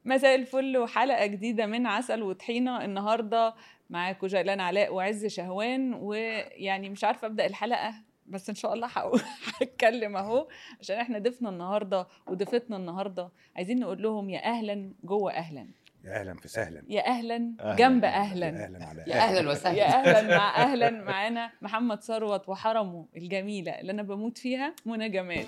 مساء الفل وحلقة جديدة من عسل وطحينة النهاردة معاكم جيلان علاء وعز شهوان ويعني مش عارفة أبدأ الحلقة بس إن شاء الله هقول- هتكلم أهو عشان إحنا ضيفنا النهاردة وضيفتنا النهاردة عايزين نقول لهم يا أهلا جوه أهلا يا اهلا في سهلا يا أهلا أهلاً. جنب يا أهلا اهلا على يا اهلا وسهلا يا أهلا مع أهلا معانا محمد ثروت وحرمه الجميلة اللي أنا بموت فيها منى جمال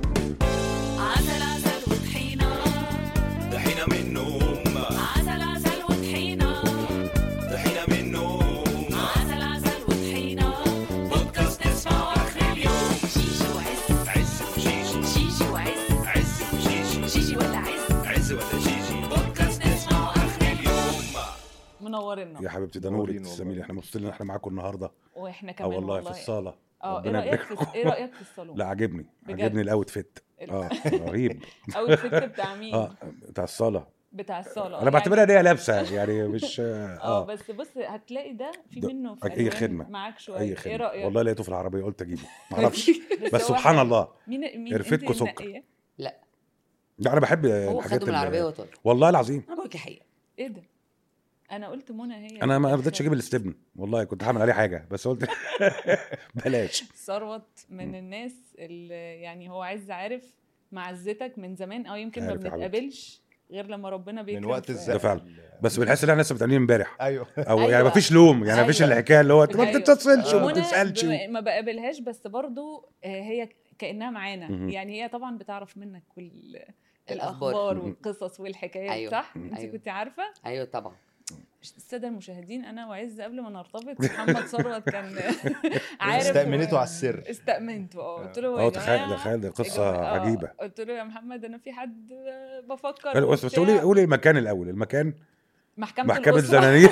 عسل عسل وطحينة طحينة من نوم عسل عسل وطحينة طحينة من نوم عسل عسل وطحينة بودكاست تسمعه آخر اليوم شيشي وعز عز وشيشي شيشي وعز عز وشيشي شيشي ولا عز عز ولا شيشي بودكاست تسمعه آخر اليوم منورنا يا حبيبتي ده نورين نورك والله. تسلمي لي احنا مبسوطين ان احنا معاكم النهارده واحنا اه كمان والله في الصاله اه ايه ربنا رايك يبارك في ايه رايك في الصالون لا عاجبني بجد؟ عاجبني الاوت فيت اه رهيب او الفكر بتاع مين اه بتاع الصاله بتاع الصاله انا بعتبرها ان هي لابسه يعني مش اه اه بس بص هتلاقي ده في ده- منه في أي ألوان خدمة. معاك شويه اي ايه خدمه رايك والله لقيته في العربيه قلت اجيبه معرفش بس هو سبحان حلو. الله مين مين قرفتكوا انت سكر. المنقية؟ لا لا انا بحب هو الحاجات خده من العربيه اللي- وطار والله العظيم انا بقول لك الحقيقه ايه ده انا قلت منى هي انا ما اللي رضيتش اجيب الاستبن والله كنت هعمل عليه حاجه بس قلت بلاش ثروت من الناس اللي يعني هو عز عارف معزتك من زمان او يمكن ما عارف يا حبيبتي. بنتقابلش غير لما ربنا بيكرم من وقت في- الزق ده فعلا. بس بنحس ان احنا لسه متقابلين امبارح ايوه او أيوة. يعني ما فيش لوم يعني ما فيش أيوة. الحكايه اللي هو انت ما أيوة. بتتصلش وما منى بتسالش ب- ما بقابلهاش بس برضو آه، هي كانها معانا مهم. يعني هي طبعا بتعرف منك كل الأخبار. الاخبار مهم. والقصص والحكايات أيوة. صح انت أيوة. كنت عارفه ايوه طبعا الساده المشاهدين انا وعز قبل ما نرتبط محمد ثروت كان عارف استأمنته و- على السر. استأمنته اه قلت له اه يا تخيل جماعة- تخيل دي يا قصه جماعة، آه، عجيبه قلت له يا محمد انا في حد آه، بفكر حلو، بس بس وبتاع. قولي قولي المكان الاول المكان محكمة محكمه الأسرة. الزنانير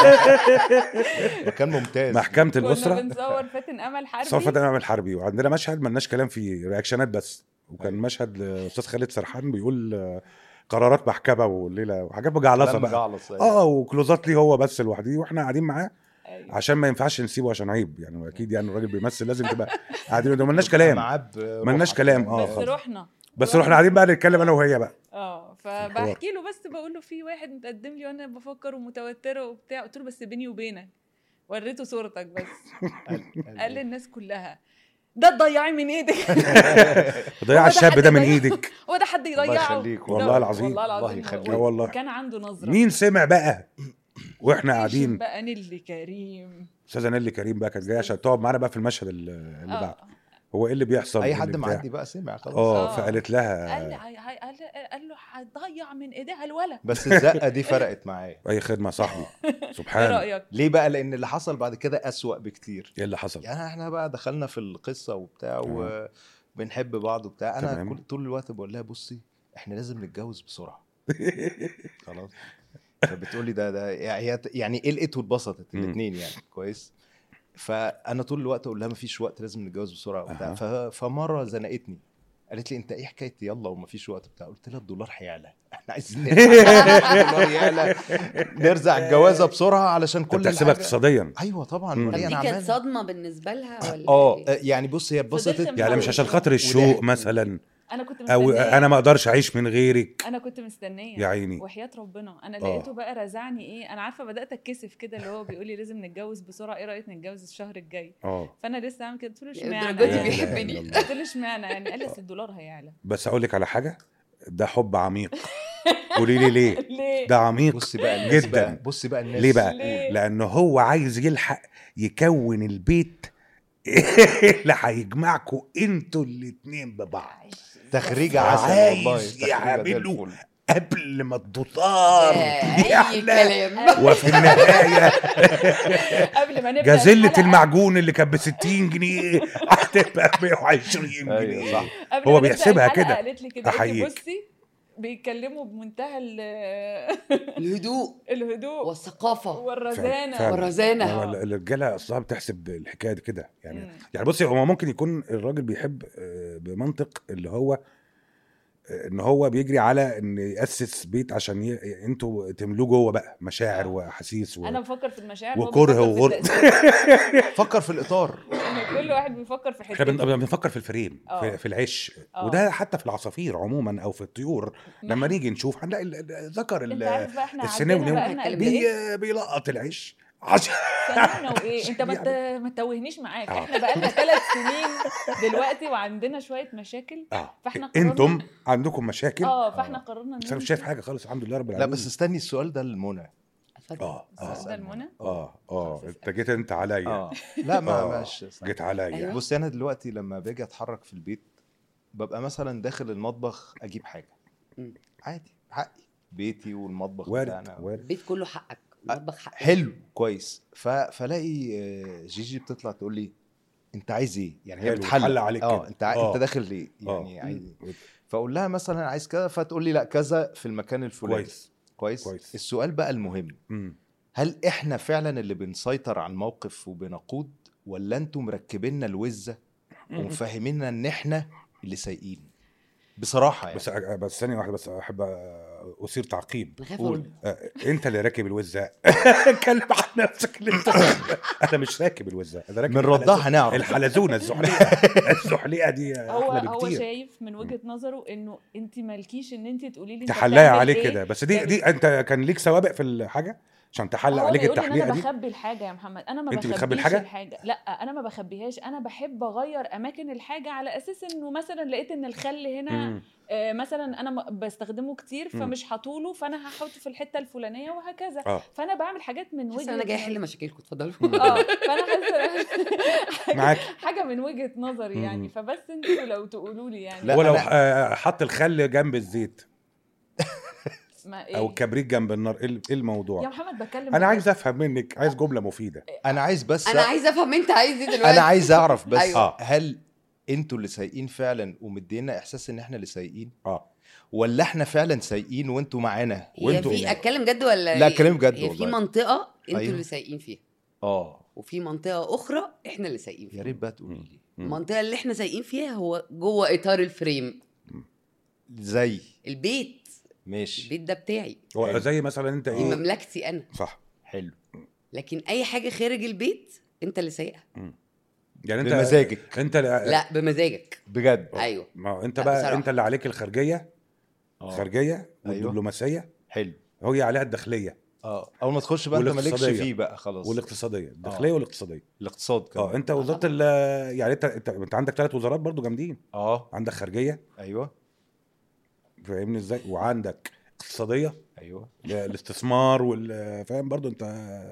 مكان ممتاز محكمه كنا الاسره بنصور فاتن امل حربي صفة الامام الحربي وعندنا مشهد ملناش كلام فيه رياكشنات بس وكان مشهد لاستاذ خالد سرحان بيقول آه، قرارات محكمه والليله وحاجات مجعلصه لم بقى جعلص اه وكلوزات ليه هو بس لوحده واحنا قاعدين معاه أيوة. عشان ما ينفعش نسيبه عشان عيب يعني اكيد يعني الراجل بيمثل لازم تبقى قاعدين قدام ملناش كلام معاه بروحك ملناش كلام، يعني. آه، بس خالص. رحنا بس رحنا قاعدين بقى نتكلم انا وهي بقى اه فبحكي له بس بقول له في واحد متقدم لي وانا بفكر ومتوتره وبتاع قلت له بس بيني وبينك وريته صورتك بس قال- قال للناس كلها ده تضيعي من ايدك ضياع ده الشاب حد ده من ضيع- ايدك هو ده حد الله يضيعه يخليك ده- والله العظيم. والله الله العظيم يخليك. اه والله. كان عنده نظره مين سمع بقى واحنا مفيش قاعدين بقى نيلي كريم استاذه نيلي كريم بقى كانت جايه عشان تقعد معانا بقى في المشهد اللي اللي بعده اه هو ايه اللي بيحصل اي إيه حد اللي بتاع؟ معدي بقى سمع خلاص اه آه. فقالت قال لي لها هي- هي- قال قال له هتضيع من ايديها الولد بس الزقه دي فرقت معايا اي خدمه يا صاحبي ايه سبحان رايك ليه بقى لان اللي حصل بعد كده اسوأ بكتير ايه اللي حصل يعني احنا بقى دخلنا في القصه وبتاع آه. وبنحب بعض وبتاع انا تمام. كل طول الوقت بقول لها بصي احنا لازم نتجوز بسرعه خلاص فبتقول لي ده ده يعني هي- يعني قلقت واتبسطت مم. الاثنين يعني كويس فانا طول الوقت اقول لها مفيش وقت لازم نتجوز بسرعه وبتاع أها. ف- فمره زنقتني قالت لي انت ايه حكايه يلا ومفيش وقت بتاع قلت لها الدولار هيعلى احنا عايزين نلحق الدولار يعلى نرزع الجوازه بسرعه علشان انت كل بتحسبها الحاجة- اقتصاديا ايوه طبعا مم. أمال طب إيه دي أنا كانت عمال- صدمه بالنسبه لها ولا اه إيه؟ يعني بص هي اتبسطت فضلت يعني مش عشان خاطر الشوق ولاد. مثلا انا كنت او مستنيه انا ما اقدرش اعيش من غيرك انا كنت مستنيه يا عيني وحياه ربنا انا آه. لقيته بقى رزعني ايه انا عارفه بدات اتكسف كده اللي هو بيقول لي لازم نتجوز بسرعه ايه رايك نتجوز الشهر الجاي اه فانا لسه عامل كده قلت له الدرجة اشمعنى دي لا إله بيحبني. إلا الله. قلت له اشمعنى يعني قال لي اصل الدولار هيعلى بس اقول لك على حاجه ده حب عميق قولي لي ليه ليه ده عميق بص بقى الناس جداً. بقى بص بقى الناس ليه بقى ليه؟ لان هو عايز يلحق يكون البيت اللي هيجمعكم انتوا الاتنين ببعض تخريج عايز عسل والله تخريجة زي يعملوا الفل. قبل ما الدولار آه، اي يعلى كلام وفي النهايه قبل ما نبدا جازلة الحلقة- المعجون اللي كانت ب 60 جنيه هتبقى ب 120 ايوه جنيه صح قبل هو ما نبدأ بيحسبها الحلقة كده. قالت لي كده قالت لي أحييك. بصي بيتكلموا بمنتهى ال- الهدوء الهدوء والثقافه والرزانه فعلا. والرزانه هو الرجاله اصلا بتحسب الحكايه دي كده يعني مم. يعني بصي هو ممكن يكون الراجل بيحب آه، بمنطق اللي هو ان هو بيجري على ان ياسس بيت عشان ي... انتوا تملوه جوه بقى مشاعر آه. واحاسيس و... انا بفكر في المشاعر وهو وكره بيفكر في وغر- التأثير. فكر في الاطار إن كل واحد بيفكر في احنا حته بن- بنفكر في الفريم آه. في, في العش آه. وده حتى في العصافير عموما او في الطيور لما نيجي نشوف هنلاقي ال- ال- ذكر انت ال- عارف بقى احنا السناوي عندنا بقى نوم. لنا قد بي... ايه بيلقط العش عشان سنين وايه انت ما ت- ما تتوهنيش معاك آه. احنا بقى لنا ثلاث سنين دلوقتي وعندنا شويه مشاكل اه فإحنا قررنا- انتم عندكم مشاكل اه فاحنا قررنا بس انا مش شايف حاجه خالص الحمد لله رب لا العالمين بس استني السؤال ده للمنى اتفضل اه اه اه ده المنى اه اه خلاص انت جيت انت عليا اه لا ما آه، مش جيت عليا أيوة. بص انا دلوقتي لما باجي اتحرك في البيت ببقى مثلا داخل المطبخ اجيب حاجه مم. عادي حقي بيتي والمطبخ وارد بتاعنا وارد البيت كله حقك المطبخ حقك حلو كويس ف... فلاقي آه، جيجي بتطلع تقول لي انت عايز ايه يعني هي حلو، بتحلق بتحلق عليك اه كده. انت ع... آه. انت داخل ليه يعني آه. عايز ايه فاقول لها مثلا عايز كذا فتقول لي لا كذا في المكان الفلاني كويس كويس كويس. السؤال بقى المهم مم. هل احنا فعلا اللي بنسيطر على الموقف وبنقود ولا انتوا مركبيننا الوزه ومفهميننا ان احنا اللي سايقين بصراحه يعني بس بس ثانيه واحده بس احب اثير تعقيب انا خايف قول. اقول آه، انت اللي راكب الوزه اتكلم عن نفسك اللي انت انا مش راكب الوزه انا راكب من ردها الحلزونة- هنعرف الحلزونه الزحليقه الزحليقه دي هو احلى هو بكتير شايف من وجهه نظره انه انت مالكيش ان انت تقولي لي انت تحلقي بتعمل عليه إيه. كده بس دي يعني- دي انت كان ليك سوابق في الحاجه عشان تحلق هو عليك بيقول لي ان التحليقه انا دي بخبي الحاجه يا محمد انا ما أنت بخبيش بتخبي الحاجة؟ الحاجه لا انا ما بخبيهاش انا بحب اغير اماكن الحاجه على اساس انه مثلا لقيت ان الخل هنا مم. آه مثلا انا م- بستخدمه كتير مم. فمش هطوله فانا هحطه في الحته الفلانيه وهكذا اه فانا بعمل حاجات من حاسه وجهه انا جاي نظري. احل مشاكلكم اتفضلوا اه فانا حاسه حاجة- معاك حاجه من وجهه نظري يعني مم. فبس انتوا لو تقولوا لي يعني لا، ولو أنا- آه، حط الخل جنب الزيت ما إيه؟ او الكبريت جنب النار ايه إيه يا الموضوع محمد بتكلم انا بجد. عايز افهم منك عايز جمله مفيده انا عايز بس انا عايزه افهم انت عايز ايه دلوقتي انا عايز اعرف بس أيوة. أيوة. هل انتوا اللي سايقين فعلا ومدينا احساس ان احنا اللي سايقين اه ولا احنا فعلا سايقين وانتوا معانا هي وانتوا- في اتكلم جد ولا لا، إيه؟ اتكلم جد هي في والله. منطقه انتوا أيوة. اللي سايقين فيها اه وفي منطقه اخرى احنا اللي سايقين يا فيها ريت بقى تقولي لي مم. المنطقه اللي احنا سايقين فيها هو جوه اطار الفريم زي البيت ماشي البيت ده بتاعي هو حلو. زي مثلا انت دي ايه مملكتي انا صح حلو لكن اي حاجه خارج البيت انت اللي سايقها يعني انت بمزاجك انت لا, لا بمزاجك بجد ايوه ما هو انت لا، بقى بصراحة. انت اللي عليك الخارجيه آه. الخارجيه أيوة. والدبلوماسيه حلو هي عليها الداخليه اه اول ما تخش بقى انت مالكش والاقتصادية. فيه بقى خلاص والاقتصاديه الداخليه آه. والاقتصاديه الاقتصاد كمان اه انت وزاره ال يعني انت انت, انت عندك ثلاث وزارات برضو جامدين اه عندك خارجيه ايوه فاهمني ازاي وعندك اقتصاديه ايوه الاستثمار وال فاهم برضو انت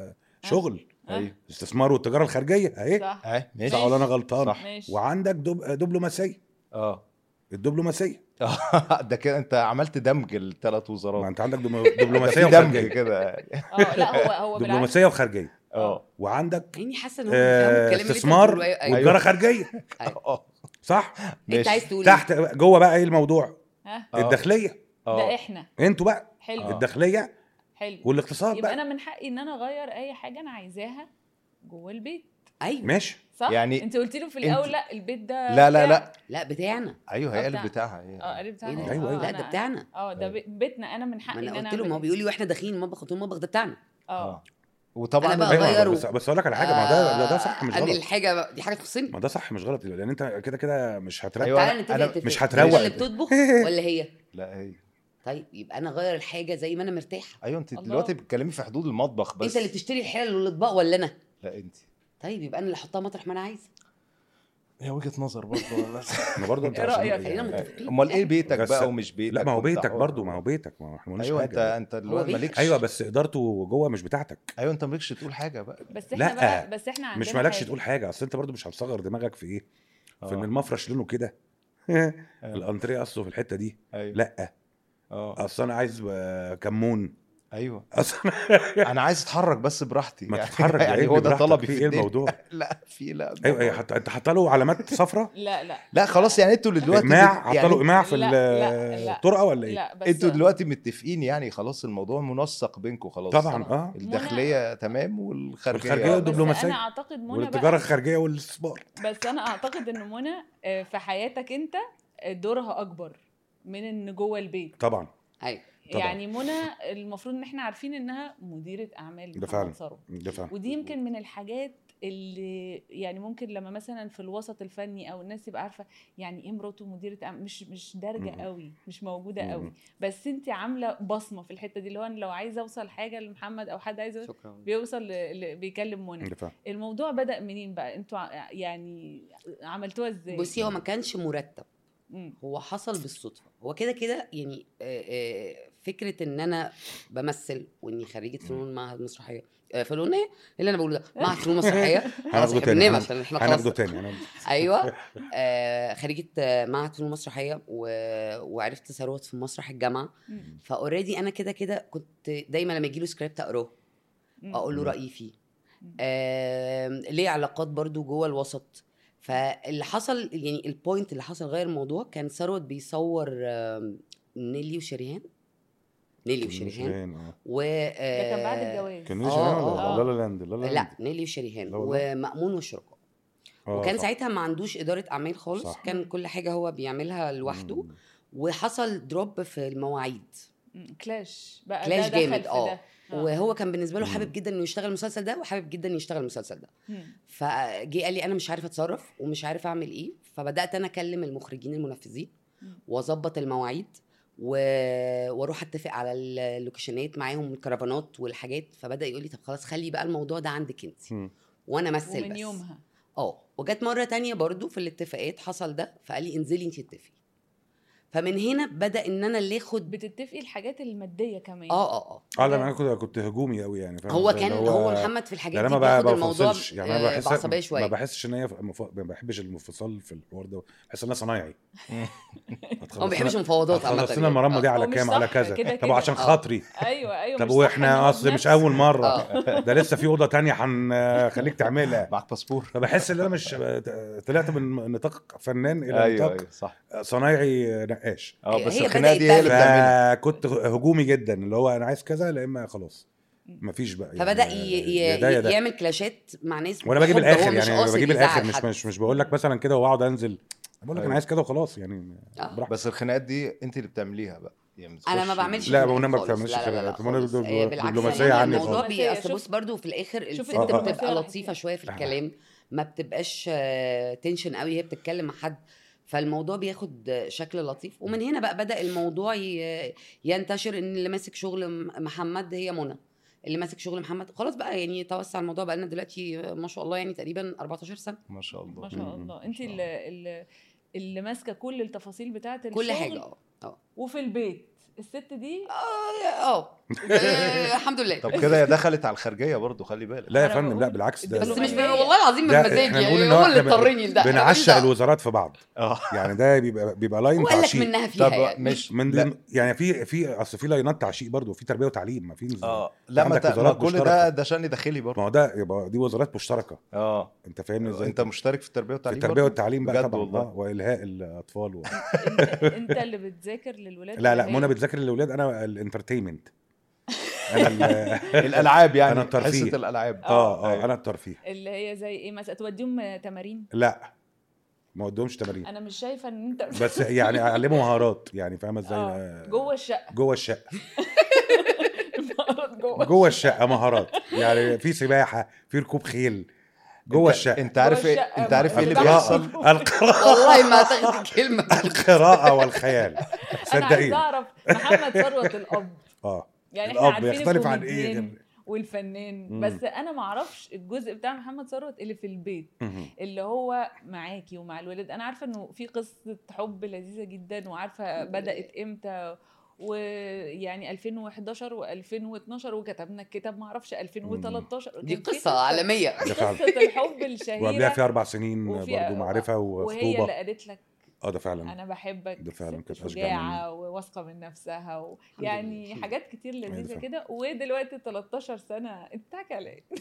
شغل آه. ايوه الاستثمار والتجاره الخارجيه اهي صح اه ماشي صح ولا انا غلطان صح. ماشي وعندك دب... دبلوماسيه اه الدبلوماسيه ده كده انت عملت دمج الثلاث ما وزارات انت عندك دم- ده دبلوماسيه في دمج وخارجيه كده اه لا هو هو بالعكس دبلوماسيه وخارجيه اه وعندك عيني حاسه ان هم بيفهموا آه، الكلام اللي انت استثمار بتقوله. أيوة، أيوة. وتجاره خارجيه اه صح انت ماشي. عايز تقول إيه؟ تحت جوه بقى ايه الموضوع ها آه. الداخليه ده اه احنا انتوا بقى حلو آه. الداخليه حلو والاقتصاد يبقى بقى انا من حقي ان انا اغير اي حاجه انا عايزاها جوه البيت ايوه ماشي صح يعني انت قلت له في انت- الاول لا البيت ده لا لا بتاعك. لا لا بتاعنا ايوه آه، هي بتاع- قلب بتاعها هي اه قريب ايه بتاعنا ده؟ أيوة، أيوة. لا أنا- ده بتاعنا اه ده بي- بيتنا انا من ما حقي انا ان انا قلت له ما هو أعمل بيقول لي واحنا داخلين المطبخ قلت له المطبخ ده بتاعنا اه اه وطبعا أنا بقى أيوة. أغيره. بس بس اقول لك على حاجه ما ده ده, ده صح مش آه، أنا غلط الحاجه دي حاجه تخصني ما ده صح مش غلط لان انت كده كده مش هترتب أيوة. تعالى نتفق أنا نتفق. مش انت هتروق. اللي بتطبخ ولا هي لا هي طيب يبقى انا اغير الحاجه زي ما انا مرتاحه ايوه انت الله. دلوقتي بتتكلمي في حدود المطبخ بس انت اللي بتشتري الحلل والاطباق ولا انا لا انت طيب يبقى انا اللي احطها مطرح ما انا عايزه هي وجهه نظر برضه والله ما برضه انت إيه عشان- رأيك؟ خلينا متفقين امال ايه بيتك بس- بقى ومش بيتك لا ما هو وانت بيتك حر. برضه ما هو بيتك ما احنا مالناش ايوه انت حاجه انت دلوقتي بيتك. مالكش ايوه بس ادارته جوه مش بتاعتك ايوه انت مالكش تقول حاجه بقى بس احنا لا، بقى بس احنا عندنا مش مالكش حاجة. تقول حاجه اصل انت برضه مش هتصغر دماغك في ايه في ان آه. المفرش لونه كده الانتريه اصله في الحته دي ايوه لا اه اصل انا عايز آه، كمون ايوه اصل انا عايز اتحرك بس براحتي ما يعني تتحرك يعني يعني هو ده طلبي في في ايه الدنيا. الموضوع لا في لا ايوه ايوه حط... انت حاطه له علامات صفراء لا لا لا خلاص يعني انتوا اللي دلوقتي اقماع بت- حاطه يعني له اقماع في لا، ال- لا، لا. الطرقه ولا ايه لا بس انتوا دلوقتي متفقين يعني خلاص الموضوع منسق بينكم خلاص طبعا اه الداخليه تمام والخارجيه والخارجية بس والدبلوماسية. انا اعتقد منى والتجاره بقى الخارجيه والاستثمار بس انا اعتقد ان منى آه، في حياتك انت آه، دورها اكبر من ان جوه البيت طبعا ايوه طبعاً. يعني منى المفروض ان احنا عارفين انها مديره اعمال ده محمد فعلا. ثروت ده فعلا ودي يمكن من الحاجات اللي يعني ممكن لما مثلا في الوسط الفني او الناس تبقى عارفه يعني ايه مراته مديره أعمال مش مش دارجه مم. قوي مش موجوده مم. قوي بس انت عامله بصمه في الحته دي اللي هو أنا لو عايزه اوصل حاجه لمحمد او حد عايز يوصل- شكرا بيوصل ل... ل... بيكلم منى ده فعلا الموضوع بدا منين بقى انتوا ع- يعني عملتوها ازاي بصي هو ما كانش مرتب مم. هو حصل بالصدفه هو كده كده يعني آه، آه، فكره ان انا بمثل واني خريجه فنون معهد مسرحيه آه، فنون ايه اللي انا بقوله ده معهد فنون مسرحيه خلاص هناخده احنا تاني بننام هن- عشان احنا خلاص هناخده تاني هناخده- ايوه آه خريجه آه، معهد فنون مسرحيه و... وعرفت ثروت في مسرح الجامعه مم. فاوريدي انا كده كده كنت دايما لما يجي له سكريبت اقراه مم. اقول له مم. رايي فيه مم. آه ليه علاقات برضو جوه الوسط فاللي حصل يعني البوينت اللي حصل غير الموضوع كان ثروت بيصور آم، نيلي وشريهان نيلي وشريهان شريهان، اه و ده كان بعد آه، الجواز كان آه، شريهان آه. ولا لا لا لاند لا لا لا لاند نيلي وشريهان لا والله. ومأمون والشركاء آه، وكان صح. ساعتها ما عندوش إدارة أعمال خالص صح. كان كل حاجة هو بيعملها لوحده مم. وحصل دروب في المواعيد مم. كلاش بقى كلاش ده دخل جامد، في آه. ده. وهو كان بالنسبة له مم. حابب جدا إنه يشتغل المسلسل ده وحابب جدا يشتغل المسلسل ده مم. فجي قال لي انا مش عارف اتصرف ومش عارف اعمل ايه فبدات انا اكلم المخرجين المنفذين مم. واظبط المواعيد و... واروح اتفق على اللوكيشنات معاهم الكرفانات والحاجات فبدا يقول لي طب خلاص خلي بقى الموضوع ده عندك انت مم. وانا امثل ومن بس يومها اه وجت مره تانية برضو في الاتفاقات حصل ده فقال لي انزلي انت اتفقي فمن هنا بدا ان انا اللي اخد بتتفقي الحاجات الماديه كمان اه اه اه اه لا انا كنت كنت هجومي قوي يعني فاهم هو إزاي؟ كان اللي هو محمد في الحاجات يعني دي انا ما بياخد ب- الموضوع بفصلش يعني انا آه، بحس بعصبيه ما شويه بحسش ان هي مف... ما بحبش الانفصال في الحوار ده بحس ان انا صنايعي هو ما بيحبش المفاوضات عامه خلصنا المرمى دي هو على مش كام على صح كذا كده طب كده. عشان آه. خاطري ايوه ايوه طب مش صح واحنا إن هو اصل مش بنفس- اول مره اه ده لسه في اوضه تانية هنخليك تعملها معاك باسبور فبحس ان انا مش طلعت من نطاق فنان الى ايوه نطاق ايوه صح صنايعي نقاش اه هي- بس هي الخناقه بدأت دي هي اللي تعمل. بتعملها فكنت هجومي جدا اللي هو انا عايز كذا لا اما خلاص مفيش بقى فبدا يعني ي... يا ده يا ي... ده. يعمل كلاشات مع ناس وانا بجيب بحب، هو الاخر مش يعني قاصد بجيب يزعل الاخر مش حد. مش مش بقول لك مثلا كده واقعد انزل بقول لك أيوة. انا عايز كده وخلاص يعني آه. براحتك بس الخناقات دي انت اللي بتعمليها بقى يعني انا ما بتخشي- بعملش لا، خناقات منى ما خالص. بتعملش لا لا لا, لا خناقات. منى خالص. دبل- هي بالعكس دبلوماسية يعني عني الموضوع خالص. بي اصل شوف- بص برضو في الاخر شوف الست الدبلوماسية بتبقى راحت لطيفه فين. شويه في آه. الكلام ما بتبقاش آه، تنشن قوي هي بتتكلم مع حد فالموضوع بياخد آه، شكل لطيف ومن هنا بقى بدا الموضوع ي- ينتشر ان اللي ماسك شغل م- محمد هي منى اللي ماسك شغل محمد خلاص بقى يعني توسع الموضوع بقى لنا دلوقتي آه، ما شاء الله يعني تقريبا 14 سنه ما شاء الله ما شاء مم. الله ما انت شاء اللي اللي, اللي ماسكه كل التفاصيل بتاعه الشغل كل حاجه اه اه وفي البيت الست دي اه اه آه، الحمد لله طب كده هي دخلت على الخارجيه برضو خلي بالك لا يا أنا فندم لا بقول بالعكس ده بس مش دبلوماسية. ب- والله العظيم ده بمزاجي احنا يعني بنقول ان هو هو اللي احنا اضطرني لده أنا ماليش بنعشق دعوة. الوزارات في بعض اه يعني ده بيبقى بيبقى لاين وقال لك تعشيق منها فيها طب يعني مش من لا. ضمن يعني في في اصل في لاينات تعشيق برضه وفي تربيه وتعليم ما في اه لا ما, عندك ت... ما وزارات كل مشتركة. ده ده شأن داخلي ما برضه هو ده يبقى دي وزارات مشتركه اه انت فاهمني ازاي انت مشترك في التربيه في والتعليم التربيه برضه؟ والتعليم بقى بجد طبعا والله. آه، والهاء الاطفال و... انت, انت اللي بتذاكر للولاد لا لا ولا هي؟ منى بتذاكر للاولاد انا الانترتينمنت انا ال- الالعاب يعني أنا الترفيه. حصه الالعاب اه اه أيوة. انا الترفيه اللي هي زي ايه مثلا توديهم تمارين لا ما ودهمش تمارين انا مش شايفه ان انت بس يعني اعلمه مهارات يعني فاهمه ازاي آه، آه، جوه الشقه جوه الشقه جوه جوه الشقه مهارات يعني في سباحه في ركوب خيل جوه انت- الشقه انت عارف جوه ايه الشقة انت عارف ايه اللي القراءة. بيحصل القراءه والله ما تاخد الكلمه القراءه والخيال انا عايز صدقيني اعرف محمد ثروت الاب اه يعني احنا الاب عارفين يختلف عن ايه الكوميديان غير- والفنان مم. بس انا ما اعرفش الجزء بتاع محمد ثروت اللي في البيت مهم. اللي هو معاكي ومع الولاد انا عارفه انه في قصه حب لذيذه جدا وعارفه بدات امتى ويعني 2011 و2012 وكتبنا الكتاب ما اعرفش 2013 دي كان في قصه عالميه ده فعلا قصه الحب وقبلها الشهيره في اربع سنين وفي- برضه معرفه وهي وخطوبه اللي قالت لك اه ده فعلا انا بحبك ده فعلا ست كانت أشجع شجاعه وواثقه من نفسها و... لله، يعني الحمد حاجات كتير لذيذه فعلا. كده ودلوقتي 13 سنه انت بتاعك على ايه؟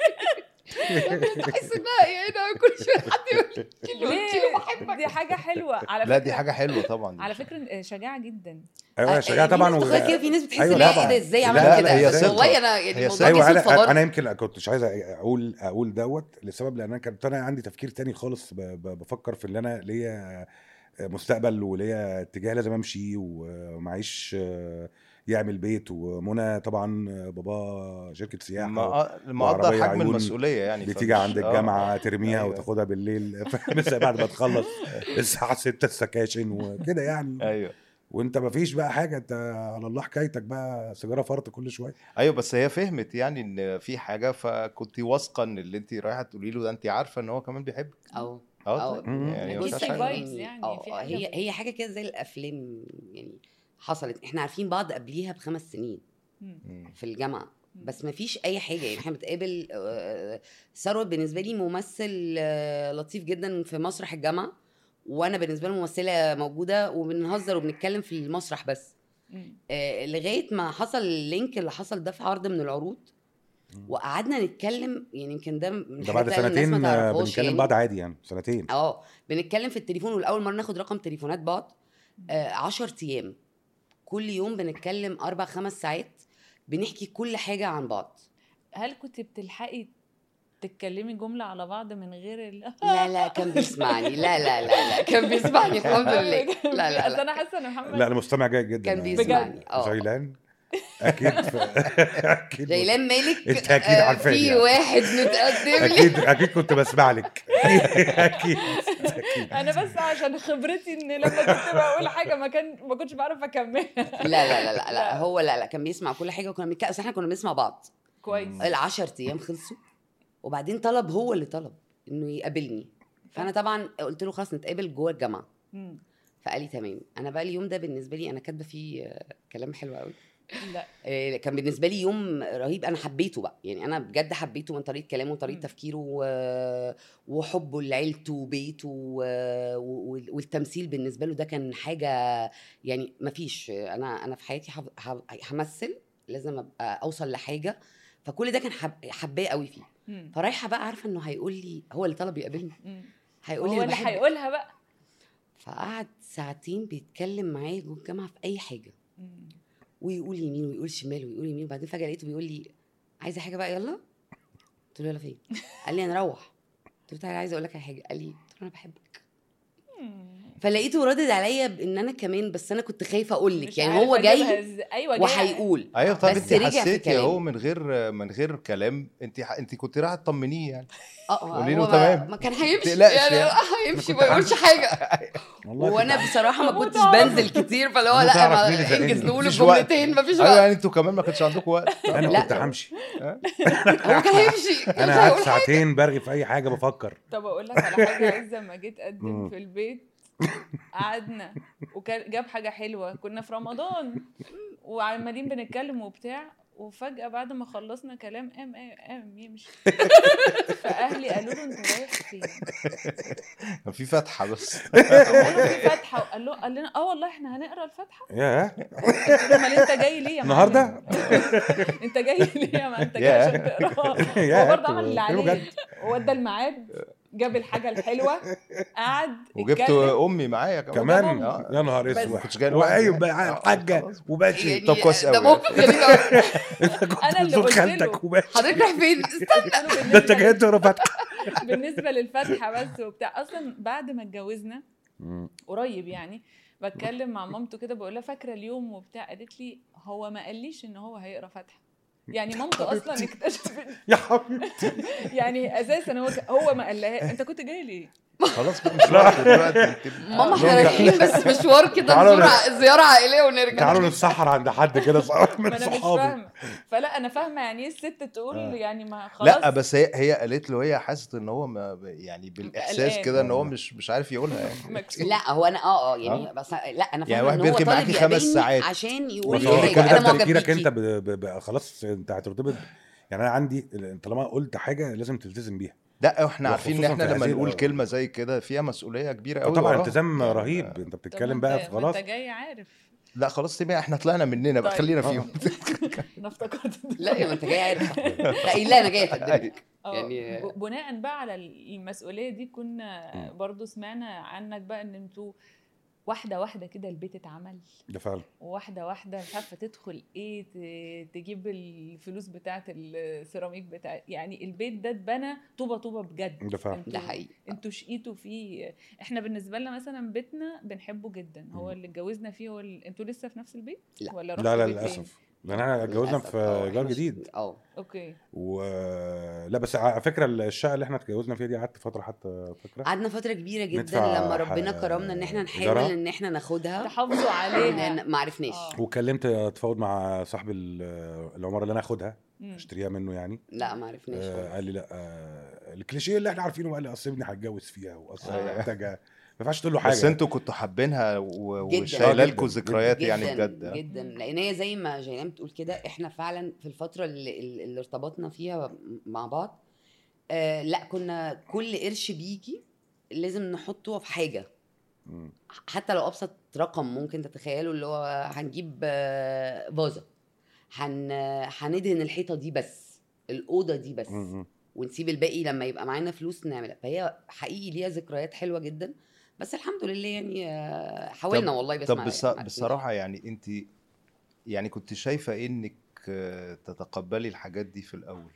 تحس بقى يعني أنا كل شويه حد يقول كيلو كيلو بحبك دي حاجه حلوه على فكره لا دي حاجه حلوه طبعا على فكره شجاعه جدا ايوه شجاعه طبعا في ناس و... بتغير كده في ناس بتحس أيوة ان هي طبعاً. ايه ده ازاي لا، عمل لا، كده هي ثقة. والله انا يعني هي الموضوع ثقة. جه ايوه صدفه انا برضه انا يمكن كنتش عايز اقول اقول دوت لسبب لان انا كنت انا عندي تفكير تاني خالص ب... ب... بفكر في اللي انا ليا مستقبل وليا اتجاه لازم امشي ومعيش آه، يعمل بيت ومنى طبعا بابا شركه سياحه ما مقدر وعربية حجم عيون المسؤوليه يعني بتيجي فمش- عند آه. الجامعه ترميها أيوة. وتاخدها بالليل لسه بعد ما تخلص الساعه 6 السكاشن وكده يعني ايوه وانت ما فيش بقى حاجه انت على الله حكايتك بقى سيجاره فرط كل شويه ايوه بس هي فهمت يعني ان في حاجه فكنت واثقه ان اللي انت رايحه تقولي له ده انت عارفه ان هو كمان بيحبك اه اه أو- طيب يعني ما بصي فيهاش حاجة. فايبس يعني، آه، في آه، حاجة هي في- هي حاجه كده زي الافلام يعني حصلت احنا عارفين بعض قبليها بخمس سنين مم. مم. في الجامعه بس ما فيش اي حاجه يعني احنا بنتقابل آه، ثروت بالنسبه لي ممثل آه، لطيف جدا في مسرح الجامعه وانا بالنسبه له ممثله موجوده وبنهزر وبنتكلم في المسرح بس مم. آه، لغايه ما حصل اللينك اللي حصل ده في عرض من العروض وقعدنا نتكلم يعني يمكن ده من ده بعد الحاجات اللي الناس سنتين ما آه، تعرفهاش بنتكلم يعني. بعض عادي يعني سنتين اه بنتكلم في التليفون والاول مره ناخد رقم تليفونات بعض آه 10 ايام كل يوم بنتكلم اربع خمس ساعات بنحكي كل حاجه عن بعض هل كنت بتلحقي تتكلمي جملة على بعض من غير ال لا لا كان بيسمعني لا لا لا لا كان بيسمعني الحمد لله لا لا أصل لا انا حاسه ان محمد لا المستمع جيد جدا كان يعني. بيسمعني اه جيلان اكيد اكيد جيلان مالك أنت أكيد آه، عارفاني في يعني. واحد متقدم لي اكيد اكيد كنت بسمع لك اكيد اكيد انا بس عشان خبرتي ان لما كنت بقول حاجه ما كان ما كنتش بعرف اكملها لا لا لا لا, لا. لا هو لا لا كان بيسمع كل حاجه وكنا بنتكلم اصل احنا كنا بنسمع بعض كويس العشر ايام خلصوا وبعدين طلب هو اللي طلب انه يقابلني فانا طبعا قلت له خلاص نتقابل جوه الجامعه مم. فقال لي تمام انا بقى اليوم ده بالنسبه لي انا كاتبه فيه آه، كلام حلو قوي لا آه، كان بالنسبه لي يوم رهيب انا حبيته بقى يعني انا بجد حبيته من طريقه كلامه وطريقه مم. تفكيره و- وحبه لعيلته وبيته و- و- والتمثيل بالنسبه له ده كان حاجه يعني ما فيش انا انا في حياتي حب- حب- همثل لازم ابقى اوصل لحاجه فكل ده كان حب- حباه قوي فيه مم. فرايحه بقى عارفه انه هيقول لي هو اللي طلب يقابلني مم. هيقول لي هو أنا اللي بحبك. هيقولها بقى فقعد ساعتين بيتكلم معايا جوه الجامعه في اي حاجه مم. ويقول يمين ويقول شمال ويقول يمين وبعدين فجاه لقيته بيقول لي عايزه حاجه بقى يلا قلت له يلا فين قال لي انا اروح قلت له تعالى عايزه اقول لك على حاجه قال لي قلت له انا بحبك مم. فلقيته ردد عليا بان انا كمان بس انا كنت خايفه اقول لك مش يعني عارفة هو أجيبها جاي إزاي. ايوه جاي وهيقول ايوه طب بس انت رجع في حسيتي كلامه. اهو من غير من غير كلام انت ح... انت كنت رايحه تطمنيه يعني اه قولي له هو ما- تمام. ما كان هيمشي تقلقش يعني يعني. هيمشي ما يقولش حاجه والله وانا كنت- بصراحه ما هموت كنتش أعرف. بنزل كتير فاللي هو هموت لا أعرف ما مين اللي انجز زقني. نقول مفيش وقت. الجملتين مفيش ايوه وقت يعني انتوا كمان ما كانش عندكم وقت انا لا. كنت همشي هو كان هيمشي كان انا قعدت هيقول ساعتين برغي في اي حاجه بفكر طب اقول لك على حاجه عز لما جيت اقدم مم. في البيت قعدنا وكان جاب حاجه حلوه كنا في رمضان وعمالين بنتكلم وبتاع وفجاه بعد ما خلصنا كلام قام قام يمشي فاهلي قالوا له انت رايح فين؟ كان في فتحه بس قالوا في فتحه وقال له قال لنا اه والله احنا هنقرا الفاتحه ياه قلت له امال انت جاي ليه يا معلم؟ النهارده انت جاي ليه يا ما انت جاي ياه. عشان تقراها ياه. هو برضه عمل اللي قلت له عليه بجد. هو ادى الميعاد جاب الحاجه الحلوه قعد وجبت اتكلم. امي معايا كمان كمان آه. يا نهار بس- اسود ما كنتش جاي لوحدي وقايم يعني. بقى آه، الحاجه خلاص. وماشي يعني طب كويس ده أوي. موقف غريب قوي انت كنت أنا اللي بتزور قلت له. خالتك وماشي حضرتك رايح فين؟ استنى قلت له ده انت بالنسبة جاي تقرا فتحه بالنسبه للفاتحه بس وبتاع اصلا بعد ما اتجوزنا قريب يعني بتكلم مع مامته كده بقول لها فاكره اليوم وبتاع قالت لي هو ما قاليش ان هو هيقرا فاتحه يعني مامته اصلا اكتشفت يا حبيبتي يعني اساسا هو هو ما قالها انت كنت جاي ليه؟ خلاص بقى مش وقت دلوقتي انت ماما احنا لا. رايحين بس مشوار كده تعالوا نزور ن- ع- زياره عائليه ونرجع تعالوا نتسحر عند حد كده صح- من ما انا مش صحابي فاهمه فلا انا فاهمه يعني ايه الست تقول آه. يعني ما خلاص لا بس هي هي قالت له هي حاسه ان هو ما يعني بالاحساس قلقان. كده ان هو مش مش عارف يقولها يعني مكسوف لا هو انا اه اه يعني آه. بس لا انا يعني فاهمه واحد ان هو بيركب طالب معاكي خمس يقابلني ساعات. عشان يقول بس لي هو حاجه كل انا ده معجب تفكيرك بيكي انت ب... ب... ب... خلاص انت هترتبط يعني انا عندي طالما قلت حاجه لازم تلتزم بيها لا احنا عارفين ان وخصوصاً احنا في لما هذه نقول الأوقات. كلمه زي كده فيها مسؤوليه كبيره قوي طبعا وراها. التزام يعني رهيب انت طب بتتكلم ما بقى انت- في ما خلاص انت جاي عارف لا خلاص تبقى احنا طلعنا مننا بقى طيب. خلينا آه. فيهم انا افتكرت لا يا ما انت جاي عارف لا لا انا جايه اقدمك اه يعني- ب- بناء بقى على المسؤوليه دي كنا برضو سمعنا عنك بقى ان انتوا واحده واحده كده البيت اتعمل ده فعلا واحده واحده مش عارفه تدخل ايه ت- تجيب الفلوس بتاعه السيراميك بتاع يعني البيت ده اتبنى طوبه طوبه بجد ده فعلا انتوا- ده حقيقي انتوا شقيتوا فيه احنا بالنسبه لنا مثلا بيتنا بنحبه جدا هو مم. اللي اتجوزنا فيه هو ال... انتوا لسه في نفس البيت لا. ولا لا رحتوا لا بيت تاني؟ للاسف لان احنا اتجوزنا للأسف. آه، في ايجار إحنا ش- جديد اه اوكي و لا بس على فكره الشقه اللي احنا اتجوزنا فيها دي قعدت فتره حتى فاكره قعدنا فتره كبيره جدا ندفع لما ربنا ح- كرمنا ان احنا إيجارها؟ نحاول ان احنا ناخدها تحافظوا عليها لأن ما عرفناش آه. وكلمت اتفاوض مع صاحب ال- العماره اللي انا اخدها مم. اشتريها منه يعني لا ما عرفناش آه خالص. قال لي لا آه الكليشيه اللي احنا عارفينه قال لي اصل ابني هتجوز فيها واصل أيوة. محتاجه ما ينفعش تقول له حاجه بس انتوا كنتوا حابينها و- جداً. وشايله آه، لكم جداً، ذكريات يعني جدا بجد آه. جدا لان هي زي ما جيلان بتقول كده احنا فعلا في الفتره اللي, اللي ارتبطنا فيها مع بعض آه لا كنا كل قرش بيجي لازم نحطه في حاجه مم. حتى لو ابسط رقم ممكن تتخيله اللي هو هنجيب آه، فازه هن هندهن الحيطه دي بس الاوضه دي بس مم. ونسيب الباقي لما يبقى معانا فلوس نعملها فهي حقيقي ليها ذكريات حلوه جدا بس الحمد لله يعني آه، حاولنا طب- والله بس طب ما- بص... ما عرفناش. بصراحه يعني انت يعني كنت شايفه انك آه، تتقبلي الحاجات دي في الاول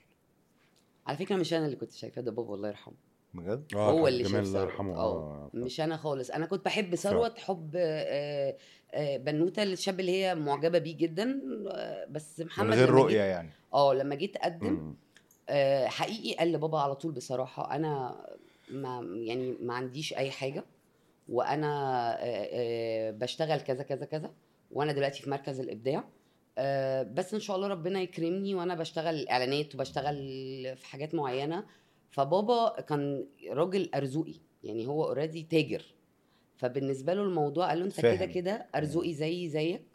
على فكره مش انا اللي كنت شايفاه ده بابا الله يرحمه بجد اه هو كان اللي جميل شاف الله ثروت. يرحمه اه اه مش انا خالص انا كنت بحب ثروت حب آه، آه، بنوته الشاب اللي هي معجبه بيه جدا آه، بس محمد من غير لما رؤيه جيت- يعني اه لما جيت اقدم مم. آه، حقيقي قال لبابا على طول بصراحه انا ما يعني ما عنديش اي حاجه وانا آه، آه، بشتغل كذا كذا كذا وانا دلوقتي في مركز الابداع آه، بس ان شاء الله ربنا يكرمني وانا بشتغل اعلانات وبشتغل في حاجات معينه فبابا كان راجل ارزقي يعني هو اوريدي تاجر فبالنسبه له الموضوع قال له انت كده فاهم. كده ارزقي زي زيك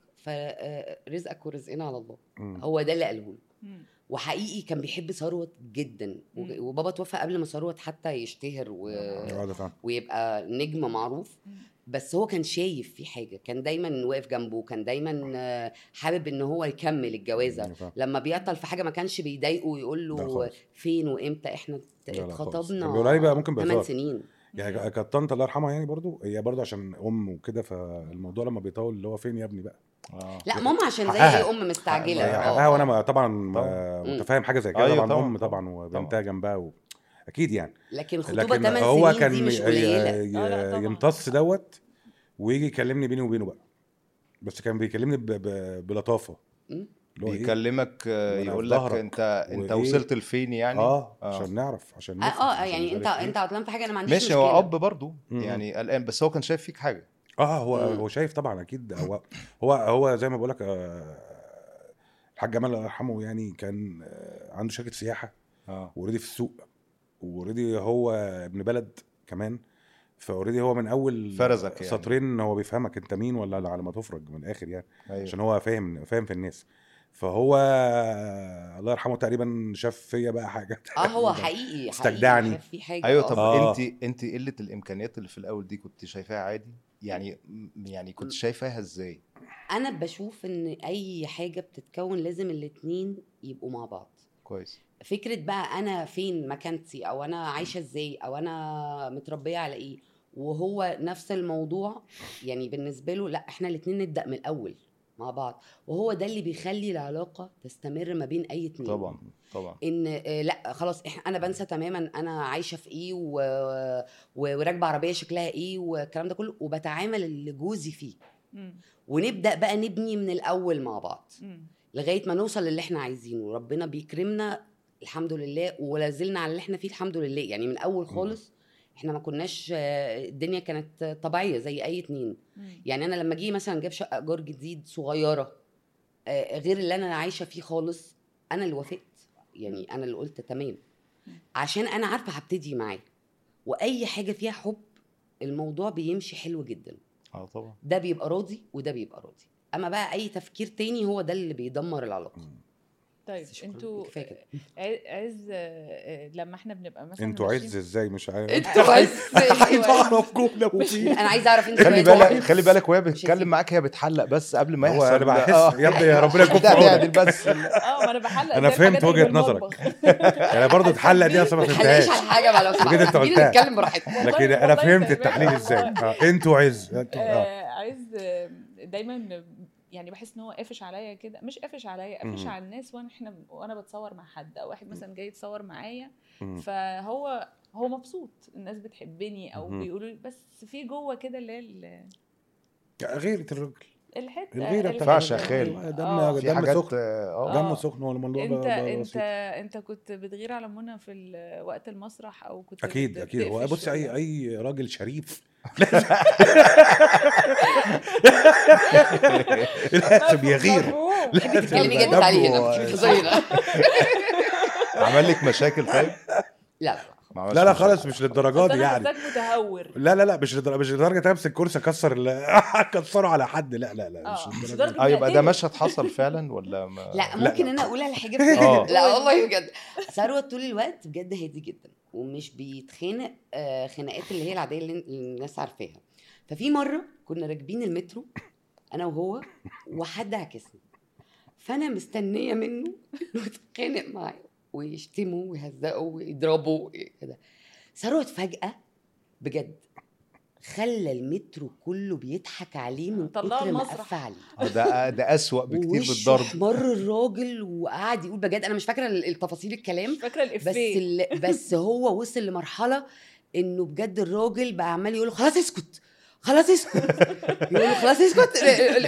فرزقك ورزقنا على الله مم. هو ده اللي قاله له مم. وحقيقي كان بيحب ثروت جدا و- مم. وبابا توفى قبل ما ثروت حتى يشتهر و... اه ده فعلا ويبقى نجم معروف مم. بس هو كان شايف في حاجه كان دايما واقف جنبه كان دايما آه، حابب ان هو يكمل الجوازه أيوة فعلا. لما بيعطل في حاجه ما كانش بيضايقه ويقول لا له خالص. فين وامتى احنا ات- لا لا خالص. اتخطبنا كان بيقول عليه بقى ممكن 8 بهزار سنين يعني كانت طنط الله يرحمها يعني برضو هي برضو عشان ام وكده فالموضوع لما بيطول اللي هو فين يا ابني بقى اه لا ماما عشان زي حقها. اي ام مستعجله هي آه، حقها وانا آه. ما- طبعا طبعاً. آه، متفاهم حاجه زي كده أيوة طبعا طبعاً، ام طبعاً. طبعا وبنتها جنبها و... اكيد يعني لكن خطوبه لكن 8 هو سنين كان دي مش ي- قليله ي- آه، لا طبعاً. يمتص دوت ويجي يكلمني بيني وبينه بقى بس كان بيكلمني ب... ب... بلطافه مم. اللي هو إيه؟ بيكلمك آه، وأنا في يقول لك ظهرك. انت انت وإيه؟ وصلت لفين يعني اه آه. عشان نعرف عشان اه نفهم، اه عشان يعني مش انت عارف إيه. انت عطلان في حاجه انا ما عنديش ماشي مشكله هو اب برضه مم. يعني قلقان بس هو كان شايف فيك حاجه اه هو مم. هو شايف طبعا اكيد هو هو هو زي ما بقول لك الحاج جمال الله يرحمه يعني كان آه، عنده شركه سياحه اه واوريدي في السوق واوريدي هو ابن بلد كمان فاوريدي هو من اول فرزك يعني. سطرين هو بيفهمك انت مين ولا على ما تفرج من الاخر يعني ايوه عشان هو فاهم فاهم في الناس فهو الله يرحمه تقريبا شاف فيا بقى حاجه اه هو حقيقي حقيقي استجدعني. شاف في حاجه ايوه آه. طب آه. انت انت قله الامكانيات اللي في الاول دي كنت شايفاها عادي يعني يعني كنت شايفاها ازاي انا بشوف ان اي حاجه بتتكون لازم الاتنين يبقوا مع بعض كويس فكره بقى انا فين مكانتي او انا عايشه ازاي او انا متربيه على ايه وهو نفس الموضوع يعني بالنسبه له لا احنا الاتنين نبدا من الاول مع بعض وهو ده اللي بيخلي العلاقه تستمر ما بين اي اتنين طبعا طبعا ان آه، لا خلاص إح انا بنسى تماما انا عايشه في ايه و... و- وراكبه عربيه شكلها ايه والكلام ده كله وبتعامل اللي جوزي فيه مم. ونبدا بقى نبني من الاول مع بعض مم. لغايه ما نوصل للي احنا عايزينه ربنا بيكرمنا الحمد لله ولا زلنا على اللي احنا فيه الحمد لله يعني من الاول خالص احنا ما كناش آه، الدنيا كانت طبيعيه زي اي اتنين مم. يعني انا لما جه مثلا جاب شقه ايجار جديد صغيره آه، غير اللي انا عايشه فيه خالص انا اللي وافقت يعني انا اللي قلت تمام عشان انا عارفه هبتدي معاه واي حاجه فيها حب الموضوع بيمشي حلو جدا اه طبعا ده بيبقى راضي وده بيبقى راضي اما بقى اي تفكير تاني هو ده اللي بيدمر العلاقه طيب بس شكراً. انتوا كفايه كده ع- عز آه، آه، لما احنا بنبقى مثلا انتوا ماشيين- عز ازاي مش عارف انتوا عايز عايز اعرف جمله مفيده انا عايز اعرف انتوا خلي عايز بالك أعرف. خلي بالك وهي مش بتتكلم هسيب. معاك هي بتحلق بس قبل ما هو يحصل انا بحس آه. يا ابني يا ربنا يكون في ده عونك تعدل بس اه ما انا بحلق أنا زي فهمت الحاجات اللي وجهة في نظرك. المطبخ. انا برضو اتحلق دي اصلا ما ما تحلقيش فهمتهاش على حاجه بقى لو سمحت بجد انت اديني قلتها. نتكلم براحتنا لكن والله- انا والله فهمت تمام التحليل ازاي والله. اه انتوا عز انتوا اه آه، عايز دايما يعني بحس ان هو قافش عليا كده مش قافش عليا قافش مم. على الناس وانا احنا وانا بتصور مع حد او واحد مثلا جاي يتصور معايا مم. فهو هو مبسوط الناس بتحبني او مهم. بيقولوا لي بس في جوه كده اللي هي ال- غيرة الراجل الحته الغيرة الحتة ينفعش يا دي. خال. آه. دم في دم حاجات سخن اه دم آه. سخن هو الموضوع انت ب- ب- انت بسيط. انت كنت بتغير على منى في ال- وقت المسرح او كنت اكيد بت- اكيد هو بتقفش بص اي ولا- اي راجل شريف لازم يغير مفهوم. بتحبي تتكلمي جد دمه- علينا مش بتهزرينا عمل لك مشاكل طيب؟ لا لا ما عملش لا لا مشاكل. خالص مش للدرجه بس دي انا يعني حاساك متهور لا لا لا مش لدرجه مش لدرجه امسك كرسي اكسر ال- اكسره على حد لا لا لا اه مش مش للدرجة دي. لدرجة اه يبقى ده تقتله. مشهد حصل فعلا ولا ما لا لا، ممكن لا. انا اقول على حاجه آه. بجد لا والله بجد ثروت طول الوقت بجد هادي جدا ومش بيتخانق آه، خناقات اللي هي العاديه اللي اللي الناس عارفاها ففي مره كنا راكبين المترو انا وهو وحد عكسني فانا مستنيه منه انه يتخانق معايا ويشتمه ويهزقه ويضربه كده ثروت فجاه بجد خلى المترو كله بيضحك عليه من طلعه كتر ما المسرح. قف عليه آه، ده ده اسوأ بكتير ووشه بالضرب احمر الراجل وقعد يقول بجد انا مش فاكره التفاصيل الكلام مش فاكره بس الافيه ال... بس هو وصل لمرحله انه بجد الراجل بقى عمال يقول له خلاص اسكت خلاص اسكت يقول له خلاص اسكت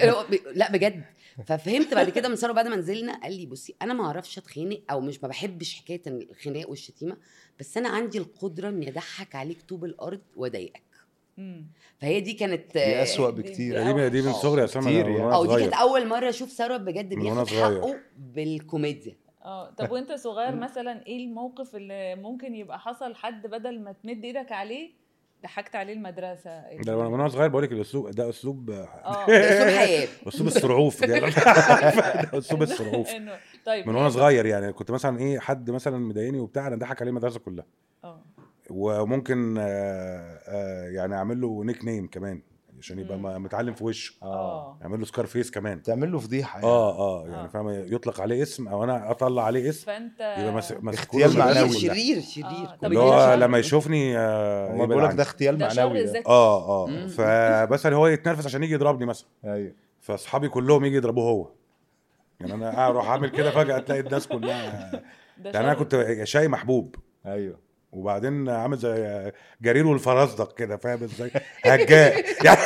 لا بجد ففهمت بعد كده من ساره بعد ما نزلنا قال لي بصي انا ما اعرفش اتخانق او مش ما بحبش حكايه الخناق والشتيمه بس انا عندي القدره اني اضحك عليك طوب الارض واضايقك مم. فهي دي كانت دي اسوأ دي- بكتير دي- دي دي من آه، صغري يا اسامه كتير أنا يعني. وأنا او دي صغير. كانت اول مره اشوف ثروت بجد من وأنا بياخد صغير. حقه بالكوميديا اه طب وانت صغير مثلا ايه الموقف اللي ممكن يبقى حصل حد بدل ما تمد ايدك عليه ضحكت عليه المدرسه ده وانا وأنا صغير بقول لك الاسلوب ده اسلوب اه ده اسلوب حياه اسلوب الصروف ده ده اسلوب الصروف إنه- طيب من وانا صغير يعني كنت مثلا ايه حد مثلا مضايقني وبتاع انا ضحك عليه المدرسه كلها اه وممكن آه آه يعني اعمل له نيك نيم كمان عشان يبقى مم. م- متعلم في وشه اه اه اعمل له سكار فيس كمان تعمل له فضيحه يعني. اه اه يعني آه. فاهم يطلق عليه اسم او انا اطلع عليه اسم فانت يبقى مس- مسكون اغتيال المدرسة معنوي. كلها. شرير شرير آه، شرير طب اللي إيه هو ده لما شر؟ يشوفني آه هما يبعد بيقول لك عني. ده اغتيال ده شر معنوي ده ذكي اه اه مم. فمثلا هو يتنرفز عشان يجي يضربني مثلا ايوه فاصحابي كلهم يجي يضربوه هو يعني انا اروح اعمل كده فجاه تلاقي الناس كلها ده يعني انا شر. كنت شاي محبوب ايوه وبعدين عامل زي جرير والفرزدق كده فاهم ازاي هجاء يعني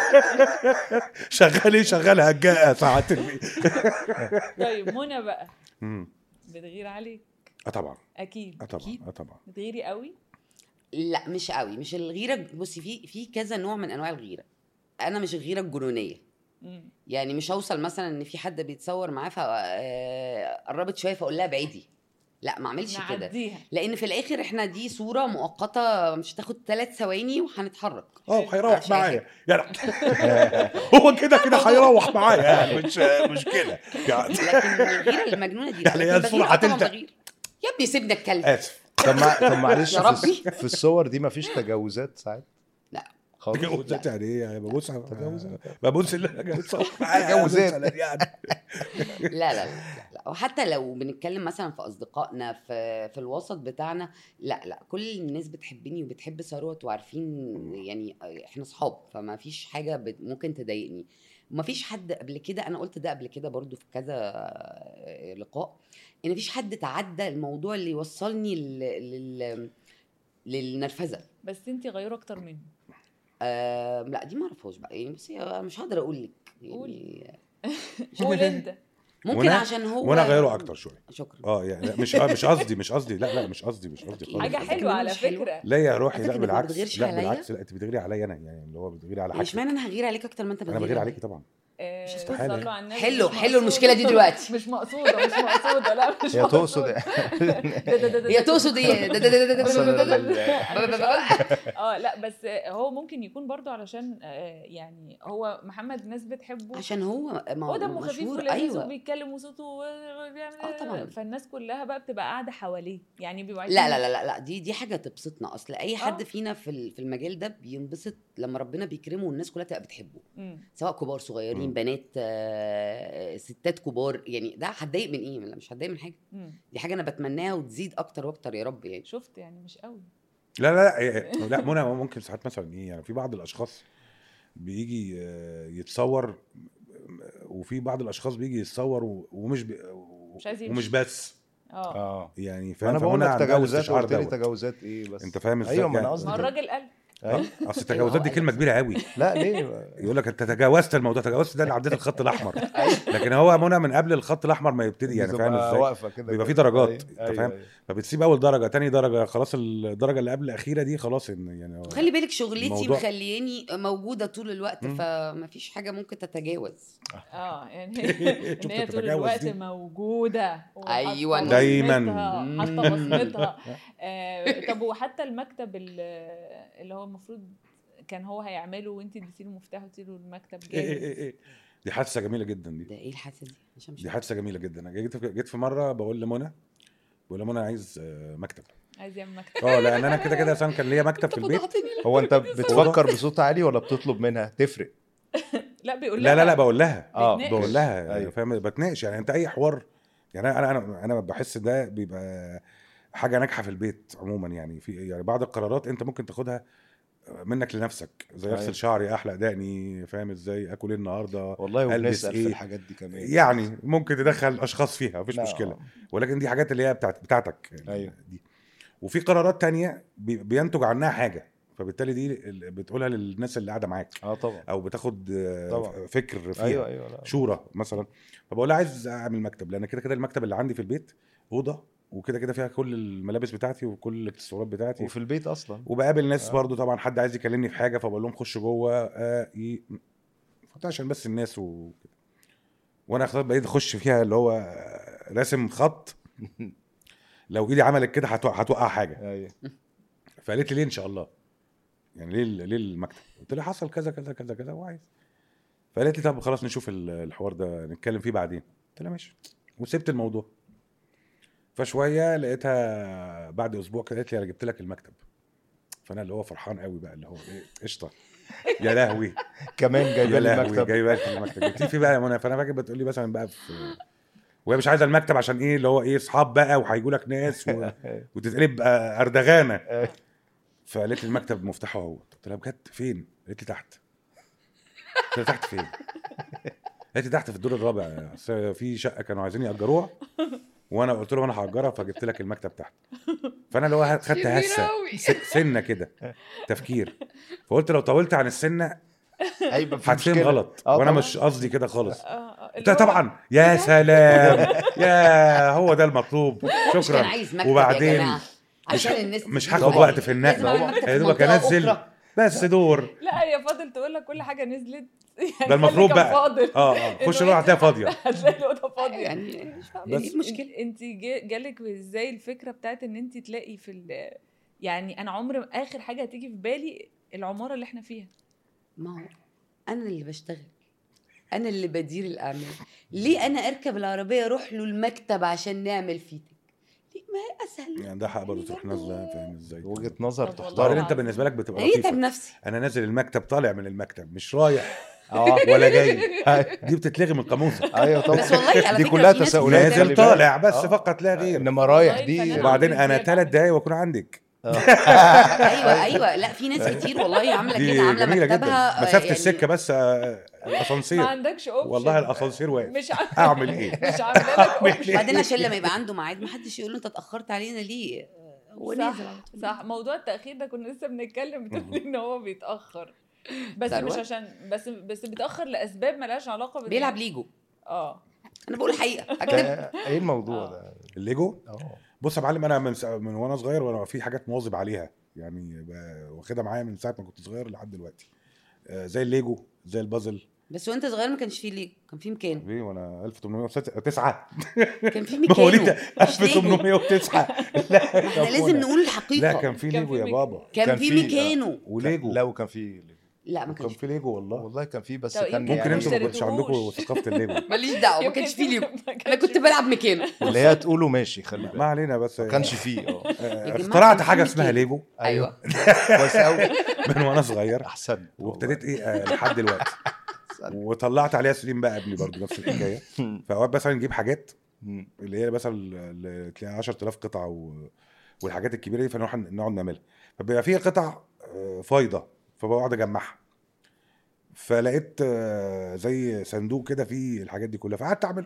شغال ايه شغال هجاء ساعات ال- طيب منى بقى مم. بتغير عليك اه طبعا اكيد اه طبعا أكيد. اه طبعا بتغيري قوي لا مش قوي مش الغيره بصي في في كذا نوع من انواع الغيره انا مش الغيره الجنونيه مم. يعني مش هوصل مثلا ان في حد بيتصور معاه فقربت شويه فاقول لها بعيدي لا ما اعملش كده نعديها لان في الاخر احنا دي صوره مؤقته مش هتاخد ثلاث ثواني وهنتحرك اه هيروح مش معايا يعني هو كده كده هيروح معايا يعني مش مش كده يعني لكن الغيره المجنونه دي يعني هي لكن الصورة بغير- آه طبعاً هتلزق. بغير. يا ابني سيبني اتكلم اسف طب مع... طب معلش يا في, الس- ربي. في الصور دي مفيش تجاوزات ساعات لا. خالص تجاوزات يعني ايه يعني ببص على تجاوزات. ببص اللي انا جاوزات معايا تجاوزات. مثلاً يعني لا لا لا, لا. وحتى لو بنتكلم مثلا في اصدقائنا في في الوسط بتاعنا لا لا كل الناس بتحبني وبتحب ثروت وعارفين يعني احنا صحاب فما فيش حاجه بت- ممكن تضايقني وما فيش حد قبل كده انا قلت ده قبل كده برضو في كذا لقاء ان مفيش حد تعدى الموضوع اللي يوصلني لل, لل... للنرفزه بس انت غيره اكتر منه آه لا دي ما اعرفهاش بقى يعني بس هي مش هقدر اقول لك يعني قول انت ممكن وأنا- عشان هو وانا غيره اكتر شويه شكرا اه يعني لا، مش آه مش قصدي مش قصدي لا لا مش قصدي مش قصدي خالص حاجه قصدك حلوه إن على مش حلوة؟ فكره لا يا روحي قصدك لا إنك ما بالعكس بتغيرش لا عليا؟ بالعكس لا انت بتغيري عليا انا يعني اللي هو بتغيري على حاجه اشمعنى انا هغير عليك اكتر ما انت انا بتغير بغير عليا؟ عليكي طبعا آه، مش استحالة. صلوا على النبي حلو- مش حلو مقصودة. المشكلة دي دلوقتي. مش مقصوده مش مقصوده لا مش هي تقصد مقصودة. ده- ده- ده- ده- هي تقصد ايه ده- ده- ده- ده- ده- أصلاً ده- ده- ال- ده- اه لا بس هو ممكن يكون برضو علشان آه، يعني هو محمد الناس بتحبه عشان هو ما هو دمه خفيف مشهور ولذيذ ايوه وبيتكلم وصوته وبيعمل آه طبعاً. فالناس كلها بقى بتبقى قاعده حواليه يعني بيبقوا لا عايزين- لا لا لا لا دي دي حاجه تبسطنا اصل اي حد آه. فينا في ال- في المجال ده بينبسط لما ربنا بيكرمه والناس كلها تبقى بتحبه مم. سواء كبار صغيرين مم. بنات آه، ستات كبار يعني ده هتضايق من ايه لا مش هتضايق من حاجه مم. دي حاجه انا بتمناها وتزيد اكتر واكتر يا رب يعني شفت يعني مش قوي لا لا لا إيه، لا منى ممكن ساعات مثلا ايه يعني في بعض الاشخاص بيجي آه، يتصور وفي بعض الاشخاص بيجي يتصور و- ومش بي مش عايز يمشي. ومش بس اه اه يعني فانا فاهم بقول فمنى لك عندها تجاوزات الاستشعار قلت لي دوت. تجاوزات ايه بس انت فاهم ازاي ايوه ما انا يعني- قصدي ما كده. الراجل قال أيوة. اصل التجاوزات دي كلمه كبيره قوي لا ليه يقول لك انت تجاوزت الموضوع تجاوزت ده اللي عديت الخط الاحمر أيوة. لكن هو منى من قبل الخط الاحمر ما يبتدي يعني فاهم بتبقى ازاي واقفه كده بيبقى كده. في درجات، أيوة، أنت أيوة، فاهم؟ أيوة. فبتسيب اول درجه تاني درجه خلاص الدرجه اللي قبل الاخيره دي خلاص ان يعني هو- خلي بالك شغلتي الموضوع- مخلياني موجوده طول الوقت مم. فمفيش حاجه ممكن تتجاوز اه يعني شفت ان هي طول التجاوز الوقت دي؟ موجوده وحاطة أيوة. دايماً. بصمتها- حاطه بصمتها آه طب وحتى المكتب ال- اللي هو المفروض كان هو هيعمله وانت اديتي له مفتاح وقلتي له المكتب إيه إيه جاهز إيه إيه. دي حادثه جميله جدا دي ده ايه الحاسه دي عشان مش دي حادثه جميله جدا انا جيت في جيت في مره بقول لمنى بقول لمنى عايز آه، مكتب عايز يعمل مكتب اه لان انا كده كده اصلا كان ليا مكتب في البيت هو انت بتفكر بصوت عالي ولا بتطلب منها تفرق لا بيقول لا لا لا لها بقول لها اه بيتناقش. بقول لها أيوة. فاهم بتناقش يعني انت اي حوار يعني انا انا انا بحس ده بيبقى حاجه ناجحه في البيت عموما يعني في يعني بعض القرارات انت ممكن تاخدها منك لنفسك زي أيوة. اغسل شعري احلق دقني فاهم ازاي اكل ايه النهارده والله ألبس وبنسال إيه؟ في الحاجات دي كمان يعني ممكن تدخل اشخاص فيها مفيش لا، مشكله ولكن دي حاجات اللي هي بتاعت بتاعتك أيوة. دي وفي قرارات تانية بي- بينتج عنها حاجه فبالتالي دي اللي بتقولها للناس اللي قاعده معاك اه طبعا او بتاخد آه، طبعا. فكر فيها ايوه ايوه لا. شورى مثلا فبقول لها عايز اعمل مكتب لان كده كده المكتب اللي عندي في البيت اوضه وكده كده فيها كل الملابس بتاعتي وكل الاكسسوارات بتاعتي وفي البيت اصلا وبقابل ناس آه. برضو طبعا حد عايز يكلمني في حاجه فبقول لهم خشوا جوه آه ي... عشان بس الناس وكده وانا خلاص بقيت اخش فيها اللي هو آه، راسم خط لو ايدي عملت كده هتوقع هتوقع حاجه ايوه فقالت لي ليه ان شاء الله يعني ليه ليه المكتب قلت لها حصل كذا كذا كذا كذا وعايز فقالت لي طب خلاص نشوف ال- الحوار ده نتكلم فيه بعدين قلت لها ماشي وسبت الموضوع فشويه لقيتها بعد اسبوع كده قالت لي انا جبت لك المكتب فانا اللي هو فرحان قوي بقى اللي هو ايه قشطه يا لهوي كمان جايبه يا لي لهوي المكتب جايبه لي المكتب جبت لي فيه بقى يا منى فانا فاكر بتقول لي مثلا بقى في وهي مش عايزه المكتب عشان ايه اللي هو ايه اصحاب بقى وهيجوا لك ناس و... وتتقلب آه، اردغانه فقالت لي المكتب مفتاحه اهو قلت لها بجد فين؟ قالت لي تحت قلت لها تحت فين؟ قالت لي تحت في الدور الرابع أصل في شقه كانوا عايزين ياجروها وانا قلت لهم انا هاجرها فجبت لك المكتب تحت فانا اللي هو خدت شريرة هسه أوي. س- سنه كده تفكير فقلت لو طولت عن السنه هيبقى في هتفهم مشكلة. غلط آه وانا طبعاً. مش قصدي كده خالص آه، آه، قلت اللي لها هو طبعا يا سلام يا هو ده المطلوب كان شكرا عايز مكتب يا وبعدين جماعة. عشان الناس مش تيجي هاخد معايا. وقت في النقل. لازم أعمل مكتب في يا دوبك منطقة انزل أخرى. بس دور لا هي فاضل تقول لك كل حاجه نزلت يعني ده المفروض كان بقى. فاضل اه اه خش إنه الاوضه هتلاقيها أنت- فاضيه هتلاقي الاوضه فاضيه يعني مش فاهمة بس- ايه المشكله انت جا- جالك ازاي الفكره بتاعت ان انت تلاقي في ال- يعني انا عمر اخر حاجه هتيجي في بالي العماره اللي احنا فيها ما هو انا اللي بشتغل انا اللي بدير الاعمال ليه انا اركب العربيه اروح له المكتب عشان نعمل فيتك ليه ما هي اسهل يعني ده حق برضه تروح نازله فاهم ازاي وجهه نظر طب والله تحترم بعدين انت العظيم. بالنسبه لك بتبقى هي تعب لطيفه نفسي انا نازل المكتب طالع من المكتب مش رايح اه ولا جاي دي بتتلغي من قاموسك ايوه طبعا بس والله على دي فكرة كلها في ناس تساؤلات بتعمل- خلي نازل بالك. طالع بس آه. فقط لا غير انما رايح والله دي الفنان وبعدين عمرو انا دياب ثلاث عمل دقايق واكون عندك ايوه ايوه لا في ناس كتير والله عامله دي كده عامله جميله جدا مكتبها آه، مسافه يعني السكه بس آه، ما الاسانسير عندكش اوبشن والله الاسانسير واقف مش عارف اعمل ايه مش عامله لك اوبشن وبعدين عشان لما يبقى عنده ميعاد ما حدش يقول له انت اتاخرت علينا ليه هو نازل على صح طول. صح موضوع التاخير ده كنا لسه بنتكلم بتقولي ان هو بيتاخر بس ثروت؟ مش عشان بس بس بيتاخر لاسباب ملهاش علاقه بال بيلعب ليجو اه انا بقول الحقيقه هكتب ده- ايه الموضوع ده الليجو اه بص يا معلم انا من, سا- من وانا صغير وانا في حاجات مواظب عليها يعني ب- واخدها معايا من ساعه ما كنت صغير لحد دلوقتي آه، زي الليجو زي البازل بس وانت صغير ما كانش فيه ليجو كان فيه مكان ليه وانا 1809 كان فيه مواليد مكانه مش ليجو 1809 لا ما احنا لازم نقول الحقيقه لا كان في كان ليجو في يا مك- بابا كان كان في فيه، مكانه وليجو لا وكان في لا ما كان كانش في ليجو والله والله كان في بس طب كان يمكن ممكن يعني انتوا ما كنتش عندكم اشتريتوهوش. ثقافه الليجو ماليش دعوه ما يمكن كانش فيه ليجو ما انا كانش كنت بلعب مكانه اللي هي تقوله ماشي خلي ما بالك علينا بس ما كانش فيه اه آه، يا جماعة اخترعت كان حاجه في اسمها مكان. ليجو ايوه كويس قوي من وانا صغير احسن وابتديت ايه آه، لحد دلوقتي وطلعت عليها سليم بقى ابني برضه نفس الحكايه فاوقات مثلا نجيب حاجات اللي هي مثلا اللي تلاقي 10000 قطعه و... والحاجات الكبيره دي فنروح نقعد نعملها فبيبقى فيها قطع آه، فايضه فبقعد اجمعها فلقيت آه، زي صندوق كده فيه الحاجات دي كلها فقعدت اعمله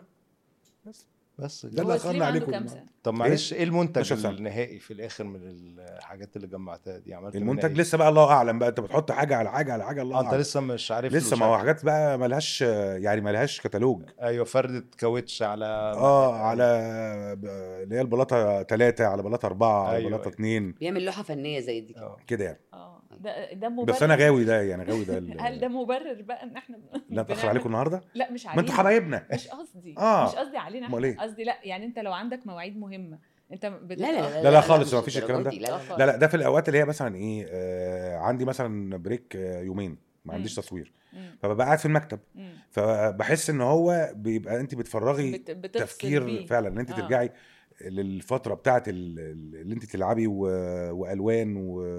بس ده هو اللي سليم اخرنا عنده عليكم كام النهاردة. سنه طب معلش ايه المنتج 12 سنة. النهائي في الاخر من الحاجات اللي جمعتها دي عملت منها المنتج إيه؟ لسه بقى الله اعلم بقى انت بتحط حاجه على حاجه على حاجه الله آه، انت اعلم لسه مش عارف له لسه ما هو شكل. حاجات بقى ملهاش يعني ملهاش كتالوج ايوه فردة كاوتش على اه على ب- اللي هي البلاطه ثلاثة على بلاطه أربعة على أيوة، بلاطه أيوة. اثنين بيعمل لوحه فنيه زي دي آه. كده يعني اه ده ده مبرر بس انا غاوي ده يعني غاوي ده ال- هل ده مبرر بقى ان احنا لا اتاخر بنعمل- عليكم النهارده لا مش ما علينا انتوا حبايبنا مش قصدي آه. مش قصدي علينا أمال احنا إيه؟ قصدي لا يعني انت لو عندك مواعيد مهمه انت بت... لا لا لا لا، لا خالص، مش ما فيش الكلام الدرجات ده. دي، لا لا لا لا لا ده في الاوقات اللي هي مثلا ايه آه عندي مثلا بريك آه يومين ما عنديش مم. تصوير مم. فببقى قاعد في المكتب مم. فبحس ان هو بيبقى انت بتفرغي بت... بتفصل تفكير بيه. فعلا ان انت آه. ترجعي للفتره بتاعت ال- ال- اللي انت تلعبي و... والوان و...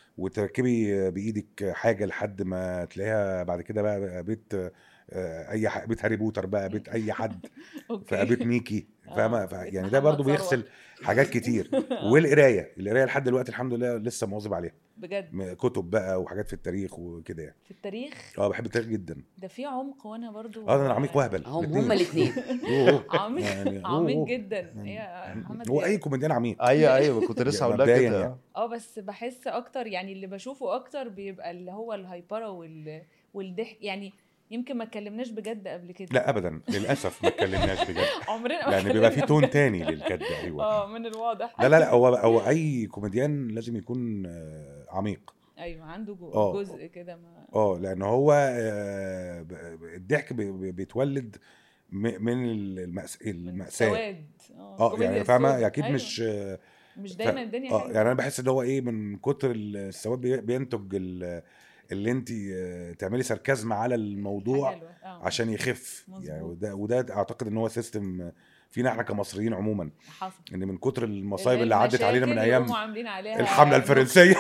وتركبي بايدك حاجه لحد ما تلاقيها بعد كده بقى, بقى بيت آه، اي ح... بيت هاري بوتر بقى بيت اي حد اوكي فبقى بيت ميكي فاهمه آه، ف- بيت يعني ده محمد برضو ثروت. بيغسل حاجات كتير والقرايه القرايه لحد دلوقتي الحمد لله لسه مواظب عليها بجد م- كتب بقى وحاجات في التاريخ وكده يعني في التاريخ اه بحب التاريخ جدا ده في عمق وانا برضو اه ده انا عميق وهبل هم الاتنين. هما الاثنين أوه. عميق يعني عميق أوه. جدا يعني يا محمد هو يا- اي كوميديان عميق ايوه ايوه كنت لسه هقول لك مبدئياً كده يعني. اه بس بحس اكتر يعني اللي بشوفه اكتر بيبقى اللي هو الهايبره وال... والضحك يعني يمكن ما اتكلمناش بجد قبل كده لا ابدا للاسف ما اتكلمناش بجد عمرنا ما لان بيبقى في اتكلمنا تون بجد. تاني للكد ايوه اه من الواضح لا لا لا هو هو اي كوميديان لازم يكون آه، عميق ايوه عنده جو- آه. جزء كده ما اه لان هو آه، ب- ب- الضحك بي- بي- بيتولد م- من المأس... من المأساة سواد اه كوميديا يعني فاهمه السودا. اكيد أيوة. مش آه، مش ف- دايما الدنيا اه حلوة. يعني انا بحس ان هو ايه من كتر السواد بي- بينتج ال- اللي انت آه، تعملي ساركازم على الموضوع حاجة حلوة. آه. عشان يخف مظبوط. يعني وده وده اعتقد ان هو سيستم فينا احنا كمصريين عموما حصل ان من كتر المصايب اللي عدت علينا من المشاكل ايام يقوموا عاملين عليها الحمله الفرنسيه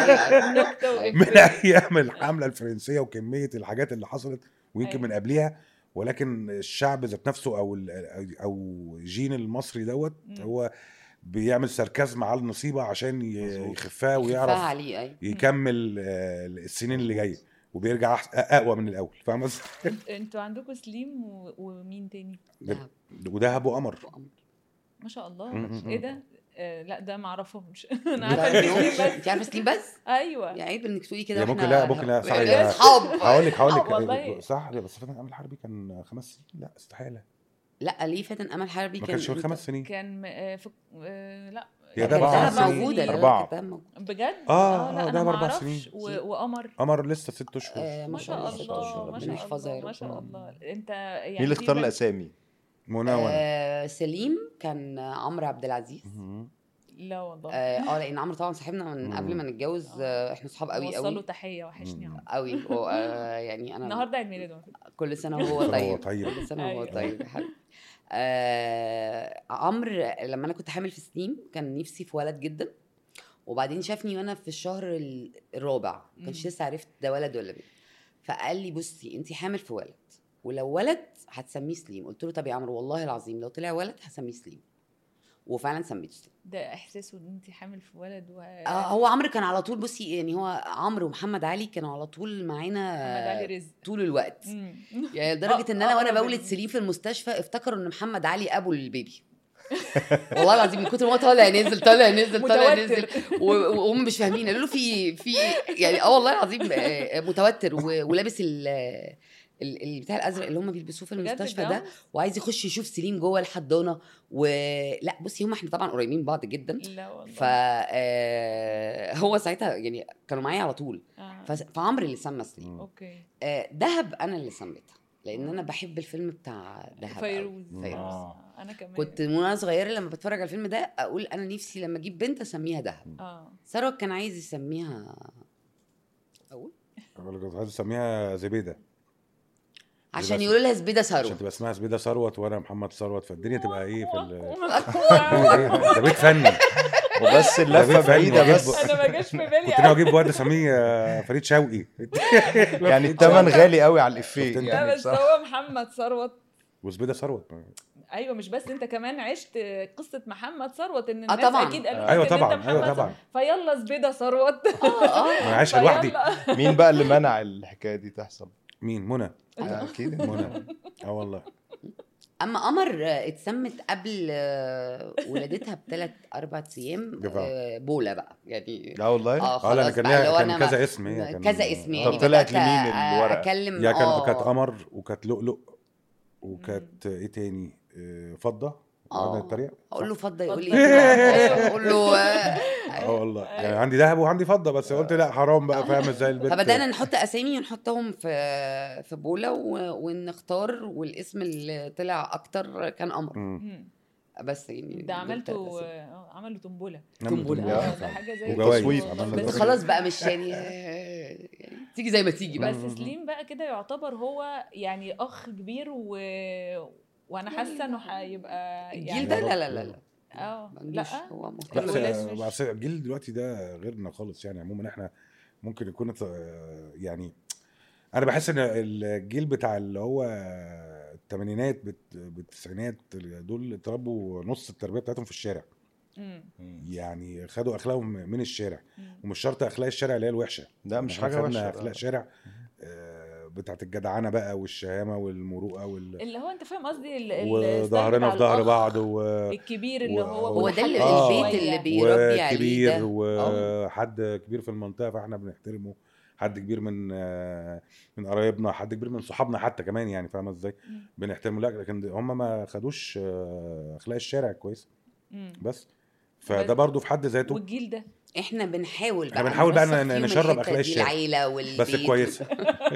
نكتة وإفيه. من ايام الحمله الفرنسيه وكميه الحاجات اللي حصلت ويمكن أيوة. من قبلها ولكن الشعب ذات نفسه او ال- او جين المصري دوت مم. هو بيعمل ساركازم على المصيبه عشان ي- مظبوط. يخفها يخفها ويعرف عليه ايوه يكمل آه، السنين اللي جايه وبيرجع أح- اقوى من الاول فاهم قصدي؟ انتوا عندكم سليم و... ومين تاني دهب ودهب وقمر وقمر. ما شاء الله م- م- ايه م. ده آه لا ده ما اعرفهمش انا لا، عارفه إن اليوم- سليم بس انت عارفه سليم بس؟ ايوه يا عيب انك تقولي كده يا ممكن إحنا- لا ممكن لا صح إحنا يا- اصحاب هقول لك هقول آه، والله. لك صح بس فاتن امل حربي كان خمس سنين لا استحاله لا ليه فاتن امل حربي ما كان كانش من خمس سنين كان م- آه في... آه لا يا كانت ده أربعة دهب سنين. موجوده لا، لا، أربعة. كانت دهب موجودة. بجد آه، لا آه، انا ده ما بأربع اعرفش سنين. و... وقمر قمر لسه ست اشهر آه، ما شاء الله، الله ما ربنا شاء يحفظها يا الله ما رب. شاء الله انت يعني مين اللي في اختار بنت- الاسامي؟ منونة آه سليم كان عمرو عبد العزيز مهم. لا والله اه آه، لان عمرو طبعا صاحبنا من مم. قبل ما نتجوز آه، احنا صحاب قوي وصلوا قوي تحيه وحشني يا مم. عمر قوي و- آه، يعني انا النهارده عيد ميلاده على فكرة. كل سنه وهو هو طيب طيب. كل سنه وهو أيوة. طيب يا حبيبي آه عمرو لما انا كنت حامل في سنين كان نفسي في ولد جدا وبعدين شافني وانا في الشهر ال- الرابع ما كانش مم. لسه عرفت ده ولد ولا بنت فقال لي بصي انت حامل في ولد ولو ولد هتسميه سليم قلت له طب يا عمرو والله العظيم لو طلع ولد هسميه سليم وفعلا سميته سليم ده احساسه ان انت حامل في ولد و آه هو عمرو كان على طول بصي يعني هو عمرو ومحمد علي كانوا على طول معانا محمد علي رزق طول الوقت مم. يعني لدرجه ان انا آه، وانا آه، بولد بال- سليم في المستشفى افتكروا ان محمد علي ابو البيبي والله العظيم من كتر ما هو طالع نزل طالع نزل طالع نزل متوتر و- وهم مش فاهمين قالوا له في في يعني اه والله العظيم آه، متوتر و- ولابس ال ال- ال- بتاع الازرق اللي هم بيلبسوه في بجد المستشفى ده ده وعايز يخش يشوف سليم جوه الحضانه ولا بصي هم احنا طبعا قريبين من بعض جدا لا والله ف آه، هو ساعتها يعني كانوا معايا على طول آه. فس- فعمرو اللي سمى سليم مم. اوكي آه، دهب انا اللي سميتها لان انا بحب الفيلم بتاع دهب أوي. فيروز فيروز. آه. انا كمان كنت من وانا صغيره لما بتفرج على الفيلم ده اقول انا نفسي لما اجيب بنت اسميها دهب اه ثروت كان عايز يسميها اقول أقول لك عايز اسميها زبيده عشان بس- يقولوا لها زبيده عشان ثروت تبقى اسمها زبيده ثروت وانا محمد ثروت فالدنيا تبقى ايه في ال- ده بيت فني وبس ده اللفه بيت فني بعيده وأجيب- بس انا ما جاش في بالي كنت ناوي اجيب واد اسميه آه، فريد شوقي يعني الثمن غالي قوي على الافيه شفت انت؟ لا يعني بس بصراحه هو محمد ثروت وزبيده ثروت ايوه مش بس انت كمان عشت قصه محمد ثروت ان آه الناس طبعاً. اكيد قالوا ايوه لك إن طبعا أنت ايوه محمد طبعا فيلا زبيده ثروت اه اه انا عايشها لوحدي فيلا. مين بقى اللي منع الحكايه دي تحصل؟ مين منى اكيد منى اه والله اما قمر آه، اتسمت قبل آه، ولادتها بثلاث اربع ايام جدع. آه، بولا بقى يعني لا والله اه اه لا خلاص كان بقى اللي هو ليها انا كان كذا ما- اسم هي كان كذا اسم يعني طب طلعت بدأت لمين أ- الورقة؟ اكلم يا كان آه، كانت قمر وكانت لؤلؤ وكانت ايه تاني آه، فضه اه قعدنا نتريق اقول له اتفضل يقول لي اتفضل. كده. اقول له آه، اه والله يعني عندي ذهب وعندي فضه بس قلت لا حرام بقى فاهم ازاي البنت فبدانا نحط اسامي نحطهم في في بوله و- ونختار والاسم اللي طلع اكتر كان قمر مم. مم. بس يعني ده دول عملته تلات أسامي. آه، عملوا تنبله تنبلة. آه، آه، ده حاجه زي وجوايز. تصويت. عملنا بس تصويت. خلاص بقى مش يعني آه، يعني تيجي زي ما تيجي بقى بس سليم بقى كده يعتبر هو يعني اخ كبير و... وانا حاسه انه هيبقى الجيل يعني ده لا لا لا لا اه ما لا عندوش هو مهتم بس الولاد بس مش- بس الجيل دلوقتي ده غيرنا خالص يعني عموما احنا ممكن يكون آه، يعني انا بحس ان الجيل بتاع اللي هو الثمانينات بالتسعينات دول اتربوا نص التربيه بتاعتهم في الشارع مم. يعني خدوا اخلاقهم من الشارع مم. ومش شرط اخلاق الشارع اللي هي الوحشه لا مش إحنا حاجه خدنا وحشه اخلاق لا. شارع آه، بتاعت الجدعنه بقى والشهامه والمروءه وال... اللي هو انت فاهم قصدي ال- ال- وظهرنا الستايل في بتاع ظهر الأخ بعض و... الكبير اللي و- هو هو ده اللي آه. البيت اللي بيربي عليه وكبير ده وحد كبير في المنطقه فاحنا بنحترمه حد كبير من آه، من قرايبنا حد كبير من صحابنا حتى كمان يعني فاهمه ازاي مم. بنحترمه لا لكن هم ما خدوش آه، اخلاق الشارع كويس مم. بس فده بس- برضو في حد ذاته والجيل ده احنا بنحاول بقى إحنا بنحاول بقى نرسخ ن- فيهم نشرب الحتة أخلاق دي، الشارع. العيله والبيت بس كويسه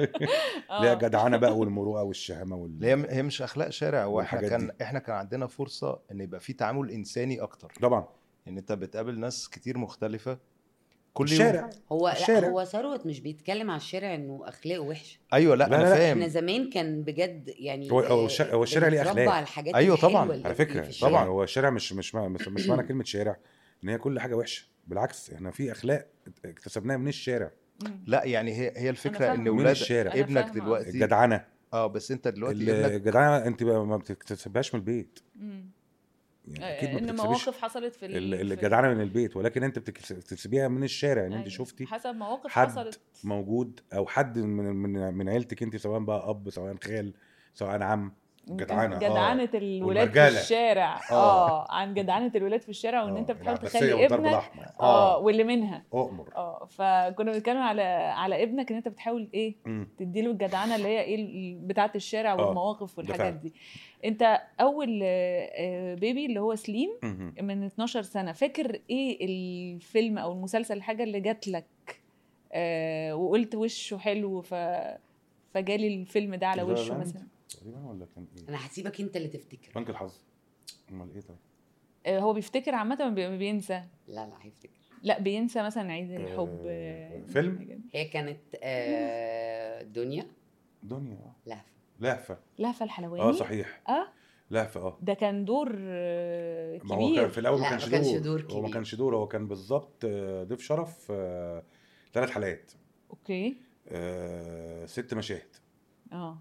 آه. اللي هي الجدعنه بقى والمروءه والشهامه هي وال... هي مش اخلاق شارع هو احنا والحاجات كان دي. احنا كان عندنا فرصه ان يبقى في تعامل انساني اكتر طبعا ان انت بتقابل ناس كتير مختلفه كل الشارع يوم هو لا الشارع. هو ثروت مش بيتكلم على الشارع انه اخلاقه وحشه ايوه لا, لا، انا لا، لا. فاهم احنا زمان كان بجد يعني هو- هو الش- هو الشارع ليه بنتربى أخلاق. على الحاجات أيوة الحلوة طبعاً. اللي على في فكره الشارع. طبعا هو الشارع مش مش معنى مش, مش معنى كلمه شارع ان هي كل حاجه وحشه بالعكس احنا في اخلاق اكتسبناها من الشارع مم. لا يعني هي هي الفكره فاهمة. ان من اولاد الشارع. أنا ابنك فاهمة. دلوقتي الجدعنه اه بس انت دلوقتي ابنك الجدعنه انت بقى ما بتكتسبهاش من البيت مم. يعني اكيد ما ان بتكتسبيش مواقف حصلت في ال- ال- في- الجدعنه من البيت ولكن انت بتكتس- بتكتسبيها من الشارع ان انت أيوة. شفتي حسب مواقف حد حصلت موجود او حد من من من عيلتك انت سواء بقى اب سواء خال سواء عم جدعنه آه. جدعنة الولاد في والمرجلة. الشارع آه. اه عن جدعنة الولاد في الشارع وان آه، انت بتحاول العباسية تخلي والضرب ابنك الأحمر. اه واللي منها اؤمر اه فكنا بنتكلم على على ابنك ان انت بتحاول ايه مم. تديله الجدعنه اللي هي ايه ال- بتاعه الشارع آه، والمواقف ده والحاجات فعلا. دي انت اول آه، آه، بيبي اللي هو سليم مهم. من 12 سنه فاكر ايه الفيلم او المسلسل الحاجه اللي جات لك آه وقلت وشه حلو ف فجالي الفيلم ده على لا وشه لا. مثلا تقريبا ولا كان ايه انا هسيبك انت اللي تفتكر بنك الحظ امال ايه طيب آه هو بيفتكر عامه بي- بينسى لا لا هيفتكر لا بينسى مثلا عيد الحب آه، آه، فيلم؟ الحاجات دي. هي كانت آه دنيا دنيا اه لهفه لهفه لهفه الحلواني اه صحيح اه لهفه اه ده كان دور آه، ما هو كان كبير في الاول لا، ما كانش ما كانش دور, دور هو ما كبير. كانش دور هو كان بالظبط آه، ضيف شرف ثلاث حلقات اوكي آه، ست مشاهد اه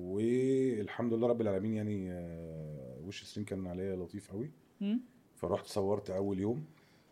والحمد لله رب العالمين يعني آه، وش السين كان عليا لطيف قوي مم. فرحت صورت اول يوم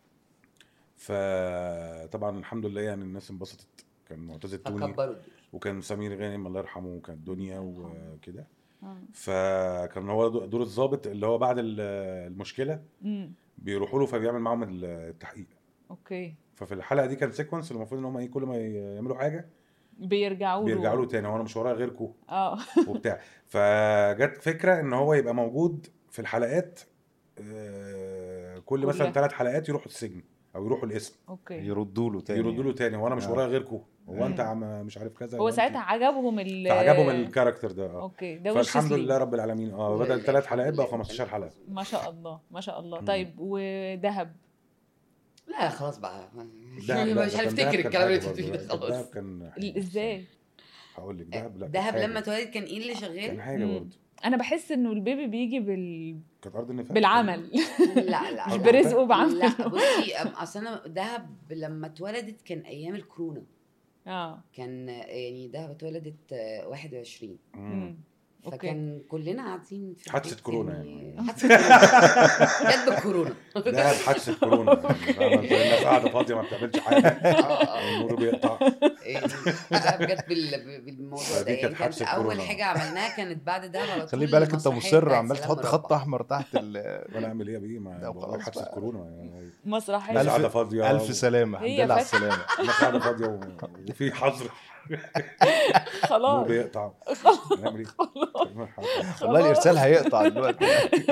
فطبعا الحمد لله يعني الناس انبسطت كان معتز التوني فكبروا الدور وكان سمير غانم الله يرحمه وكانت دنيا وكده اه فكان هو دور الضابط اللي هو بعد ال- المشكله مم. بيروحوا له فبيعمل معاهم التحقيق اوكي ففي الحلقه دي كان سيكونس المفروض ان هم ايه كل ما يعملوا حاجه بيرجعوا له بيرجعوا له تاني هو انا مش ورايا غيركم اه وبتاع فجت فكره ان هو يبقى موجود في الحلقات آه، كل مثلا كلها. ثلاث حلقات يروحوا السجن او يروحوا الاسم اوكي يردوا له تاني يردوا له تاني وانا مش آه. ورايا غيركم هو انت مم. عم مش عارف كذا هو وأنت- ساعتها عجبهم ال فعجبهم الكاركتر ده اه اوكي ده وش فالحمد سليم. لله رب العالمين اه لا، بدل لا، ثلاث الحمد حلقات بقى لله. 15 حلقه ما شاء الله ما شاء الله مم. طيب ودهب لا خلاص بقى دهب لا، مش ده كان هنفتكر دهب كان الكلام اللي حاجة انت بتقوليه برضه. ده دهب خلاص كان ال- ازاي هقول لك دهب لا كان دهب حاجة. لما اتولد كان ايه اللي كان شغال؟ حاجه مم. برضه انا بحس انه البيبي بيجي بال... كانت ارض النفاق بالعمل لا لا مش أرض برزقه بعمل لا بصي أم- اصل انا دهب لما اتولدت كان ايام الكورونا اه كان يعني دهب اتولدت آه، 21 مم. مم. اوكي فكان كلنا قاعدين في حادثة البيت كورونا يعني. حادثة كورونا جت بالكورونا دهب حادثه كورونا يعني فاهمة؟ زي الناس قاعده فاضيه ما بتعملش حاجه آه، آه. النور بيقطع يعني ده بجد بال- بالموضوع دي ده يعني كانت كانت حادثة اول كورونا. حاجه عملناها كانت بعد ده على طول خلي بالك انت المسرحية مصر بتاعت عمال سلام تحط خط مربع. احمر تحت ال وانا اعمل ايه بيه ما ده بقول لك وخلاص حادثه بقى. كورونا يعني مسرحيه ألف- قاعده فاضيه الف سلامه هي الحمد لله على فاتحة. السلامه الناس قاعده فاضيه و- وفي حظر نور خلاص بيقطع نعمل ايه؟ والله الارسال هيقطع دلوقتي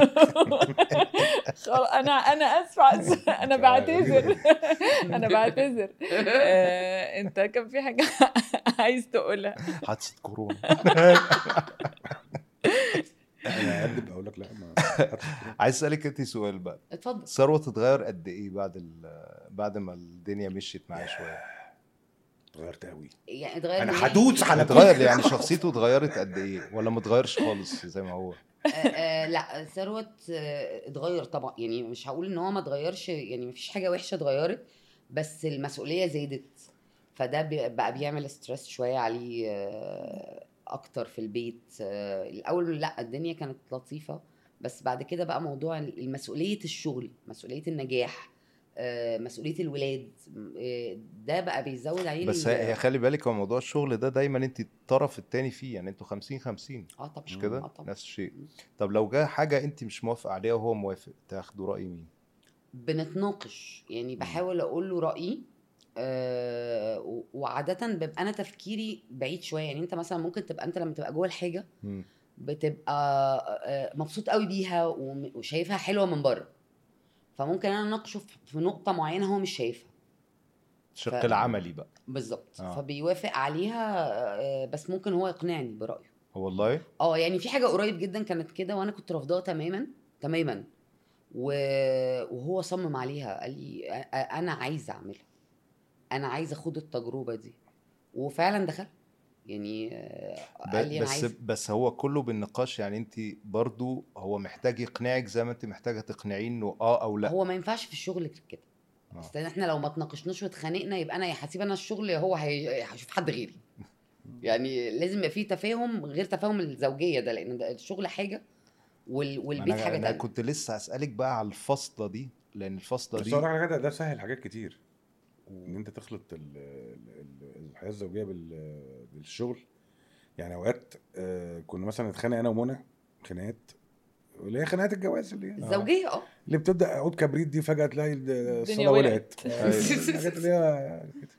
خلاص انا انا اسفه انا بعتذر انا بعتذر آه، انت كان في حاجه عايز تقولها حادثه كورونا انا اكذب اقول لك لا ما حادثة كورونا. عايز اسالك انت سؤال بقى اتفضل ثروه تتغير قد ايه بعد ال- بعد ما الدنيا مشيت معاه شويه اتغيرت قوي يعني اتغير انا من ناحية- هدوس على اتغير يعني شخصيته اتغيرت قد ايه ولا ما اتغيرش خالص زي ما هو آه، آه، لا ثروت آه، اتغير طبعا يعني مش هقول ان هو ما اتغيرش يعني مفيش حاجه وحشه اتغيرت بس المسؤوليه زادت فده بي- بقى بيعمل ستريس شويه عليه آه، اكتر في البيت آه، الاول لا الدنيا كانت لطيفه بس بعد كده بقى موضوع مسؤوليه الشغل مسؤوليه النجاح آه، مسؤوليه الولاد آه، ده بقى بيزود عليه بس ال- هي هي خلي بالك هو موضوع الشغل ده دايما انت الطرف التاني فيه يعني انتوا 50 50 اه طبعا مش كده آه طبعا. نفس الشيء طب لو جه حاجه انت مش موافقه عليها وهو موافق تاخدوا راي مين بنتناقش يعني بحاول اقول له رايي أه و- وعاده ببقى انا تفكيري بعيد شويه يعني انت مثلا ممكن تبقى انت لما تبقى جوه الحاجه مم. بتبقى آه، مبسوط قوي بيها وم- وشايفها حلوه من بره فممكن انا اناقشه في- في نقطه معينه هو مش شايفها الشق ف- العملي بقى بالظبط آه. فبيوافق عليها آه، بس ممكن هو يقنعني برايه هو والله اه يعني في حاجه قريب جدا كانت كده وانا كنت رافضاها تماما تماما و... وهو صمم عليها قال لي أ- أ- انا عايزه اعملها انا عايزه اخد التجربه دي وفعلا دخل يعني آه، ب- قال لي انا بس عايز بس هو كله بالنقاش يعني انت برضو هو محتاج يقنعك زي ما انت محتاجه تقنعيه انه اه او لا هو ما ينفعش في الشغل غير كده آه. بس احنا لو ما تناقشناش واتخانقنا يبقى انا يا هسيب انا الشغل هو هي- هشوف حد غيري يعني لازم يبقى في تفاهم غير تفاهم الزوجيه ده لان ده الشغل حاجه وال... والبيت انا, حاجه أنا تانية كنت لسه هسالك بقى على الفصله دي لان الفصله بس دي اقول لك على حاجه ده سهل حاجات كتير ان انت تخلط ال- ال- ال- الحياه الزوجيه بال- بالشغل يعني اوقات آه، كنا مثلا نتخانق انا ومنى خناقات اللي هي خناقات الجواز اللي هي الزوجيه اه اللي بتبدا عود كبريت دي فجاه تلاقي ال- الصلاه ولعت. ولعت الحاجات اللي هي كده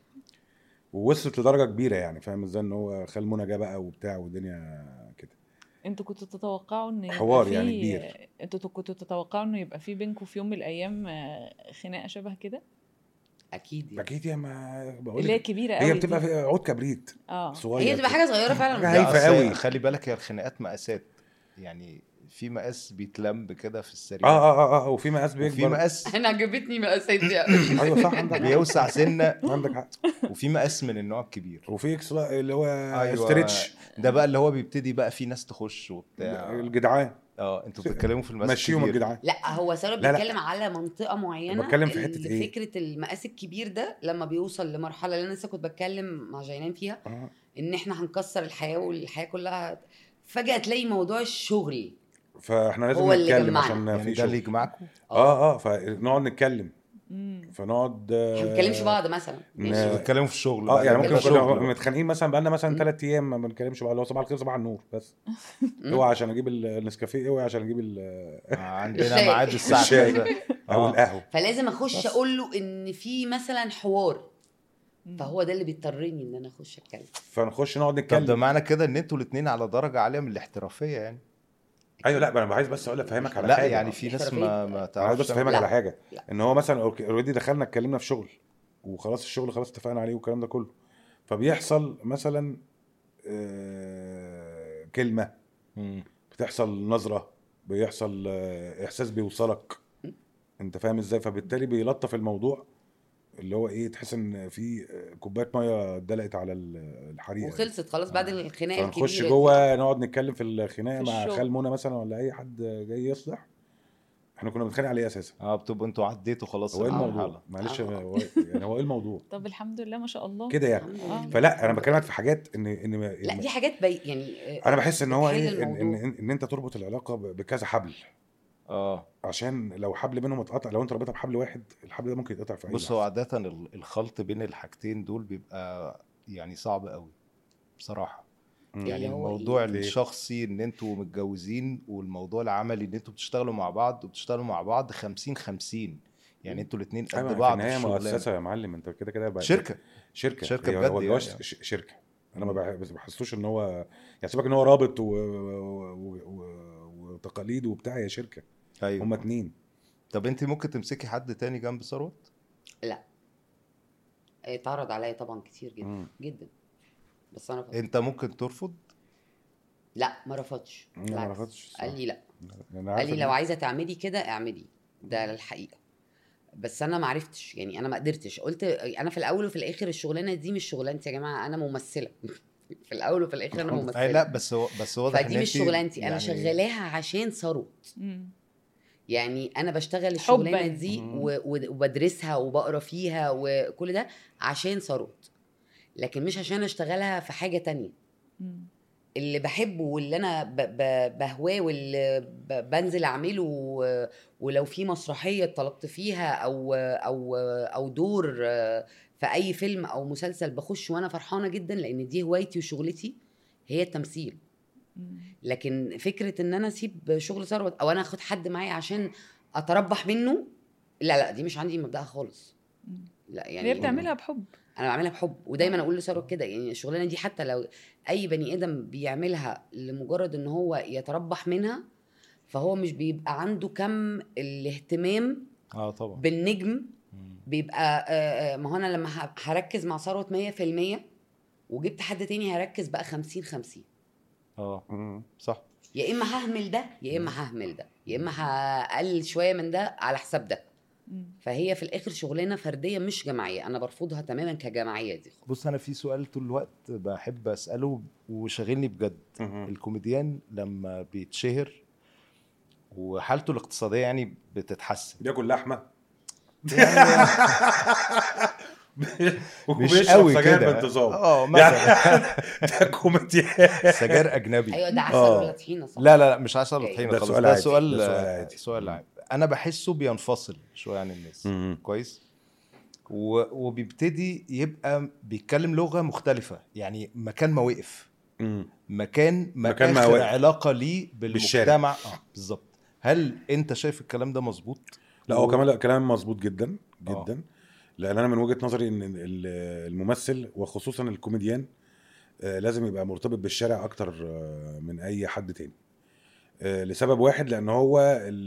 ووصلت لدرجه كبيره يعني فاهم ازاي ان هو خال منى جه بقى وبتاع والدنيا كده انتوا كنتوا تتوقعوا ان يبقى حوار في- يعني كبير. انتوا كنتوا تتوقعوا انه يبقى في بينكم في يوم من الايام آه، خناقه شبه كده اكيد يعني. اكيد يا ما بقول اللي هي لك كبيره قوي هي بتبقى دي. في عود كبريت اه صغير هي بتبقى كده. حاجه صغيره فعلا حاجة لا، هايفة أصل قوي. خلي بالك هي الخناقات مقاسات يعني في مقاس بيتلم كده في السريع اه اه اه اه وفي مقاس وفي بيكبر مقاس انا عجبتني مقاسات دي ايوه صح عندك حق. بيوسع سنه عندك حق وفي مقاس من النوع الكبير وفي اكس اللي هو أيوة. ستريتش ده بقى اللي هو بيبتدي بقى في ناس تخش وبتاع الجدعان اه انتوا بتتكلموا في المقاس مشيهم الكبير. الجدعان لا هو ساره لا، لا. بيتكلم على منطقه معينه بتكلم في حتة اللي إيه؟ فكره المقاس الكبير ده لما بيوصل لمرحله اللي انا لسه كنت بتكلم مع جينان فيها آه. ان احنا هنكسر الحياه والحياه كلها فجاه تلاقي موضوع الشغل فاحنا لازم هو اللي نتكلم جمعنا. عشان يعني في ده اللي شغل يجمعكم اه اه فنقعد نتكلم مم. فنقعد احنا ما بنتكلمش بعض مثلا ن- ماشي بتتكلموا في الشغل اه بقى، يعني ده ممكن كده نكون شغل. متخانقين مثلا بقالنا مثلا مم. ثلاث ايام ما بنتكلمش بعض اللي هو صباح الخير صباح النور بس مم. اوعى عشان اجيب ال- النسكافيه اوعى عشان اجيب ال- آه، عندنا الشاي. ميعاد الساعه الشاي. كذا او آه. القهوه فلازم اخش بس. اقول له ان في مثلا حوار مم. فهو ده اللي بيضطرني ان انا اخش اتكلم فنخش نقعد طب ده نتكلم معنى كده ان انتوا الاثنين على درجه عاليه من الاحترافيه يعني ايوه لا انا عايز بس اقول افهمك على لا حاجه يعني في ناس ما ما انا عايز تعرفش بس تعمل افهمك لا. على حاجه لا. ان هو مثلا اوريدي دخلنا اتكلمنا في شغل وخلاص الشغل خلاص اتفقنا عليه والكلام ده كله فبيحصل مثلا آه، كلمه مم. بتحصل نظره بيحصل آه، احساس بيوصلك انت فاهم ازاي فبالتالي بيلطف الموضوع اللي هو ايه تحس ان في آه، كوبايه ميه اتدلقت على ال- الحريقه وخلصت خلاص بعد الخناقه الكبيره فنخش دي. جوه نقعد نتكلم في الخناقه في مع الشغل. خال منى مثلا ولا اي حد جاي يصلح احنا كنا بنتخانق عليه اساسا اه بتبقوا انتوا عديتوا خلاص هو ايه المرحلة. الموضوع معلش آه. هو يعني هو ايه الموضوع طب الحمد لله ما شاء الله كده يعني الحمد آه. لله. فلا انا بكلمك في حاجات ان ان لا دي حاجات بي يعني آه، انا بحس ان هو بتحل ايه ان, ان, الموضوع. ان انت تربط العلاقه ب- بكذا حبل اه عشان لو حبل منهم اتقطع لو انت رابطها بحبل واحد الحبل ده ممكن يتقطع في اي بص هو لحظة. عادة ال- الخلط بين الحاجتين دول بيبقى يعني صعب قوي بصراحه يعني اللي هو الموضوع إيه؟ الشخصي ان انتوا متجوزين والموضوع العملي ان انتوا بتشتغلوا مع بعض وبتشتغلوا مع بعض 50 50 يعني انتوا الاثنين قد ايوه في بعض في النهايه الشغلانه مؤسسه يا معلم انت كده كده بقى- شركه شركه شركة هي بجد هو الجواز يعني. ش- شركه انا ما بح- بس بحسوش ان هو يعني سيبك ان هو رابط و... و... و... وتقاليد وبتاع هي شركه ايوه هما اتنين طب انت ممكن تمسكي حد تاني جنب ثروت لا اتعرض عليا طبعا كتير جدا مم. جدا بس انا انت ممكن ترفض لا ما رفضش لا، ما بالعكس. رفضش قال لي لا أنا قال عارف لي إن- لو عايزه تعملي كده اعملي ده الحقيقه بس انا ما عرفتش يعني انا ما قدرتش قلت انا في الاول وفي الاخر الشغلانه دي مش شغلانتي يا جماعه انا ممثله في الاول وفي الاخر انا ممثله اي لا بس هو بس واضح فدي إن مش انتي شغلانتي انا يعني- شغالاها عشان ثروت مم. يعني انا بشتغل الشغلانه حباً. دي مم. و- و- وبدرسها وبقرا فيها وكل ده عشان ثروت لكن مش عشان اشتغلها في حاجه تانية مم. اللي بحبه واللي انا ب- ب- بهواه واللي ب- بنزل اعمله و- ولو في مسرحيه اتطلبت فيها او او او دور في اي فيلم او مسلسل بخش وانا فرحانه جدا لان دي هوايتي وشغلتي هي التمثيل مم. لكن فكره ان انا اسيب شغل ثروت او انا اخد حد معايا عشان اتربح منه لا لا دي مش عندي مبدأها خالص مم. لا يعني هي بتعملها بحب انا بعملها بحب ودايما اقول لثروت كده يعني الشغلانه دي حتى لو اي بني ادم بيعملها لمجرد ان هو يتربح منها فهو مش بيبقى عنده كم الاهتمام اه طبعا بالنجم مم. بيبقى آه، آه، ما هو انا لما ه- هركز مع ثروت 100% وجبت حد تاني هركز بقى 50 50 اه مم. صح يا اما ههمل ده يا اما ههمل ده يا اما هقلل شويه من ده على حساب ده مم. فهي في الاخر شغلانه فرديه مش جماعيه انا برفضها تماما كجماعيه دي بص انا في سؤال طول الوقت بحب اساله وشاغلني بجد مم. الكوميديان لما بيتشهر وحالته الاقتصاديه يعني بتتحسن بياكل لحمه مش وبيشرب قوي سجاير كده بانتظام اه مثلا ده كوميديان سجاير اجنبي ايوه ده عسل آه. ولا طحينه صح لا لا لا مش عسل أوكي. وطحينه ده خالص سؤال ده عادي. سؤال ده سؤال عادي. سؤال عادي انا بحسه بينفصل شويه عن الناس مم. كويس و... وبيبتدي يبقى بيتكلم لغه مختلفه يعني مكان ما وقف مم. مكان ما مكان مكان ما اخر واقف. علاقه ليه بالشارع. بالمجتمع اه بالظبط هل انت شايف الكلام ده مظبوط لا هو كمان لا كلام مظبوط جدا آه. جدا لان انا من وجهه نظري ان ال- الممثل وخصوصا الكوميديان آه، لازم يبقى مرتبط بالشارع اكتر آه، من اي حد تاني آه، لسبب واحد لان هو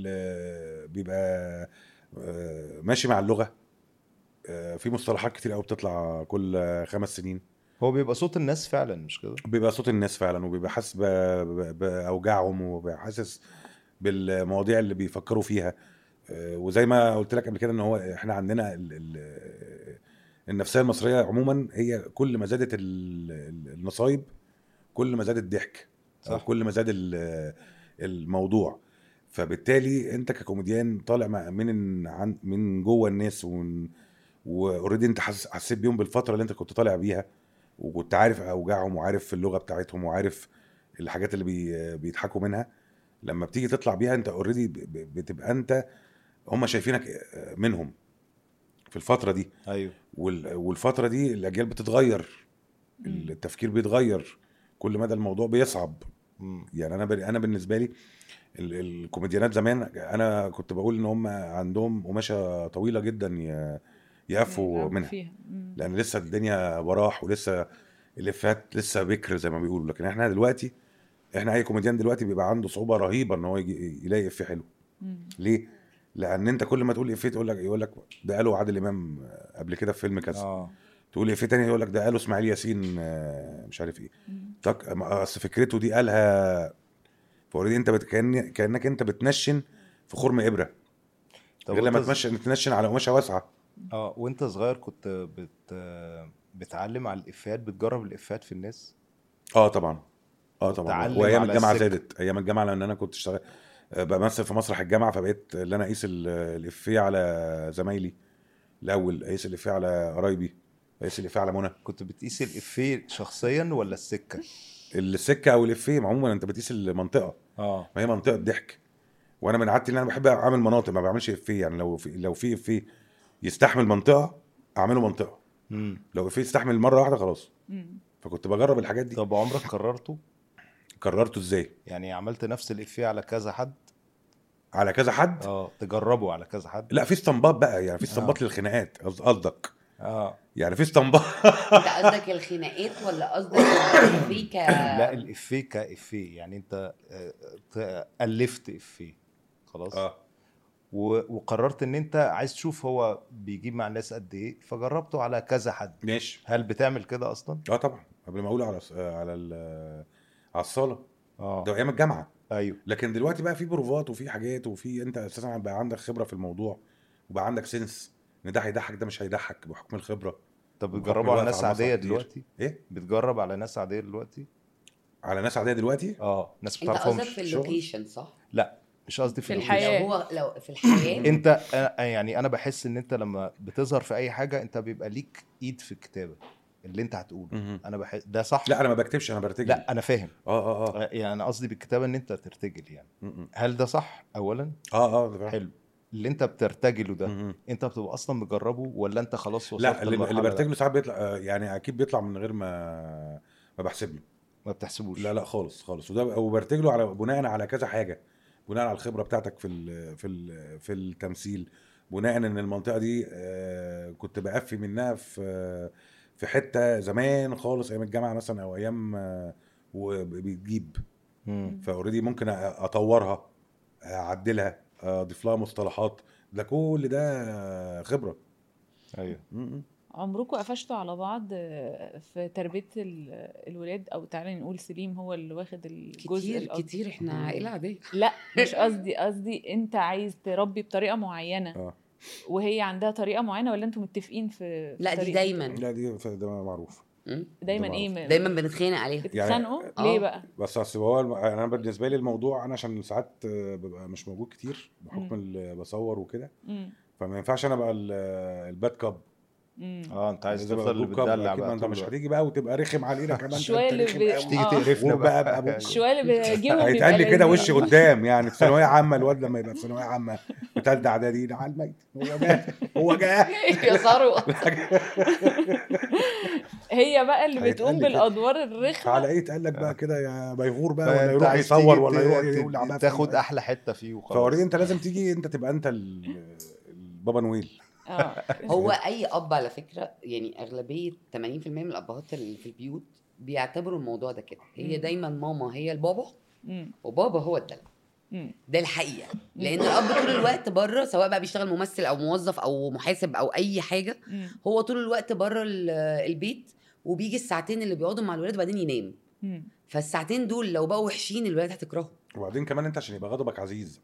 ال- بيبقى آه، ماشي مع اللغه آه، في مصطلحات كتير قوي بتطلع كل خمس سنين هو بيبقى صوت الناس فعلا مش كده بيبقى صوت الناس فعلا وبيبقى حاسس ب- ب- باوجاعهم وبيبقى حاسس بالمواضيع اللي بيفكروا فيها آه، وزي ما قلت لك قبل كده ان هو احنا عندنا ال ال النفسيه المصريه عموما هي كل ما زادت ال- ال- النصايب كل ما زاد الضحك او صح. كل ما زاد ال- الموضوع فبالتالي انت ككوميديان طالع مع- من عن من جوه الناس واوريدي انت حس- حسيت بيهم بالفتره اللي انت كنت طالع بيها وكنت عارف اوجاعهم وعارف اللغه بتاعتهم وعارف الحاجات اللي بي بيضحكوا منها لما بتيجي تطلع بيها انت اوريدي بتبقى انت هم شايفينك منهم في الفتره دي ايوه وال- والفتره دي الاجيال بتتغير مم. التفكير بيتغير كل مدى الموضوع بيصعب مم. يعني انا بن- انا بالنسبه لي ال- الكوميديانات زمان انا كنت بقول ان هم عندهم قماشه طويله جدا ي- يقفوا يلعبوا منها فيها مم. لان لسه الدنيا براح ولسه الافات لسه بكر زي ما بيقولوا لكن احنا دلوقتي احنا اي كوميديان دلوقتي بيبقى عنده صعوبه رهيبه ان هو يجي يلاقي افيه حلو مم. ليه؟ لان انت كل ما تقول افيه تقول لك يقول لك ده قاله عادل امام قبل كده في فيلم كذا اه تقول افيه تاني يقول لك ده قاله اسماعيل ياسين آه، مش عارف ايه مم. تك ما- اصل فكرته دي قالها فاوريدي انت بت... كأن... كانك انت بتنشن في خرم ابره طب غير لما وانت- تمشن تنشن على قماشه واسعه اه وانت صغير كنت بت بتعلم على الافيهات بتجرب الافيهات في الناس اه طبعا اه طبعا وتعلم وايام على الجامعه السكة. زادت ايام الجامعه لان انا كنت اشتغل آه، بمثل في مسرح الجامعه فبقيت اللي انا اقيس ال- الافيه على زمايلي الاول اقيس الافيه على قرايبي اقيس الافيه على منى كنت بتقيس الافيه شخصيا ولا السكه السكه او الافيه عموما انت بتقيس المنطقه اه ما هي منطقه ضحك وانا من عادتي ان انا بحب اعمل مناطق ما بعملش افيه يعني لو في لو في افيه يستحمل منطقه اعمله منطقه مم. لو افيه يستحمل مره واحده خلاص مم. فكنت بجرب الحاجات دي طب عمرك قررته قررته ازاي يعني عملت نفس الافيه على كذا حد على كذا حد اه تجربه على كذا حد لا في استنباط بقى يعني في استنباط للخناقات قصد- قصدك اه يعني في استنباط انت قصدك الخناقات ولا قصدك الإفيه ك لا الافيه كافيه يعني انت آه، ت- الفت افيه خلاص اه و- وقررت ان انت عايز تشوف هو بيجيب مع الناس قد ايه فجربته على كذا حد ماشي هل بتعمل كده اصلا اه طبعا قبل ما اقول على على ال- على الصاله اه ده ايام الجامعه ايوه لكن دلوقتي بقى في بروفات وفي حاجات وفي انت اساسا بقى عندك خبره في الموضوع وبقى عندك سنس ان ده هيضحك ده مش هيضحك بحكم الخبره طب بحكم بتجربه على الوقت ناس على عاديه المسرح كتير. دلوقتي ايه بتجرب على ناس عاديه دلوقتي على ناس عاديه دلوقتي اه ناس انت قصدك بتعرفهمش في شغل؟ اللوكيشن صح؟ لا مش قصدي في, في اللوكيشن. الحياة. لو هو لو في الحياه انت أنا- يعني انا بحس ان انت لما بتظهر في اي حاجه انت بيبقى ليك ايد في الكتابه اللي انت هتقوله مهم. انا بحس ده صح لا انا ما بكتبش انا برتجل لا انا فاهم اه اه اه آه، يعني انا قصدي بالكتابه ان انت ترتجل يعني م-م. هل ده صح اولا اه اه ده فعلا. حلو اللي انت بترتجله ده مهم. انت بتبقى اصلا مجربه ولا انت خلاص وصلت لا اللي, للمرحلة اللي ده؟ برتجله ساعات بيطلع آه، يعني اكيد بيطلع من غير ما ما بحسب له ما بتحسبوش لا لا خالص خالص وده وبرتجله على بناء على كذا حاجه بناء على الخبره بتاعتك في ال في ال في التمثيل بناء ان المنطقه دي آه، كنت بقفي منها في في حته زمان خالص ايام الجامعه مثلا او ايام آه، وبتجيب مم. فاوريدي ممكن أ- اطورها اعدلها اضيف لها مصطلحات ده كل ده خبره ايوه م-م. عمركم قفشتوا على بعض آه، في تربيه ال- الولاد او تعالى نقول سليم هو اللي واخد الجزء كتير الأكبر. كتير احنا عائله عاديه لا مش قصدي قصدي انت عايز تربي بطريقه معينه اه وهي عندها طريقه معينه ولا انتوا متفقين في في لا دي طريقة؟ دايما لا دي ده معروف م? دايما ده ايه معروف. م- دايما بنتخانق عليها بتتخانقوا آه. ليه بقى بس اصل هو الم- انا بالنسبه لي الموضوع انا عشان ساعات آه، ببقى مش موجود كتير بحكم اللي بصور وكده مم. فما ينفعش انا بقى ال- الباد كاب مم. اه انت عايز لازم تفضل أبقى اللي good cop. بتدلع أكيد ما بقى انت طول مش الوقت. هتيجي بقى وتبقى رخم علينا كمان شوية أنت اللي رخم بي- قوي. تيجي آه. تقرفنا وبقى بقى بقى شويه اللي بيجيبهم هيتقال لي كده لذيذ. وش قدام يعني في ثانويه عامه الواد لما يبقى في ثانويه عامه وثالثه اعدادي ده على الميت هو جاه هو جاه يا ثروه هي بقى اللي هيتقال بتقوم لي كده. بالادوار الرخمه على ايه اتقال لك بقى كده يا بيغور بقى ولا فأنت يروح عايز يصور تيجي ولا ت- يروح ت- يقول عمال تاخد احلى حته فيه وخلاص فوريدي انت لازم تيجي انت تبقى انت ال- البابا نويل اه هو اي اب على فكره يعني اغلبيه 80% من الابهات اللي في البيوت بيعتبروا الموضوع ده كده هي مم. دايما ماما هي البابا مم. وبابا هو الدلع مم. ده الحقيقه لان الاب طول الوقت بره سواء بقى بيشتغل ممثل او موظف او محاسب او اي حاجه مم. هو طول الوقت بره ال- البيت وبيجي الساعتين اللي بيقعدوا مع الولاد وبعدين ينام مم. فالساعتين دول لو بقوا وحشين الولاد هتكرههم وبعدين كمان انت عشان يبقى غضبك عزيز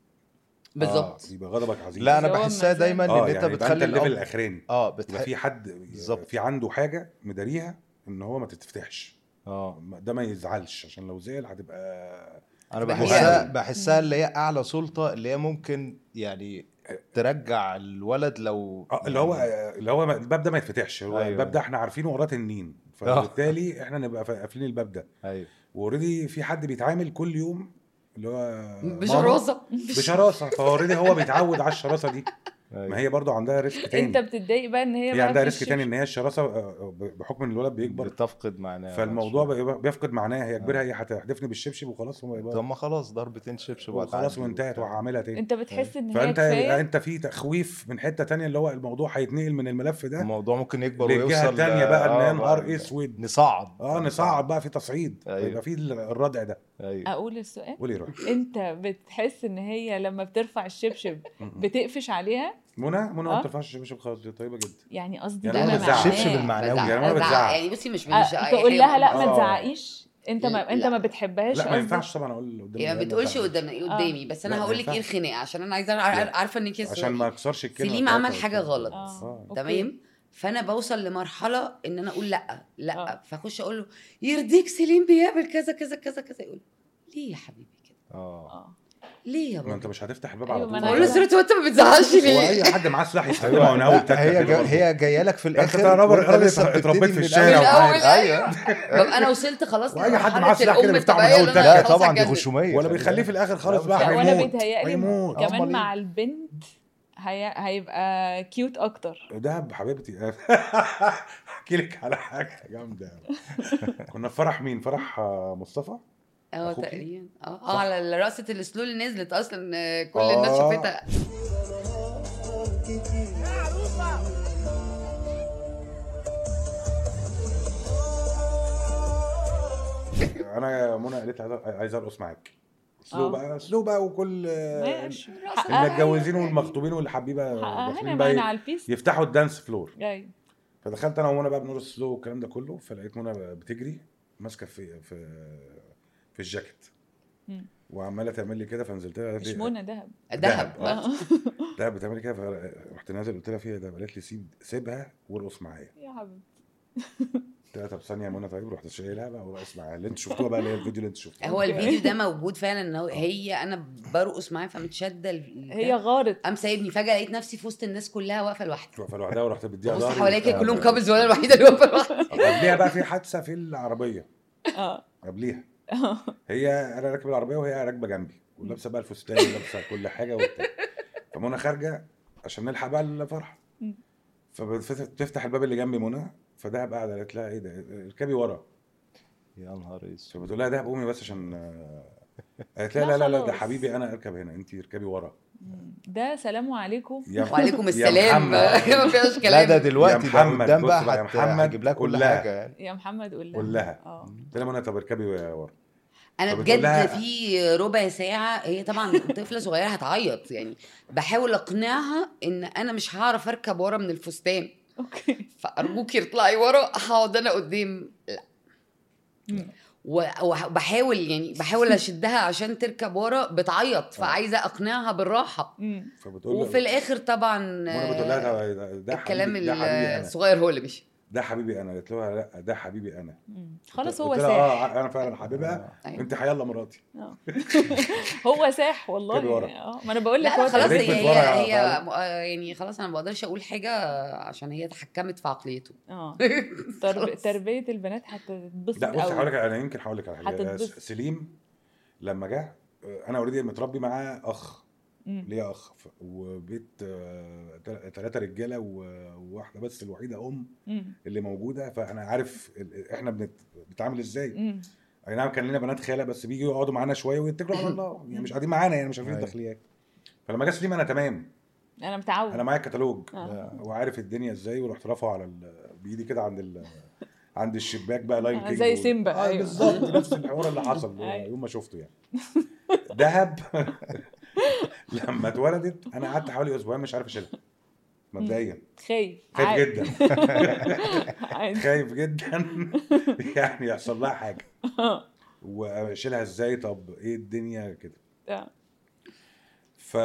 بالظبط يبقى غضبك عزيز لا انا هو بحسها مزاج. دايما اه ان انت يعني يبقى بتخلي انت الليفل الاب الاخراني اه يبقى بتح... في حد بالظبط. في عنده حاجه مداريها ان هو ما تتفتحش اه ده ما يزعلش عشان لو زعل هتبقى انا بقى بحسها هي- بحسها اللي هي اعلى سلطه اللي هي ممكن يعني ترجع الولد لو اه اللي هو يعني- اللي هو الباب ده ما يتفتحش هو أيوة. الباب ده احنا عارفينه وراه تنين فبالتالي احنا نبقى قافلين الباب ده ايوه واوريدي في حد بيتعامل كل يوم اللي هو ماما بشراسه بشراسه فاوريدي هو بيتعود على الشراسه دي أيوة. ما هي برضو عندها ريسك تاني انت بتتضايق بقى ان هي هي بقى عندها في ريسك تاني الشبشب. ان هي الشراسه آه، بحكم ان الولد بيكبر بتفقد معناها فالموضوع بقى- بيفقد معناه هي كبيرها هي هتحدفني بالشبشب وخلاص هو طب يبقى ما خلاص ضربتين شبشب خلاص وهتعدي وانتهت وبتاع. وهعملها تاني انت بتحس ان هي فانت كفايه انت في تخويف من حته تانية اللي هو الموضوع هيتنقل من الملف ده الموضوع ممكن يكبر للجهه ويوصل التانية بقى ان آه، هي نهار بقى اسود نصعد اه نصعد بقى في تصعيد أيوة. يبقى في الردع ده ايوه اقول السؤال قولي روح انت بتحس ان هي لما بترفع الشبشب بتقفش عليها منى منى آه. ما بترفعش الشبشب خالص دي طيبه جدا يعني قصدي يعني ده أنا انا بزعق. معناه الشبشب المعنوي. بزعق- يعني أنا بزعق. بتزعق. يعني بصي مش مش آه، أي تقول حاجة لها لا ما آه. تزعقيش انت ما انت لا. ما بتحبهاش لا ما قصدي. ينفعش طبعا اقول اللي قدامي هي ما لا، بتقولش ينفعش. قدام قدامي بس لا، انا ما هقول لك ايه ينفعش. الخناقه عشان انا عايزه أع- لا. عارفه انك عشان ما اكسرش الكلمه سليم بتاعتها عمل حاجه وكده. غلط اه أوكي. تمام فانا بوصل لمرحله ان انا اقول لا لا آه. فاخش اقول له يرضيك سليم بيعمل كذا كذا كذا كذا يقول ليه يا حبيبي كده اه اه ليه يا ما انت بابا مش هتفتح الباب أيوة، على ما طول أنا بقول له عايزة- سرت وانت ما بتزعلش هو ليه اي حد معاه سلاح يستخدمه من اول تكه هي كده جا برضه. هي جايه لك في انت الاخر راجل وانت راجل لسه اتربيت بتبتدي في من الشارع الأول. وعارف. ايوه ببقى انا وصلت خلاص وأي حد لمرحلة معاه سلاح كده الأم بيفتحه من الطبيعية أول اللي أنا لا خلاص طبعا دي هتجنن. غشوميه ولا خلي بيخليه بالك. في الاخر خالص لا، بقى لا وانا هيموت بيتهيألي هيموت كمان أمال مع إيه؟ البنت هي... هيبقى كيوت اكتر ده حبيبتي احكي لك على حاجه جامده أوي. كنا في فرح مين فرح آه، مصطفى اه أخوكي؟ تقريبا اه صح. اه على رقصه السلو اللي نزلت اصلا آه، كل الناس آه. شافتها انا يا منى قالت لي عايزة- عايز ارقص معاك سلو آه. بقى سلو بقى وكل آه، ماشي المتجوزين والمخطوبين واللي حابين حقها هنا داخلين بقى معانا ي- على البيست يفتحوا الدانس فلور ايوه فدخلت انا ومنى بقى بنرقص سلو والكلام ده كله فلقيت منى بتجري ماسكه في في في الجاكيت مم. وعماله تعمل لي كده فنزلت لها قالت مش لي منى دهب دهب آه. لا بتعمل لي كده فرحت نازل قلت لها فيها ده قالت لي سيب سيبها وارقص معايا يا حبيبي قلت لها طب ثانيه يا منى طيب رحت شايلها بقى ورقص معاها اللي انت شفتوها بقى اللي هي الفيديو اللي انت شفتوه هو الفيديو ده موجود فعلا ان هو هي انا برقص معاه فمتشده ال- هي غارت قام سايبني فجاه لقيت نفسي في وسط الناس كلها واقفه لوحدي واقفه لوحدها ورحت بديها ببص ظهري حواليا كده وبتاع. كلهم كابلز وانا الوحيده اللي واقفه لوحدي قبليها بقى في حادثه في العربيه اه قبليها هي انا راكب العربيه وهي راكبه جنبي ولابسه بقى الفستان ولابسه كل حاجه وبتاع فمنى خارجه عشان نلحق بقى الفرح مم. فبتفتح الباب اللي جنبي منى فدهب قاعده قالت لها ايه ده اركبي ورا يا نهار اسود فبتقول لها دهب قومي بس عشان آه، قالت لها لا لا لا لا ده خلاص. حبيبي انا اركب هنا انت اركبي ورا ده سلام عليكم يا وعليكم يا السلام محمد. ما فيهاش لا كلام ده دلوقتي يا ده محمد، قدام بص بقى بقى يا هت- محمد، هجيب لها كل قول لها. حاجه يعني يا محمد قول لها قول لها. اه قلت لها منى طب اركبي ورا انا فبتقول بجد لها- في ربع ساعه هي طبعا طفله صغيره هتعيط يعني بحاول اقنعها ان انا مش هعرف اركب ورا من الفستان اوكي فارجوكي اطلعي ورا هقعد انا قدام لا مم. و- وبحاول يعني بحاول اشدها عشان تركب ورا بتعيط فعايزه اقنعها بالراحه مم. فبتقول له وفي الاخر طبعا منى بتقول لها ده- ده- ده الكلام حبيبي ده حبيبي انا الصغير هو اللي مشي ده حبيبي انا قلت لها لا ده حبيبي انا مم. خلاص قلت هو لها ساح اه انا فعلا حبيبها أيوة. انت حيلا مراتي آه. هو ساح والله كده ورا. اه ما انا بقول لك لا لا هو خلاص ده- ركبت هي ورا يا هي, هي فعلا. آه، يعني خلاص انا ما بقدرش اقول حاجه عشان هي تحكمت في عقليته اه ترب... خلاص. تربيه البنات هتتبسط لا بص هقول لك قوي انا يمكن هقول لك على حاجه هتتبسط. سليم لما جه آه، انا اوريدي متربي معاه اخ مم. ليا اخ ف- وبيت ثلاثه رجاله و- وواحده بس الوحيده ام مم. اللي موجوده فانا عارف ال- احنا بنت- بنتعامل ازاي مم. اي نعم كان لنا بنات خاله بس بيجوا يقعدوا معانا شويه ويتكلوا على الله يعني مش قاعدين معانا يعني مش عارفين أيوة. الداخليات فلما جه سليم انا تمام انا متعود انا معايا كتالوج آه. وعارف الدنيا ازاي ورحت رافعه على ال- بايدي كده عند ال عند الشباك بقى لاين آه، كينج زي و- سيمبا، آه أيوة. بالظبط نفس الحوار اللي حصل أيوة. يوم ما شفته يعني دهب لما اتولدت انا قعدت حوالي اسبوعين مش عارف اشيلها مبدئيا خايف خايف عادي. جدا عادي. خايف جدا يعني يحصل لها حاجه واشيلها ازاي طب ايه الدنيا كده آه. ف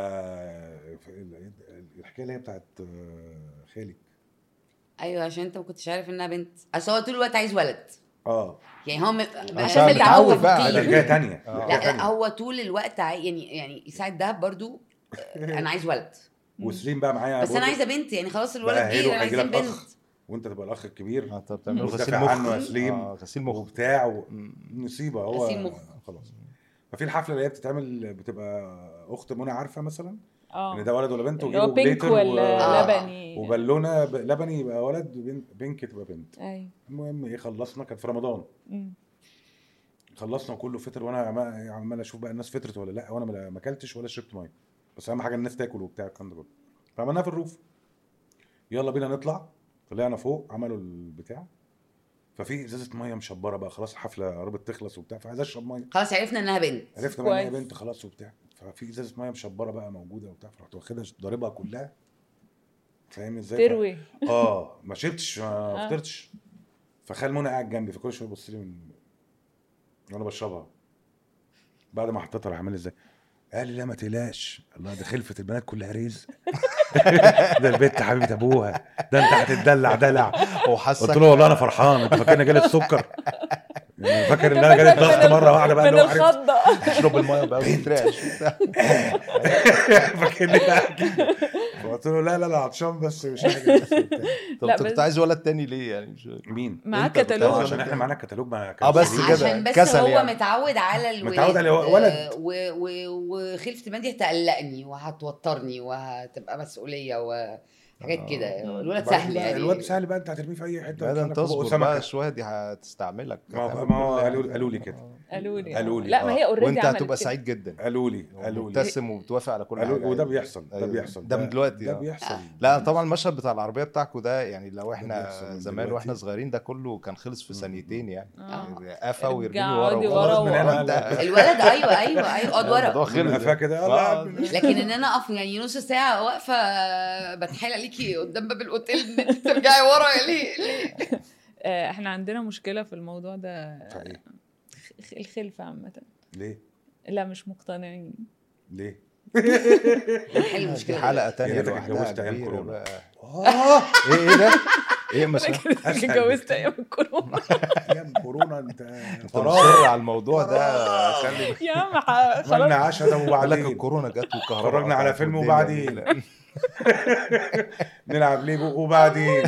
ف- الحكايه اللي هي بتاعت آه، خالي ايوه عشان انت ما كنتش عارف انها بنت اصل هو طول الوقت عايز ولد اه يعني هو م... عشان اللي متعود هو بقى فقير. ده حكايه ثانيه آه. لا لا هو طول الوقت عاي... يعني يعني ساعة دهب برضو آه، انا عايز ولد وسليم بقى معايا بس انا بقول له عايزه بنت يعني خلاص الولد بقى جه هيرو انا هيجي عايزين لك بنت اخ وانت تبقى الاخ الكبير انت بتعمل وتدافع غسيل مخ عنه يا سليم آه، غسيل مخ وبتاع و... مم. نصيبه هو غسيل مخ. خلاص ففي الحفله اللي هي بتتعمل بتبقى اخت منى عارفه مثلا ان اه ده ولد ولا بنت اللي هو ويجيبوا بينك جليتر ولا آه. لبني وبالونه ب... لبني يبقى ولد وبين- بينك تبقى بنت ايوه المهم ايه خلصنا كانت في رمضان مم. خلصنا وكله فطر وانا عمال عمال اشوف بقى الناس فطرت ولا لا وانا ما- ما اكلتش ولا شربت ميه بس اهم حاجه الناس تاكل وبتاع الكلام ده كله فعملناها في الروف يلا بينا نطلع طلعنا فوق عملوا البتاع ففي ازازه ميه مشبره بقى خلاص الحفله قربت تخلص وبتاع فعايز اشرب ميه خلاص عرفنا انها بنت عرفنا بقى ان هي كويس. بنت خلاص وبتاع ففي ازازه ميه مشبره بقى موجوده وبتاع فرحت واخدها ضاربها كلها فاهم ازاي؟ ف- تروي اه ما شربتش ما آه. فطرتش فخال منى قاعد جنبي فكل شويه يبص لي من وانا بشربها بعد ما حطيتها راح عامل ازاي قال لي لا ما تقلقش الله ده خلفت البنات كلها رزق ده البت حبيبه ابوها ده انت هتتدلع دلع هو حسك قلت له والله انا فرحان انت فاكرني جالي السكر يعني فاكر ان أنت انا جالي فاكرك ضغط من ال- مره واحده بقى من اللي هو عارف الخضه اشرب الميه بقى وتترعش فاكرني بقى كده. فقلت له لا لا لا عطشان بس مش حاجه بس وبتاع. طب لا، انت بس- كنت عايز ولد تاني ليه يعني مش مين؟ معاه أنت كنت كتالوج عايز عشان ولد احنا تاني. معانا كتالوج ما آه، بس كانش كده. عشان بس كسل هو يعني. متعود على الولاد متعود على ولد. آه، و- و- وخلفة البنت دي هتقلقني وهتوترني وهتبقى مسؤولية و حاجات كده آه. الولد بعد- سهل يعني الواد سهل بقى انت هترميه في اي حته بعد وتخلك انت فوق تصبر بقى سمكة. شويه دي هتستعملك ما هو- هتعمل ما هو كل قالوا- حاجة. قالوا لي كده. قالوا لي قالوا لي. لا ما هي آه. اوريدي وانت عملت هتبقى كده. سعيد جدا قالوا لي قالوا لي مبتسم وبتوافق على كل قالوا حاجه لي وده أيوة. بيحصل ده أيوة. بيحصل ده من دلوقتي ده آه. بيحصل لا طبعا المشهد بتاع العربيه بتاعكم ده يعني لو احنا بيحصل من زمان دلوقتي. واحنا صغيرين ده كله كان خلص في مم. ثانيتين يعني آه. قفا ويرميني ارجع ورا اقعدي وخلاص. ورا خلاص من هنا و- انت- الولد ايوه ايوه ايوه اقعد الموضوع ورا خلص. من قفاه كده آه. يلا لكن ان انا اقف يعني نص ساعه واقفه بتحايل عليكي قدام باب الاوتيل ان انت ترجعي ورا ليه ليه آه، احنا عندنا مشكله في الموضوع ده صحيح. خ- الخلفه عامه ليه لا مش مقتنعين ليه نحل دي المشكله حلقه دلوقتي. تانية يا ريتك لوحدها اتجوزت أيام كبيرة كورونا. بقى. اه ايه ايه ده؟ ايه مثلا؟ أسهل اتجوزت بكتير. ايام الكورونا ايام كورونا انت انت فراغ مصر على الموضوع ده خلي يا عم ح- عملنا خلاص عشاء ده قال لك وبعدين الكورونا جت والكهرباء اتفرجنا على قطعت فيلم والدنيا وبعدين. ال- نلعب ليجو وبعدين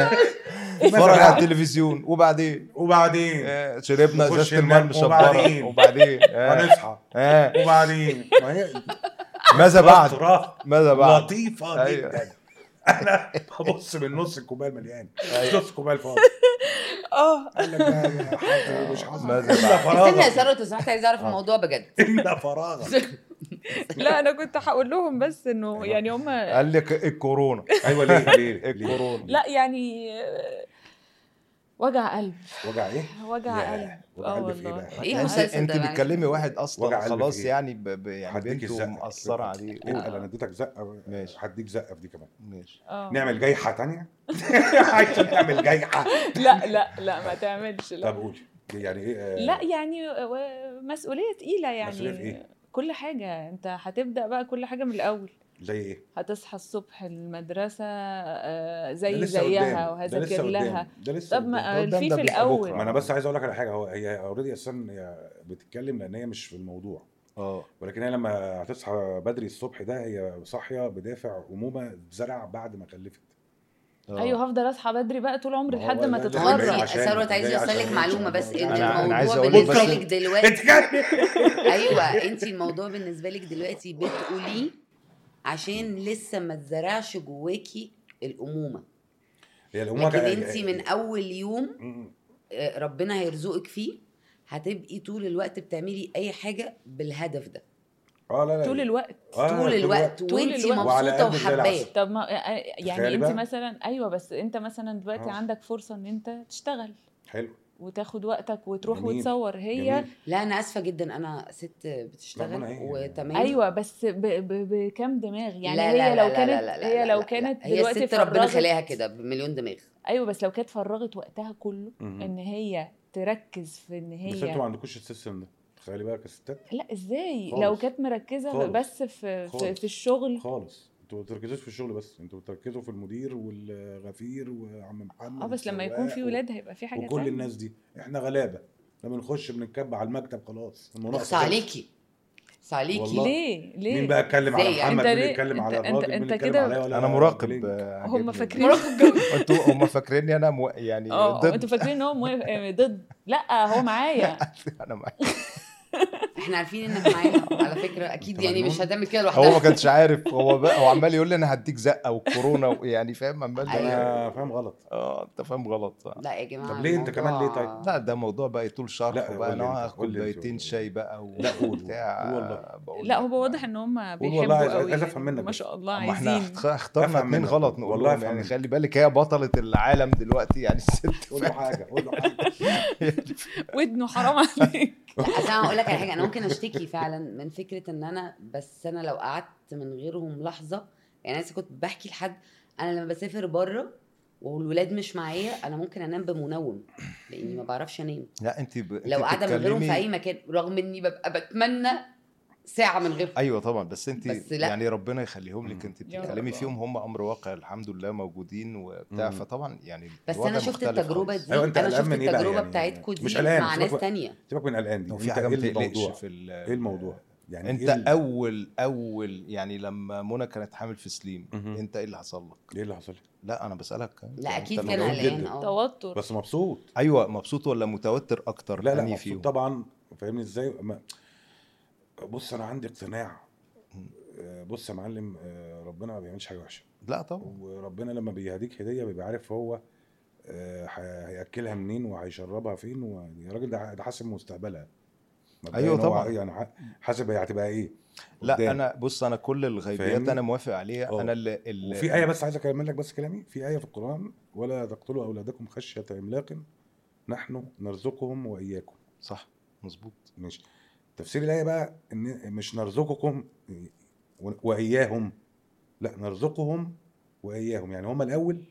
نتفرج على التلفزيون وبعدين وبعدين آه، شربنا نخش ازازه ننام الماء مشبره وبعدين. وبعدين آه، هنصحى آه، وبعدين ما هي ماذا بعد؟ فترة ماذا بعد؟ لطيفة أيوة. جدا انا ببص من نص الكوبايه المليان مش نص الكوبايه الفاضي اه قال لك ده يا حاج مش حصل ماذا الا بعد؟ استنى يا فراغ ساره لو سمحت عايز اعرف الموضوع بجد الا فراغ لا انا كنت هقول لهم بس انه يعني هم قال لك الكورونا ايوه ليه ليه ليه الكورونا لا يعني آه، وجع قلب وجع ايه؟ وجع يا، قلب وجع اه قلب في إيه والله بقى؟ ايه انت المسلسل انت ده معلش؟ بتكلمي واحد وجع اصلا قلب خلاص في إيه؟ يعني ب... ب... يعني هديك بنته الزقة. مأثرة عليه قول قول. انا اديتك زقه ماشي. هديك زقه في دي كمان ماشي اه نعمل جايحه تانية عايزه نعمل جايحه لا لا لا ما تعملش لا طب قولي يعني ايه آه، لا يعني و- مسؤوليه تقيله مسؤولية في يعني إيه؟ كل حاجه انت هتبدا بقى كل حاجه من الاول زي ايه؟ هتصحى الصبح المدرسه آه، ده زي لسه زيها قدام. ده وهذاكر لسه لها قدام. ده لسه طب قدام. ما قدام في ده في بيبقى الاول بكرة. ما انا بس عايز اقول لك على حاجه هو هي اوريدي اساسا هي بتتكلم لان هي مش في الموضوع اه ولكن هي لما هتصحى بدري الصبح ده هي صاحيه بدافع امومه اتزرع بعد ما خلفت آه. ايوه هفضل اصحى بدري بقى طول عمري ما هو لحد ما ده- ده ما هو جاي تتخرج انت عشان- ثروت عايز جاي يوصل لك عشان- معلومه بس ان أنا- أنا عايز الموضوع أقول بالنسبه بس- لك دلوقتي اتكلم ايوه انت الموضوع بالنسبه لك دلوقتي بتقوليه عشان لسه ما اتزرعش جواكي الامومه هي الامومه لكن كا- انت من اول يوم م- آه، ربنا هيرزقك فيه هتبقي طول الوقت بتعملي اي حاجه بالهدف ده اه لا لا طول الوقت آه، طول الوقت طول وانت الوقت. وعلى مبسوطه قلب زي وحباه العسل. طب ما يعني تخيلي انت بقى. مثلا ايوه بس انت مثلا دلوقتي آه. عندك فرصه ان انت تشتغل حلو وتاخد وقتك وتروح جميل. وتصور هي جميل. لا انا اسفه جدا انا ست بتشتغل ربنا يعين. وتمام ايوه بس ب- ب- بكام دماغ يعني لا هي لا لو لا كانت لا لا لا هي لا لو لا كانت هي دلوقتي الست ربنا فرغت- خلاها كده بمليون دماغ ايوه بس لو كانت فرغت وقتها كله مهم. ان هي تركز في ان بس انتوا ما هي عندكوش السيستم ده تخيلي بقى كستات لا ازاي خالص. لو كانت مركزه خالص. بس في في, خالص. في الشغل خالص انتوا ما بتركزوش في الشغل بس انتوا بتركزوا في المدير والغفير وعم محمد اه بس لما يكون في والسواق ولاد هيبقى في حاجه وكل تانية. الناس دي احنا غلابه لما نخش بنتكب على المكتب خلاص المناقصه بس عليكي بس عليكي والله. ليه ليه مين بقى اتكلم على ازاي يعني؟ محمد انت مين ليه- يتكلم على انت- الراجل انت- مين انت يتكلم كده- عليا ولا انا مراقب بلينك. آه، هم عاجبني. فاكرين انتوا هم فاكريني انا مو... يعني اه ضد انتوا فاكرين ان هو موافق- آه، ضد لا هو معايا انا معاك احنا عارفين انك معانا على فكره اكيد انت يعني مش مجنون؟ هتعمل كده هو ما لوحدها كانش عارف هو بقى هو عمال يقول لي انا هديك زقه والكورونا و- يعني فاهم عمال انا فاهم غلط اه انت فاهم غلط صح. لا يا جماعه طب ليه؟ انت كمان ليه طيب؟ الموضوع- لا ده موضوع بقى يطول شرح لا، وبقى قول لي انا انت، هاخد قول لي انت، كوبايتين قول. شاي بقى و- لا، قول، بتاع قول والله. بقول لا لك هو بقى. واضح ان هم والله بيحبوا عايز- قوي عايز يعني. افهم منك ما بس. شاء الله اما احنا عايزين اخت- اخترنا افهم اتنين منك. غلط نقول والله لهم افهم يعني منك. خلي بالك هي بطلة العالم دلوقتي يعني الست قول له حاجه قول له حاجه ودنه حرام عليك لا اصل انا هقول لك على حاجه انا ممكن اشتكي فعلا من فكره ان انا بس انا لو قعدت من غيرهم لحظه يعني انا لسه كنت بحكي لحد انا لما بسافر بره والولاد مش معايا انا ممكن انام بمنوم لاني ما بعرفش انام لا انت ب... انت لو قاعده من غيرهم في بتتكلمي- اي مكان رغم اني ببقى بتمنى ساعه من غيرهم ايوه طبعا بس انت بس لا. يعني ربنا يخليهم لك مم. انت يا بتتكلمي رب. فيهم هم امر واقع الحمد لله موجودين وبتاع مم. فطبعا يعني بس الوضع انا شفت مختلف التجربه خالص. دي أيوة، أنت انا قلقان شفت من إيه بقى التجربه يعني؟ بتاعتكم مش دي قلقان، مع سيبك ناس بقى. تانية سيبك من قلقان دي وفي انت حاجه ما ايه بتقلقش الموضوع في ال... ايه الموضوع يعني انت ايه ال- اول اول يعني لما منى كانت حامل في سليم مهم. انت ايه اللي حصل لك ايه اللي حصل لا انا بسالك لا يعني اكيد أنت كان مبسوط قلقان جدا. اه توتر بس مبسوط ايوه مبسوط ولا متوتر اكتر لا لا أنهي مبسوط طبعا فاهمني ازاي ما- بص انا عندي اقتناع آه، بص يا معلم آه، ربنا ما بيعملش حاجه وحشه لا طبعا وربنا لما بيهديك هديه بيبقى عارف هو آه، ه- هياكلها منين وهيشربها فين والراجل ده ده حاسب مستقبلها مبدئياً أيوة هو طبعاً. يعني ح- حاسب هي هتبقى ايه لا قدام. انا بص انا كل الغيبيات فاهمني؟ انا موافق عليها آه. انا اللي, اللي وفي ايه بس عايز اكمل لك بس كلامي في ايه في القران ولا تقتلوا اولادكم خشيه املاق نحن نرزقهم واياكم صح مظبوط ماشي تفسير الايه بقى ان مش نرزقكم و- واياهم لا نرزقهم واياهم يعني هم الاول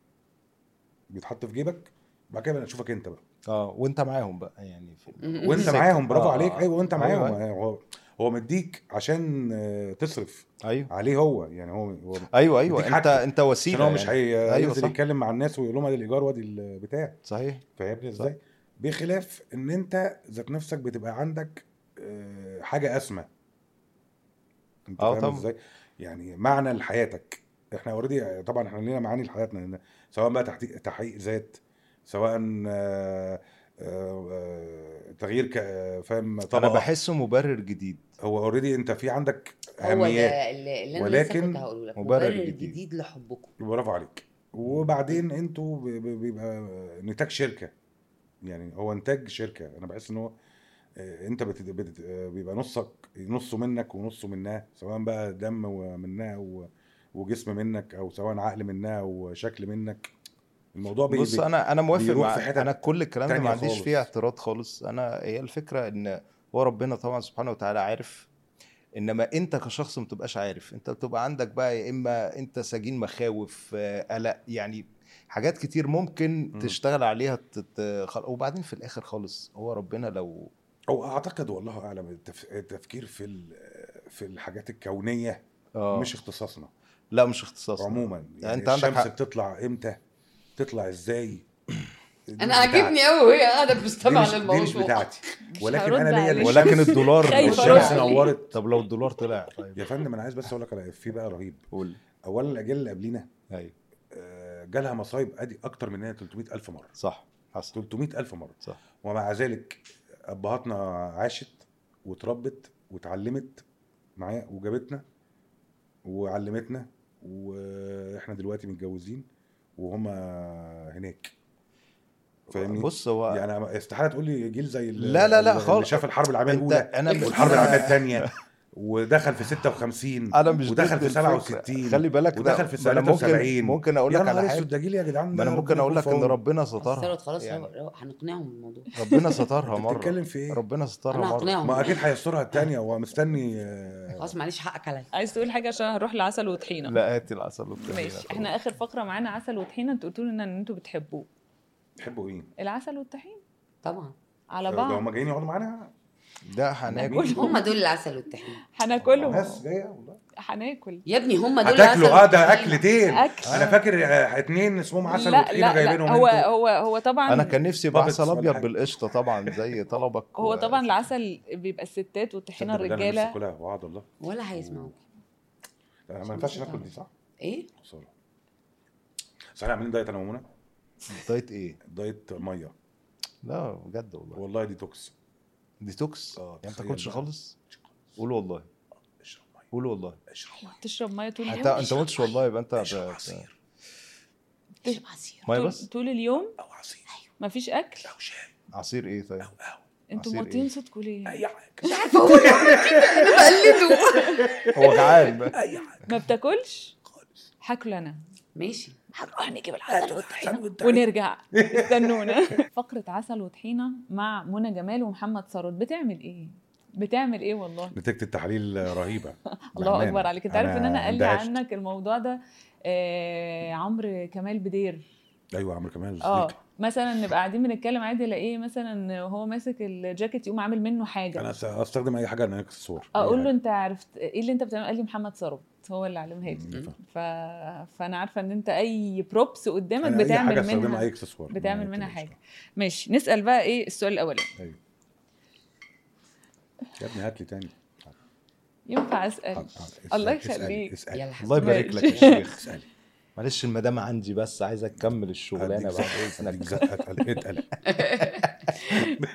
بيتحط في جيبك بعد كده نشوفك انت بقى اه وانت معاهم بقى يعني في وانت السكة. معاهم برافو آه، عليك آه. ايوه وانت أيوة، معاهم هو هو مديك عشان آه، تصرف ايوه عليه هو يعني هو هو ايوه ايوه مديك انت حاجته. انت وسيله عشان هو مش يعني. هي- أيوة هينزل صح. يتكلم مع الناس ويقول لهم ادي الايجار وادي البتاع صحيح فاهمني ازاي؟ بخلاف ان انت ذات نفسك بتبقى عندك آه، حاجه اسمى انت آه فاهم طبعا. ازاي؟ يعني معنى لحياتك احنا اوريدي طبعا احنا لينا معاني لحياتنا إن- سواء بقى تحقيق تحقيق ذات سواء آه، آه، آه، تغيير ك- آه، فاهم انا طبقه بحسه مبرر جديد هو اوريدي انت في عندك هو اهميات ده اللي, اللي انا ولكن لسه كنت هقوله لك مبرر مبرر جديد. جديد لحبكم برافو عليك وبعدين انتوا ب- ب- بيبقى نتاج شركه يعني هو انتاج شركه انا بحس ان هو آه، انت بت... بت... آه، بيبقى نصك نصه منك ونصه منها سواء بقى دم منها و... وجسم منك او سواء عقل منها وشكل منك الموضوع بي... بص بي... انا انا موافق بيروح مع في حتت انا كل الكلام ده تانية ما عنديش خالص. فيه اعتراض خالص انا هي الفكره ان هو ربنا طبعا سبحانه وتعالى عارف انما انت كشخص ما بتبقاش عارف انت بتبقى عندك بقى يا اما انت سجين مخاوف آه، قلق يعني حاجات كتير ممكن مم. تشتغل عليها تت... خل- وبعدين في الاخر خالص هو ربنا لو او اعتقد والله اعلم التف... التفكير في ال... في الحاجات الكونيه اه مش اختصاصنا لا مش اختصاص عموما يعني أنت عندك الشمس حق. بتطلع امتى تطلع ازاي دي مش انا عاجبني قوي وهي قاعده دي بتستمع مش, دي مش للموضوع بتاعتي مش ولكن هرد انا ليا عليك. ولكن الدولار خايفة الشمس أرد عليك. نورت طب لو الدولار طلع طيب يا فندم انا عايز بس اقول لك على في بقى رهيب قول اولا الاجيال اللي قبلينا ايوه آه، جالها مصايب ادي اكتر مننا 300 الف مره صح حصل 300 الف مره صح ومع ذلك ابهاتنا عاشت واتربت واتعلمت معايا وجابتنا وعلمتنا واحنا دلوقتي متجوزين وهما هناك فاهمني بص هو يعني استحاله تقول لي جيل زي ال- لا لا لا اللي خالص. شاف الحرب العالميه انت الاولى انا والحرب العالميه الثانيه ودخل في 56 انا مش ودخل ضد في الفكرة. 67 خلي بالك ده- ودخل في ما أنا ممكن 73 ممكن اقول يا لك نهار على اسود حاجه ده جيل يا جدعان ما انا ده ممكن ربنا اقول يكون لك في ان عونه. ربنا سترها خلاص خلاص يعني هنقنعهم بالموضوع ربنا سترها انت مره بتتكلم في ايه؟ ربنا سترها انا مره هقنعهم ما اكيد هيسترها الثانيه هو مستني آه، خلاص معلش حقك عليا عايز تقول حاجه عشان هروح لعسل وطحينه لا هاتي العسل والطحينة ماشي احنا اخر فقره معانا عسل وطحينه انتوا قلتوا لنا ان انتوا بتحبوه تحبوا ايه؟ العسل والطحين طبعا على ده بعض هم جايين يقعدوا معانا ده هناكل ناكل. هم دول العسل والطحين هناكلهم ناس جايه والله هناكل يا ابني هم دول العسل هتاكلوا اه ده والطحين. اكلتين أكل. انا فاكر آه، اتنين اسمهم عسل لا وطحينه لا جايبينهم لا هو انتوا. هو هو طبعا انا كان نفسي يبقى بابتس عسل ولا ابيض حاجة. بالقشطه طبعا زي طلبك هو و- طبعا العسل بيبقى الستات والطحينه تصدق بالله أنا الرجاله نفسي أكلها، وعد الله ولا هيسمعوك آه، ما ينفعش ناكل دي صح؟ ايه خساره صحيح عاملين دايت انا ومنى دايت ايه دايت ميه لا بجد والله والله ديتوكس ديتوكس اه، يعني ما تخيل تاكلش بقى. خالص قول والله اشرب ميه قول والله اشرب ميه تشرب ميه طول انت اليوم انت ما قلتش والله يبقى انت اشرب ب- عصير اشرب عصير ميه طول, بس طول اليوم او عصير مفيش اكل او شاي عصير ايه طيب او قهوه انتوا عصير موطين إيه؟ صوتكم ليه اي حاجه مش عارفه هو يعمل كده انا بقلده هو جعان بقى. اي حاجه ما بتاكلش خالص هاكل انا ماشي هنروح نجيب العسل والطحينه عسل والطحينة. ونرجع استنونا فقره عسل وطحينه مع منى جمال ومحمد ثروت بتعمل ايه بتعمل ايه والله نتيجه التحاليل رهيبه الله بأمانة. اكبر عليك انت عارف ان انا قال لي اندهشت. عنك الموضوع ده آه عمرو كمال بدير ايوه عمرو كمال اه صديقي مثلا نبقى قاعدين بنتكلم عادي الاقيه مثلا وهو ماسك الجاكيت يقوم عامل منه حاجه انا أست- استخدم اي حاجه انا الصور اقول له انت عرفت ايه اللي انت بتعمله قال لي محمد ثروت هو اللي علمها لي مم. ف... فانا عارفه ان انت اي بروبس قدامك أنا اي حاجه بتعمل استخدمها منها اي اكسسوار بتعمل ما منها تقلقش. حاجه ماشي نسال بقى ايه السؤال الاولاني ايوه يا ابني هات لي تاني ينفع اسال حاضر، حاضر. الله اسألي، يخليك. اسألي يلا الله حسن يبارك لك يا ماشي. شيخ اسألي معلش المدام عندي بس عايزك تكمل الشغلانه بعد اديك اذنك زقه اتقل اتقل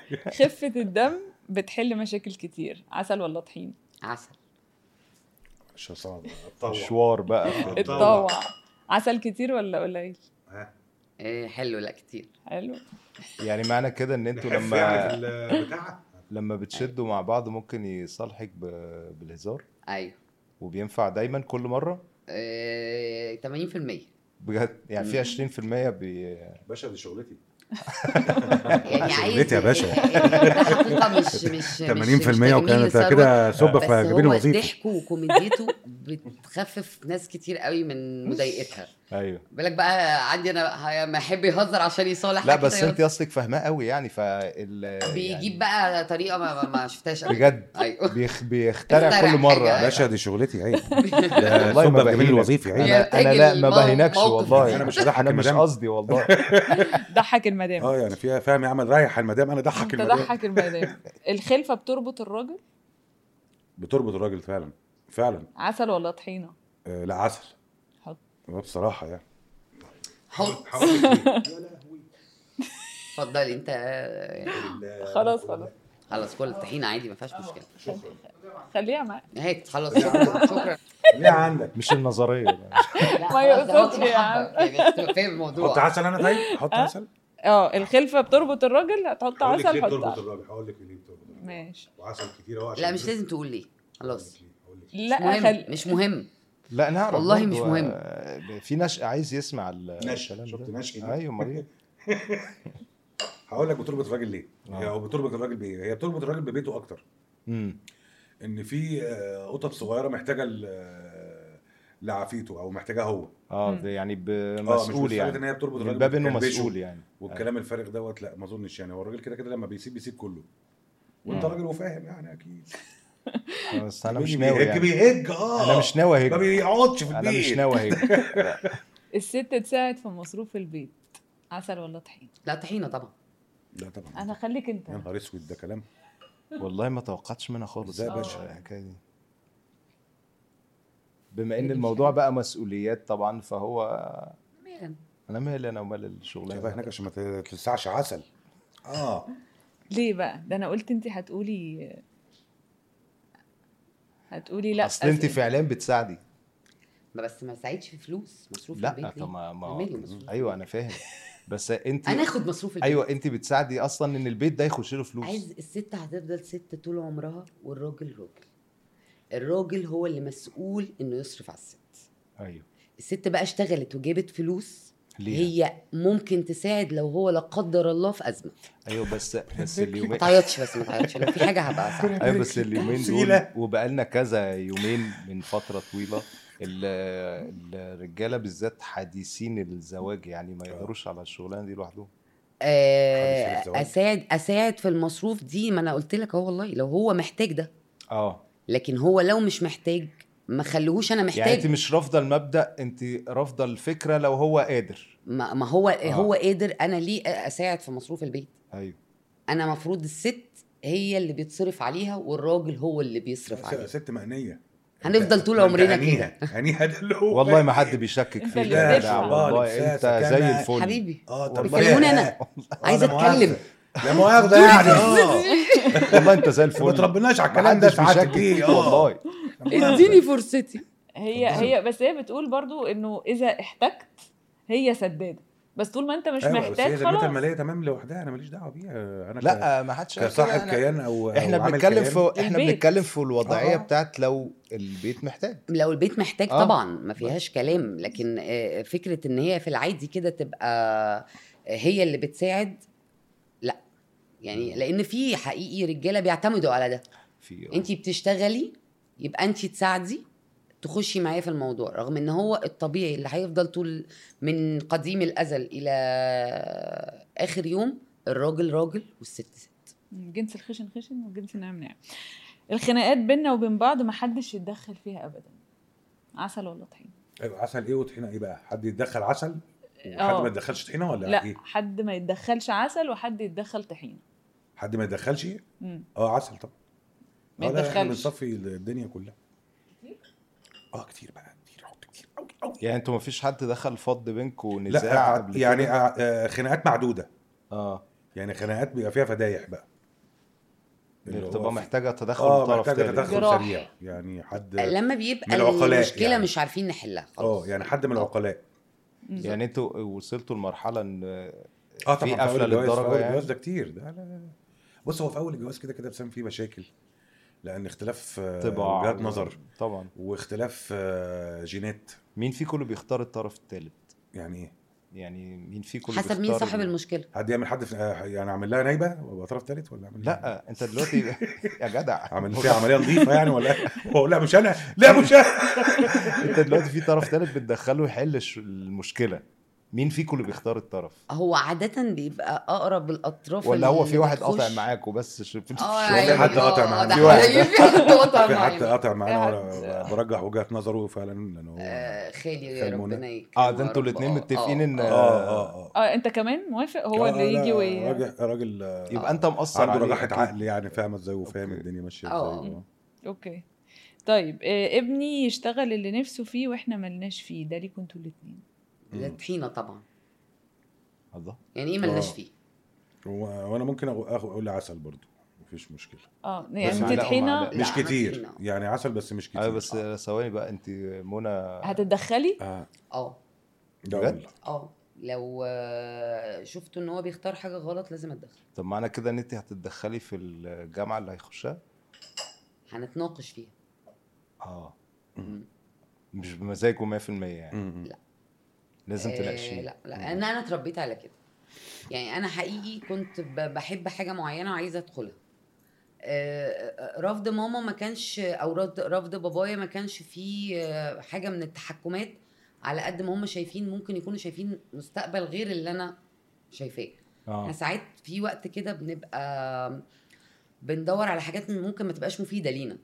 خفه الدم بتحل مشاكل كتير عسل ولا طحين عسل مش صعب اتطوع مشوار بقى اتطوع عسل كتير ولا قليل إيه حلو لا كتير حلو يعني معنى كده ان انتوا بحب يعني لما في البتاع لما بتشدوا مع بعض ممكن يصالحك ب- بالهزار ايوه وبينفع دايما كل مره إيه 80% بجد يعني في 20% بي... باشا دي شغلتي يعني عايز شغلتي يا باشا. ده حقيقه مش مش مش 80% مش تجميل وكانت للثروة. كده سبه بس في جبين هو الوظيفي ضحكه وكوميديته بتخفف ناس كتير قوي من مضايقتها ايوه بالك بقى عندي انا ما يحب يهزر عشان يصالح لا حد بس كده انت اصلك فاهماه قوي يعني فال بيجيب بقى طريقه ما, ما- ما شفتهاش قبل بجد ايوه بيخ... بيخترع اخترع كل مره حاجة. باشا دي شغلتي عيب والله ده ما سبه في جبين بهينك. الوظيفي عيب يا- انا انا لا ما المو- بهينكش موقف والله أنا مش هضحك انا مش المدام. قصدي والله ضحك المدام اه يعني فيها فاهم يا عم رايح المدام انا ضحك انت المدام ضحك المدام الخلفه بتربط الراجل بتربط الراجل فعلا فعلا عسل ولا طحينه آه لا عسل حط. آه، بصراحه يعني حط اتفضلي انت خلاص خلاص خلاص كل الطحينه عادي ما فيهاش مشكله خليها معاك هات خلاص شكرا شكرا ليه عندك مش النظريه لا، ما خلاص، يقصدش ده هو يا عم. محبة. يعني تبقى فاهم حط الموضوع عسل انا طيب حط عسل اه الخلفه بتربط الراجل هتحط هقول لك عسل ليه حط بتربط عسل الراجل هقول لك ليه بتربط الراجل ماشي وعسل كتير اهو عشان لا مش لازم تقول ليه خلاص هقول لك مش لا مهم خل... مش مهم لا نعرف والله برضو، مش مهم. آه، في نشأ عايز يسمع ال- نشأ، الكلام شفت ده. نشأ دي؟ ايوه امال ايه هقول لك بتربط الراجل ليه آه. هي او بتربط الراجل بايه هي بتربط الراجل ببيته اكتر امم ان في آه، قطط صغيره محتاجه ل- آه، لعافيته او محتاجاه هو اه مم. ده يعني اه مش بمسؤول مسألة يعني ان هي بتربط من الراجل باب انه بتكلبشه مسؤول يعني والكلام الفارغ دوت لا ما اظنش يعني هو الراجل كده كده لما بيسيب بيسيب كله وانت مم. راجل وفاهم يعني اكيد آه، بس انا مش بيهج- ناوي يعني بيهج اه انا مش ناوي ما اهج بيقعدش في البيت انا مش ناوي اهج الست تساعد في مصروف البيت عسل ولا طحين لا طحينه طبعا لا طبعا انا خليك انت يا نهار اسود ده كلام والله ما توقعتش منها خالص ازاي يا باشا؟ الحكايه دي بما ان الموضوع بقى مسؤوليات طبعا فهو مالا. انا مالي انا ومال بقى الشغلانه هناك عشان ما تلسعش عسل اه ليه بقى ده انا قلت انت هتقولي هتقولي لا اصل انت أسئلة. فعليا بتساعدي ما بس ما ساعدش في فلوس مصروف لا البيت ليه؟ طب ما, ما اعملي مصروف ايوه انا فاهم بس انت انا اخد مصروف البيت ايوه انت بتساعدي اصلا ان البيت ده يخش له فلوس عايز الست هتفضل ست طول عمرها والراجل راجل الراجل هو اللي مسؤول انه يصرف على الست ايوه الست بقى اشتغلت وجابت فلوس ليها. هي ممكن تساعد لو هو لا قدر الله في ازمه ايوه بس بس ما اليومين تعيطش بس ما تعيطش لو في حاجه هبقى اساعدك ايوه بس اليومين دول تقيلة. وبقالنا كذا يومين من فتره طويله ال- الرجاله بالذات حديثين الزواج يعني ما يقدروش على الشغلانه دي لوحدهم آه، حديث الزواج. اساعد اساعد في المصروف دي ما انا قلت لك اهو والله لو هو محتاج ده اه لكن هو لو مش محتاج ما خليهوش انا يعني انت محتاج مش رافضه المبدا انت رافضه الفكره لو هو قادر ما, ما هو آه. هو قادر انا ليه اساعد في مصروف البيت ايوه انا مفروض الست هي اللي بيتصرف عليها والراجل هو اللي بيصرف عليها ست مأنية هنفضل طول ده أنت عمرنا هنيها. كده. هنيها ده اللي هو والله ما حد بيشكك أنت فيك اللي يا بتدفع. جدع والله والله انت إحساسك زي أنا. الفل حبيبي اه طب بيكلموني ليه؟ انا آه، عايزه لا مؤاخذة. اتكلم لا مؤاخذة يعني اه والله انت زي الفل ما تربناش على الكلام ده محدش ساعات بيشكك كتير فيك اه والله اديني فرصتي هي هي بس هي بتقول برضو انه اذا احتجت هي سداده بس طول ما انت مش أيوة، بس هي محتاج ذمتها خلاص الماليه تمام لوحدها انا ماليش دعوه بيها انا ك- لا ما حدش قال كده، كصاحب أنا- كيان او احنا أو عامل بنتكلم كيان. في احنا البيت. بنتكلم في الوضعيه آه. بتاعت لو البيت محتاج لو البيت محتاج آه. طبعا ما فيهاش كلام لكن آه، فكره ان هي في العادي كده تبقى هي اللي بتساعد لا يعني لان في حقيقي رجاله بيعتمدوا على ده في انت بتشتغلي يبقى انت تساعدي تخشي معايا في الموضوع رغم ان هو الطبيعي اللي هيفضل طول من قديم الازل الى اخر يوم الراجل راجل والست ست جنس الخشن خشن والجنس الناعم ناعم الخناقات بينا وبين بعض ما حدش يتدخل فيها ابدا عسل ولا طحين ايوه عسل ايه وطحينه ايه بقى حد يتدخل عسل وحد آه. ما يتدخلش طحينه ولا لا ايه حد ما يتدخلش عسل وحد يتدخل طحين حد ما يتدخلش مم. اه عسل طبعا ما آه، لا، احنا يتدخلش بنصفي الدنيا كلها اه كتير بقى كتير حط كتير قوي قوي يعني انتوا ما فيش حد دخل فض بينكم نزاع لا قبل يعني كده؟ آه، آه، خناقات معدوده اه يعني خناقات بيبقى فيها فدايح بقى اللي هو بتبقى في- محتاجه تدخل اه طرف محتاجه تالت تدخل جراح. سريع يعني حد لما بيبقى من العقلاء المشكله يعني. مش عارفين نحلها خلاص اه يعني حد من العقلاء يعني انتوا وصلتوا لمرحله ان اه في طبعا في قفلة اول الجواز في للدرجة اول يعني؟ الجواز ده كتير ده لا لا بص هو في اول الجواز كده كده بسام فيه مشاكل لان اختلاف آه، طباع وجهات نظر طبعا واختلاف آه، جينات مين فيكم اللي بيختار الطرف الثالث يعني ايه يعني مين فيكم اللي حسب مين بيختار صاحب ال- المشكله حد يعمل حد في آه، يعني اعمل لها نايبه وابقى طرف ثالث ولا اعمل لا انت دلوقتي يا جدع اعمل فيها عمليه نظيفه يعني ولا إيه؟ واقول لا مش انا لا مش انا انت دلوقتي في طرف ثالث بتدخله يحل الش- المشكله مين فيكم اللي بيختار الطرف هو عاده بيبقى اقرب الاطراف ولا هو اللي في واحد بتخش- قاطع معاكوا بس ش- في اه في أيوة، حد آه، قاطع آه، معانا. ده في واحد. حقيقي، في حد قاطع في حد معانا قاطع معانا في وأنا حد- برجح وجهه نظره فعلا لان هو آه، خالي يا خال منى. ربنا يكرمه اه ده يا انتوا رب. الاثنين آه، متفقين آه، ان اه اه اه اه انت كمان موافق هو آه، اللي لا، يجي وي راجل راجل آه، يبقى انت مقصر عنده عليه رجاحه أكيد. عقل يعني فاهم ازاي وفاهم أوكي. الدنيا ماشيه آه. ازاي آه. اوكي طيب آه ابني يشتغل اللي نفسه فيه واحنا ملناش فيه ده ليكوا انتوا الاثنين ده طحينه طبعا الله يعني ايه ملناش آه. فيه و- وانا ممكن أغ- أخ- اقول عسل برضو مفيش مشكله اه بس يعني انت معلقة طحينه ومعلقة. مش لا، أنا كتير طحينة. يعني عسل بس مش كتير ايوه بس ثواني بقى انت منى هتتدخلي اه اه ده بجد؟ والله اه لو آه، شفتوا ان هو بيختار حاجه غلط لازم اتدخل طب معنى كده ان انت هتتدخلي في الجامعه اللي هيخشها هنتناقش فيها اه مم. مش بمزاجه 100% يعني م- م. لا. لازم آه، تناقشيه لا لا انا انا اتربيت على كده يعني انا حقيقي كنت ب- بحب حاجه معينه وعايزه ادخلها آه، آه، رفض ماما ما كانش او رفض رفض بابايا ما كانش فيه آه، حاجه من التحكمات على قد ما هم شايفين ممكن يكونوا شايفين مستقبل غير اللي انا شايفاه احنا اه ساعات في وقت كده بنبقى بندور على حاجات ممكن ما تبقاش مفيده لينا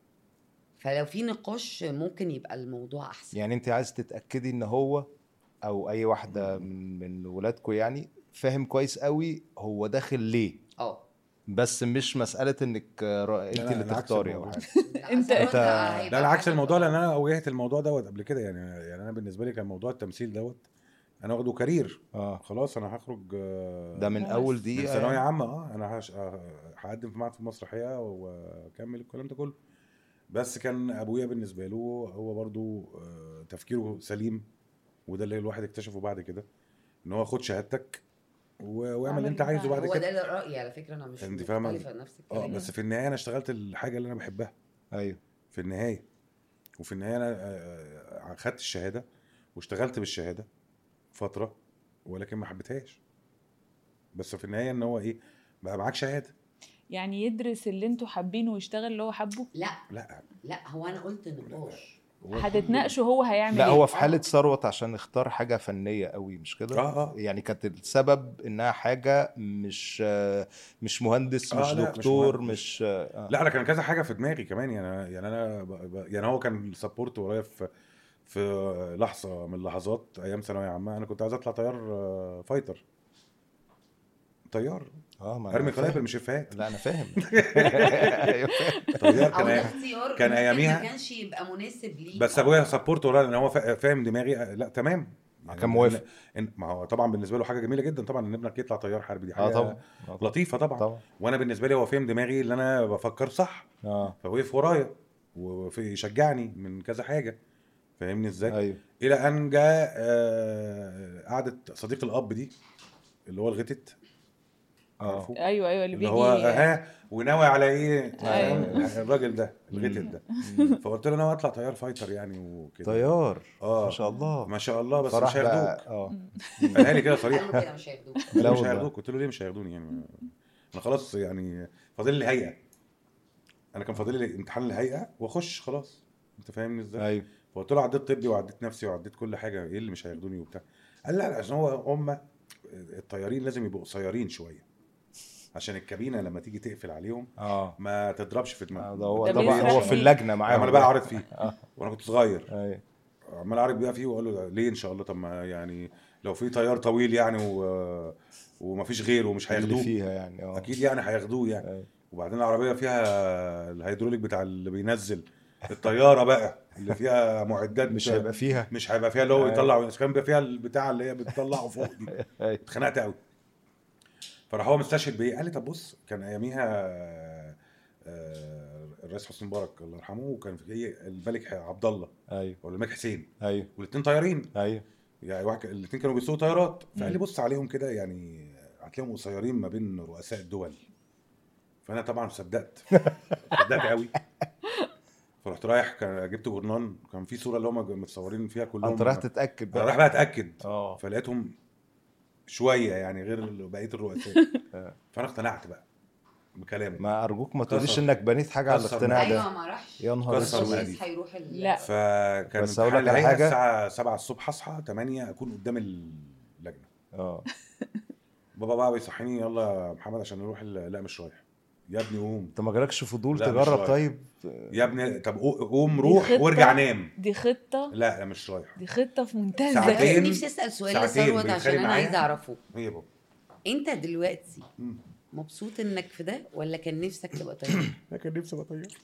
فلو في نقاش ممكن يبقى الموضوع احسن يعني انت عايز تتاكدي ان هو او اي واحده من من ولادكم يعني فاهم كويس قوي هو داخل ليه اه بس مش مساله انك را- انت لا، اللي أنا عكس تختاري او الموضوع. حاجه انت- انت- لا لا عكس الموضوع لان انا واجهت الموضوع دوت قبل كده يعني يعني انا بالنسبه لي كان موضوع التمثيل دوت انا واخده كارير اه خلاص انا هخرج آه، ده من بس. اول من دقيقه ثانويه يعني. عامه اه انا هش- آه، هقدم في معهد في المسرحيه واكمل الكلام ده كله بس كان ابويا بالنسبه له هو برضو آه، تفكيره سليم وده اللي الواحد اكتشفه بعد كده ان هو خد شهادتك و- واعمل اللي انت اعمل عايزه بعد هو كده ده رايي على فكره انا مش انت فاهمة؟ مختلفه نفس اه الكلام بس في النهايه انا اشتغلت الحاجه اللي انا بحبها ايوه في النهايه وفي النهايه انا آه، خدت الشهاده واشتغلت بالشهاده فتره ولكن ما حبيتهاش بس في النهايه ان هو ايه بقى معاك شهاده يعني يدرس اللي انتوا حابينه ويشتغل اللي هو حبه لا لا لا هو انا قلت نقاش هو- هتتناقشوا هو هيعمل لا ايه هو في حاله آه. ثروت عشان اختار حاجه فنيه قوي مش كده اه اه يعني كانت السبب انها حاجه مش آه، مش مهندس آه، مش لا، مش دكتور مهندس. مش آه، لا انا كان كذا حاجه في دماغي كمان يعني يعني انا ب... ب... يعني هو كان سبورت ورايا في في لحظه من اللحظات ايام ثانويه عامه انا كنت عايز اطلع طيار آه، فايتر طيار اه ما أنا ارمي فاهم. قنابل مش افيهات لا انا فاهم أيوة فاهم. طيار او كان ده أيام- اختيار كان ممكن أياميها- ما كانش يبقى مناسب ليه بس ابويا سبورت ورايا لان هو فا- فاهم دماغي آه، لا تمام يعني كان موافق. إن- إن- ما هو طبعا بالنسبه له حاجه جميله جدا طبعا ان ابنك يطلع طيار حربي دي اه حاجه طبعا آه طبعا لطيفه طبعا طبعا وانا بالنسبه لي هو فاهم دماغي اللي انا بفكر صح اه فوقف ورايا ويشجعني من كذا حاجه فاهمني ازاي؟ ايوه الى ان جاء آه، قعده صديق الاب دي اللي هو الغتت اه عارفه؟ ايوه ايوه اللي اللي بيجي هو ها وناوي على ايه أيوة. فاهم؟ الراجل ده الغتت ده فقلت له انا اطلع طيار فايتر يعني وكده طيار اه ما شاء الله ما شاء الله بس فراح مش هياخدوك بقى- اه قالها لي كده قال صريح له كده مش هياخدوك لا مش والله. هياخدوك قلت له ليه مش هياخدوني يعني انا خلاص يعني فاضل لي هيئه انا كان فاضل لي امتحان الهيئه واخش خلاص انت فاهمني ازاي؟ ايوه فقلت له عديت طبي وعديت نفسي وعديت كل حاجه ايه اللي مش هياخدوني وبتاع قال لا لا عشان هو هم الطيارين لازم يبقوا قصيرين شويه عشان الكابينه لما تيجي تقفل عليهم اه ما تضربش في آه، دماغهم ده هو ده طبعا بيسرح هو في ليه؟ اللجنه معاهم عمال بقى اعرض فيه اه وانا كنت صغير ايوه عمال اعرض بقى فيه واقول له ليه ان شاء الله طب ما يعني لو في طيار طويل يعني و... ومفيش غيره ومش اللي هياخدوه فيها يعني اه اكيد يعني هياخدوه يعني أيوة. وبعدين العربيه فيها الهيدروليك بتاع اللي بينزل الطياره بقى اللي فيها معدات مش بتاع- هيبقى فيها مش هيبقى فيها اللي هو أيوة. يطلع كان بيبقى فيها البتاع اللي هي بتطلعه فوق دي أيوة. اتخنقت قوي فراح هو مستشهد بيه قال لي طب بص كان اياميها آه، الرئيس حسني مبارك الله يرحمه وكان في هي الملك عبد الله ايوه ولا الملك حسين ايوه والاثنين طيارين ايوه يعني واحد الاثنين كانوا بيسوقوا طيارات فقال لي مم. بص عليهم كده يعني هتلاقيهم قصيرين ما بين رؤساء الدول فانا طبعا صدقت صدقت قوي فرحت رايح كان جبت جورنان كان في صوره اللي هم متصورين فيها كلهم انت رايح تتاكد انا رايح بقى بقى اتاكد اه فلقيتهم شويه يعني غير بقيه الرؤساء آه. فانا اقتنعت بقى بكلامه ما ارجوك ما تقوليش كسر. انك بنيت حاجه على كسر الاقتناع ايوه ده ما راحش يا نهار كسر اسود مقادير. الرئيس هيروح ال- لا. فكان بس أقول لك امتحان على الهيئة حاجة. الساعه 7 الصبح اصحى 8 اكون قدام اللجنه اه بابا بقى بيصحيني يلا يا محمد عشان نروح ال- لا مش رايح يا ابني قوم انت ما جالكش فضول لا، مش تجرب رايح. طيب يا ابني طب قو- قوم دي روح خطة. وارجع نام دي خطه لا لا مش رايح دي خطه في منتهى ساعتين. الذكاء بس نفسي اسال سؤال ساعتين لثروت بيتخانق عشان انا معايا. عايزه اعرفه هي بابا انت دلوقتي مم. مبسوط انك في ده ولا كان نفسك تبقى طيب كان نفسي ابقى طيار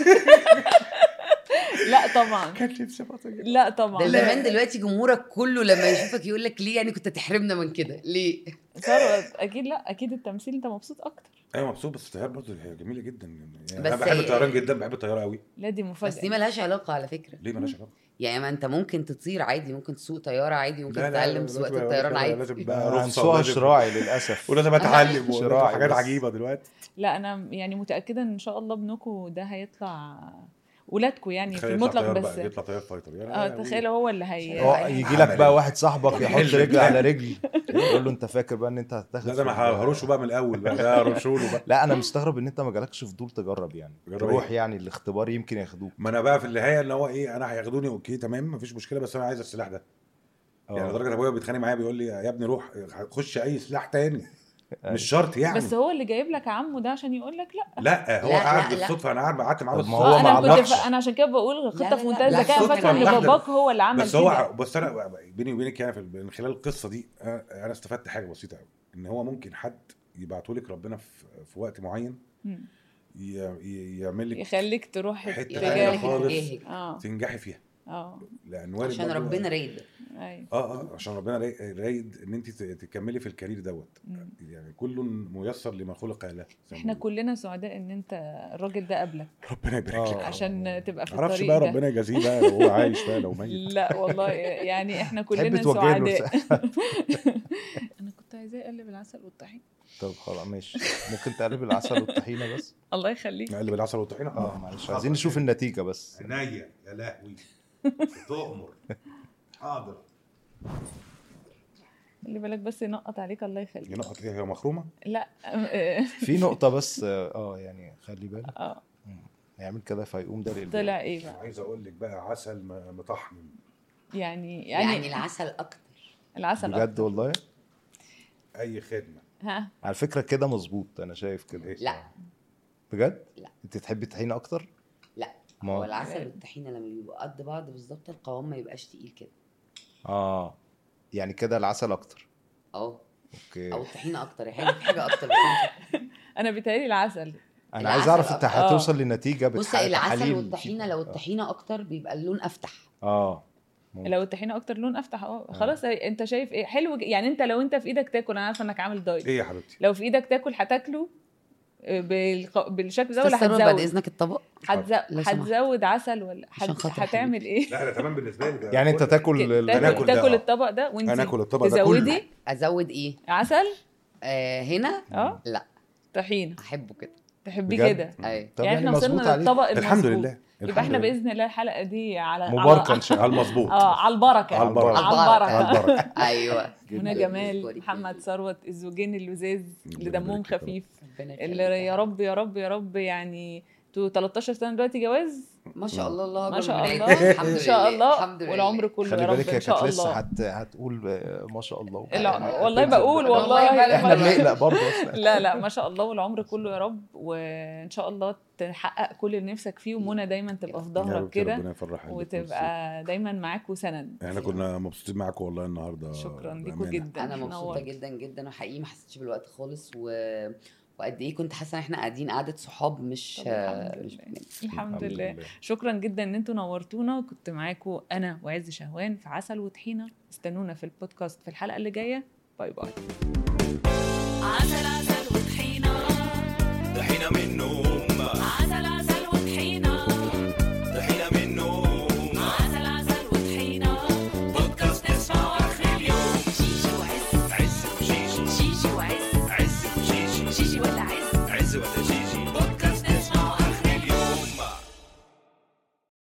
لا طبعا كان نفسي ابقى طيار لا ده طبعا زمان دلوقتي جمهورك كله لما يشوفك يقول لك ليه يعني كنت تحرمنا من كده ليه ثروت اكيد لا اكيد التمثيل انت مبسوط اكتر ايوه مبسوط بس الطيار برضه هي جميله جدا يعني بس انا بحب هي- الطيران جدا بحب الطياره قوي لا دي بس دي مفاجاه ملهاش علاقه على فكره ليه مالهاش علاقه يعني ما انت ممكن تطير عادي ممكن تسوق طياره عادي ممكن لا، لا، تتعلم لازم- سواقه لازم- الطيران عادي لازم بقى آه، رخصه هنسوقها ولازم- شراعي للاسف ولازم اتعلم ولازم شراعي حاجات بس. عجيبه دلوقتي لا انا يعني متاكده ان شاء الله ابنكم ده هيطلع ولادكم يعني في تخيل يطلع المطلق طيار بس بقى، يطلع طيار فايتر يعني اه تخيل هو اللي هي اه يجي لك بقى واحد صاحبك يحط حلم رجل بقى. على رجل يقول له انت فاكر بقى ان انت هتاخد لا ده ما في- هرشه بقى من الاول بقى ده هرشه له بقى لا انا مستغرب ان انت ما جالكش فضول تجرب يعني جرب تروح إيه؟ يعني الاختبار يمكن ياخدوك ما انا بقى في النهايه اللي هو ايه انا هياخدوني اوكي تمام مفيش مشكله بس انا عايز السلاح ده يعني اه لدرجه ابويا بيتخانق معايا بيقول لي يا ابني روح خش اي سلاح تاني مش شرط يعني بس هو اللي جايب لك عمه ده عشان يقول لك لا لا هو لا، قاعد لا، لا. بالصدفه انا قاعد قعدت معاه طب ما بالصدفه هو آه، ما انا كنت علقش. ف... انا عشان كده بقول لا، خطه لا، في منتهى لا، الذكاء صدفة فاكره ان واحدة. باباك هو اللي عمل بس كده هو بس انا بيني وبينك يعني في من خلال القصه دي انا أنا استفدت حاجه بسيطه قوي ان هو ممكن حد يبعته لك ربنا في, في وقت معين مم. ي- ي- يعمل لك يخليك تروح حتة يخليك تانية اتجاه خالص. اتجاهك اه تنجحي فيها اه لان وارد عشان برضه- ربنا رايد ايوه اه اه عشان ربنا راي- رايد ان انت ت- تكملي في الكارير دوت مم. يعني كل ميسر لما خلق له زي ما احنا بيقولوا. كلنا سعداء ان انت الراجل ده قبلك ربنا يبارك لك آه. عشان تبقى في معرفش الطريق بقى ده ربنا يجازيه بقى لو هو عايش بقى لو ميت لا والله يعني احنا تحب كلنا توجه له سعداء انا كنت عايزاه يقلب العسل والطحين طب خلاص ماشي ممكن تقلب العسل والطحينه بس الله يخليك نقلب العسل والطحينه اه معلش عايزين نشوف النتيجه بس عينيا يا لهوي تؤمر حاضر خلي بالك بس ينقط عليك الله يخليك ينقط ايه هي مخرومه لا آه، في نقطه بس اه يعني خلي بالك اه هيعمل كده فيقوم ده للباب. طلع ايه بقى عايز اقول لك بقى عسل م- مطحن يعني يعني, يعني, العسل اكتر العسل بجد أكتر. والله اي خدمه ها على فكره كده مظبوط انا شايف كده إيه؟ لا بجد لا. انت تحبي طحينه اكتر لا ما- هو العسل والطحينه لما بيبقوا قد بعض بالظبط القوام ما يبقاش تقيل كده اه يعني كده العسل اكتر اه اوكي او الطحينه اكتر يعني في حاجه اكتر بس أنا مش- انا بيتهيألي العسل انا عايز العسل اعرف انت أكتر. هتوصل لنتيجه بص بتحقق العسل تحاليل والطحينه لو الطحينه اكتر بيبقى اللون افتح اه ممكن. لو الطحينه اكتر لون افتح اه خلاص هي- انت شايف ايه حلو ج- يعني انت لو انت في ايدك تاكل انا عارفه انك عامل دايت ايه يا حبيبتي لو في ايدك تاكل هتاكله آه، بالق- بالشكل ده ولا استنى بعد هتزود اذنك الطبق هتزود لو سمحت. هتزود عسل ولا عشان هت... خاطر هتعمل ايه لا ده تمام بالنسبه لي ده يعني انت كل- تاكل ال- تاكل, هناكل ده، تاكل آه. الطبق ده وانت هناكل الطبق ده تزودي كله. ازود ايه عسل آه هنا اه لا طحينه احبه كده تحبيه بجد؟ كده ايوه طب يعني احنا مظبوط وصلنا عليك. للطبق المظبوط الحمد لله يبقى الحمد احنا لله. باذن الله الحلقه دي على مباركه ان على- شاء على الله المظبوط اه على البركه على البركة. على على البركه على البركه ايوه هنا جدا. جمال جدا. محمد ثروت الزوجين اللذاذ اللي ربنا دمهم يبارك لك يا رب. خفيف ربنا اللي يخليك. يا رب يا رب يا رب يعني انتوا 13 سنه دلوقتي جواز ما شاء الله الله ما أكبر شاء بالعيد. الله الحمد ان شاء لله، الله الحمد لله والعمر كله خلي يا رب بالك هي ان شاء كانت لسه الله هت... هتقول آه، ما شاء الله الع- يعني والله هتنزل بقول بقى. والله احنا ما- بنقلق برضه اصلا لا لا ما شاء الله والعمر كله يا رب وان شاء الله تحقق كل اللي نفسك فيه ومنى دايما تبقى في يا ظهرك رب كده ربنا يفرح قلبك وتبقى دايما معاك وسند احنا كنا مبسوطين معاكم والله النهارده شكرا لكم بأمانة. جدا انا مبسوطه نورت. جدا جدا وحقيقي ما حسيتش بالوقت خالص و... وقد ايه كنت حاسه ان احنا قاعدين قعده صحاب مش طب الحمد مش لله. الحمد الحمد لله لله. شكرا جدا ان انتوا نورتونا كنت معاكم انا وعز شهوان في عسل وطحينه استنونا في البودكاست في الحلقه اللي جايه باي باي عسل عسل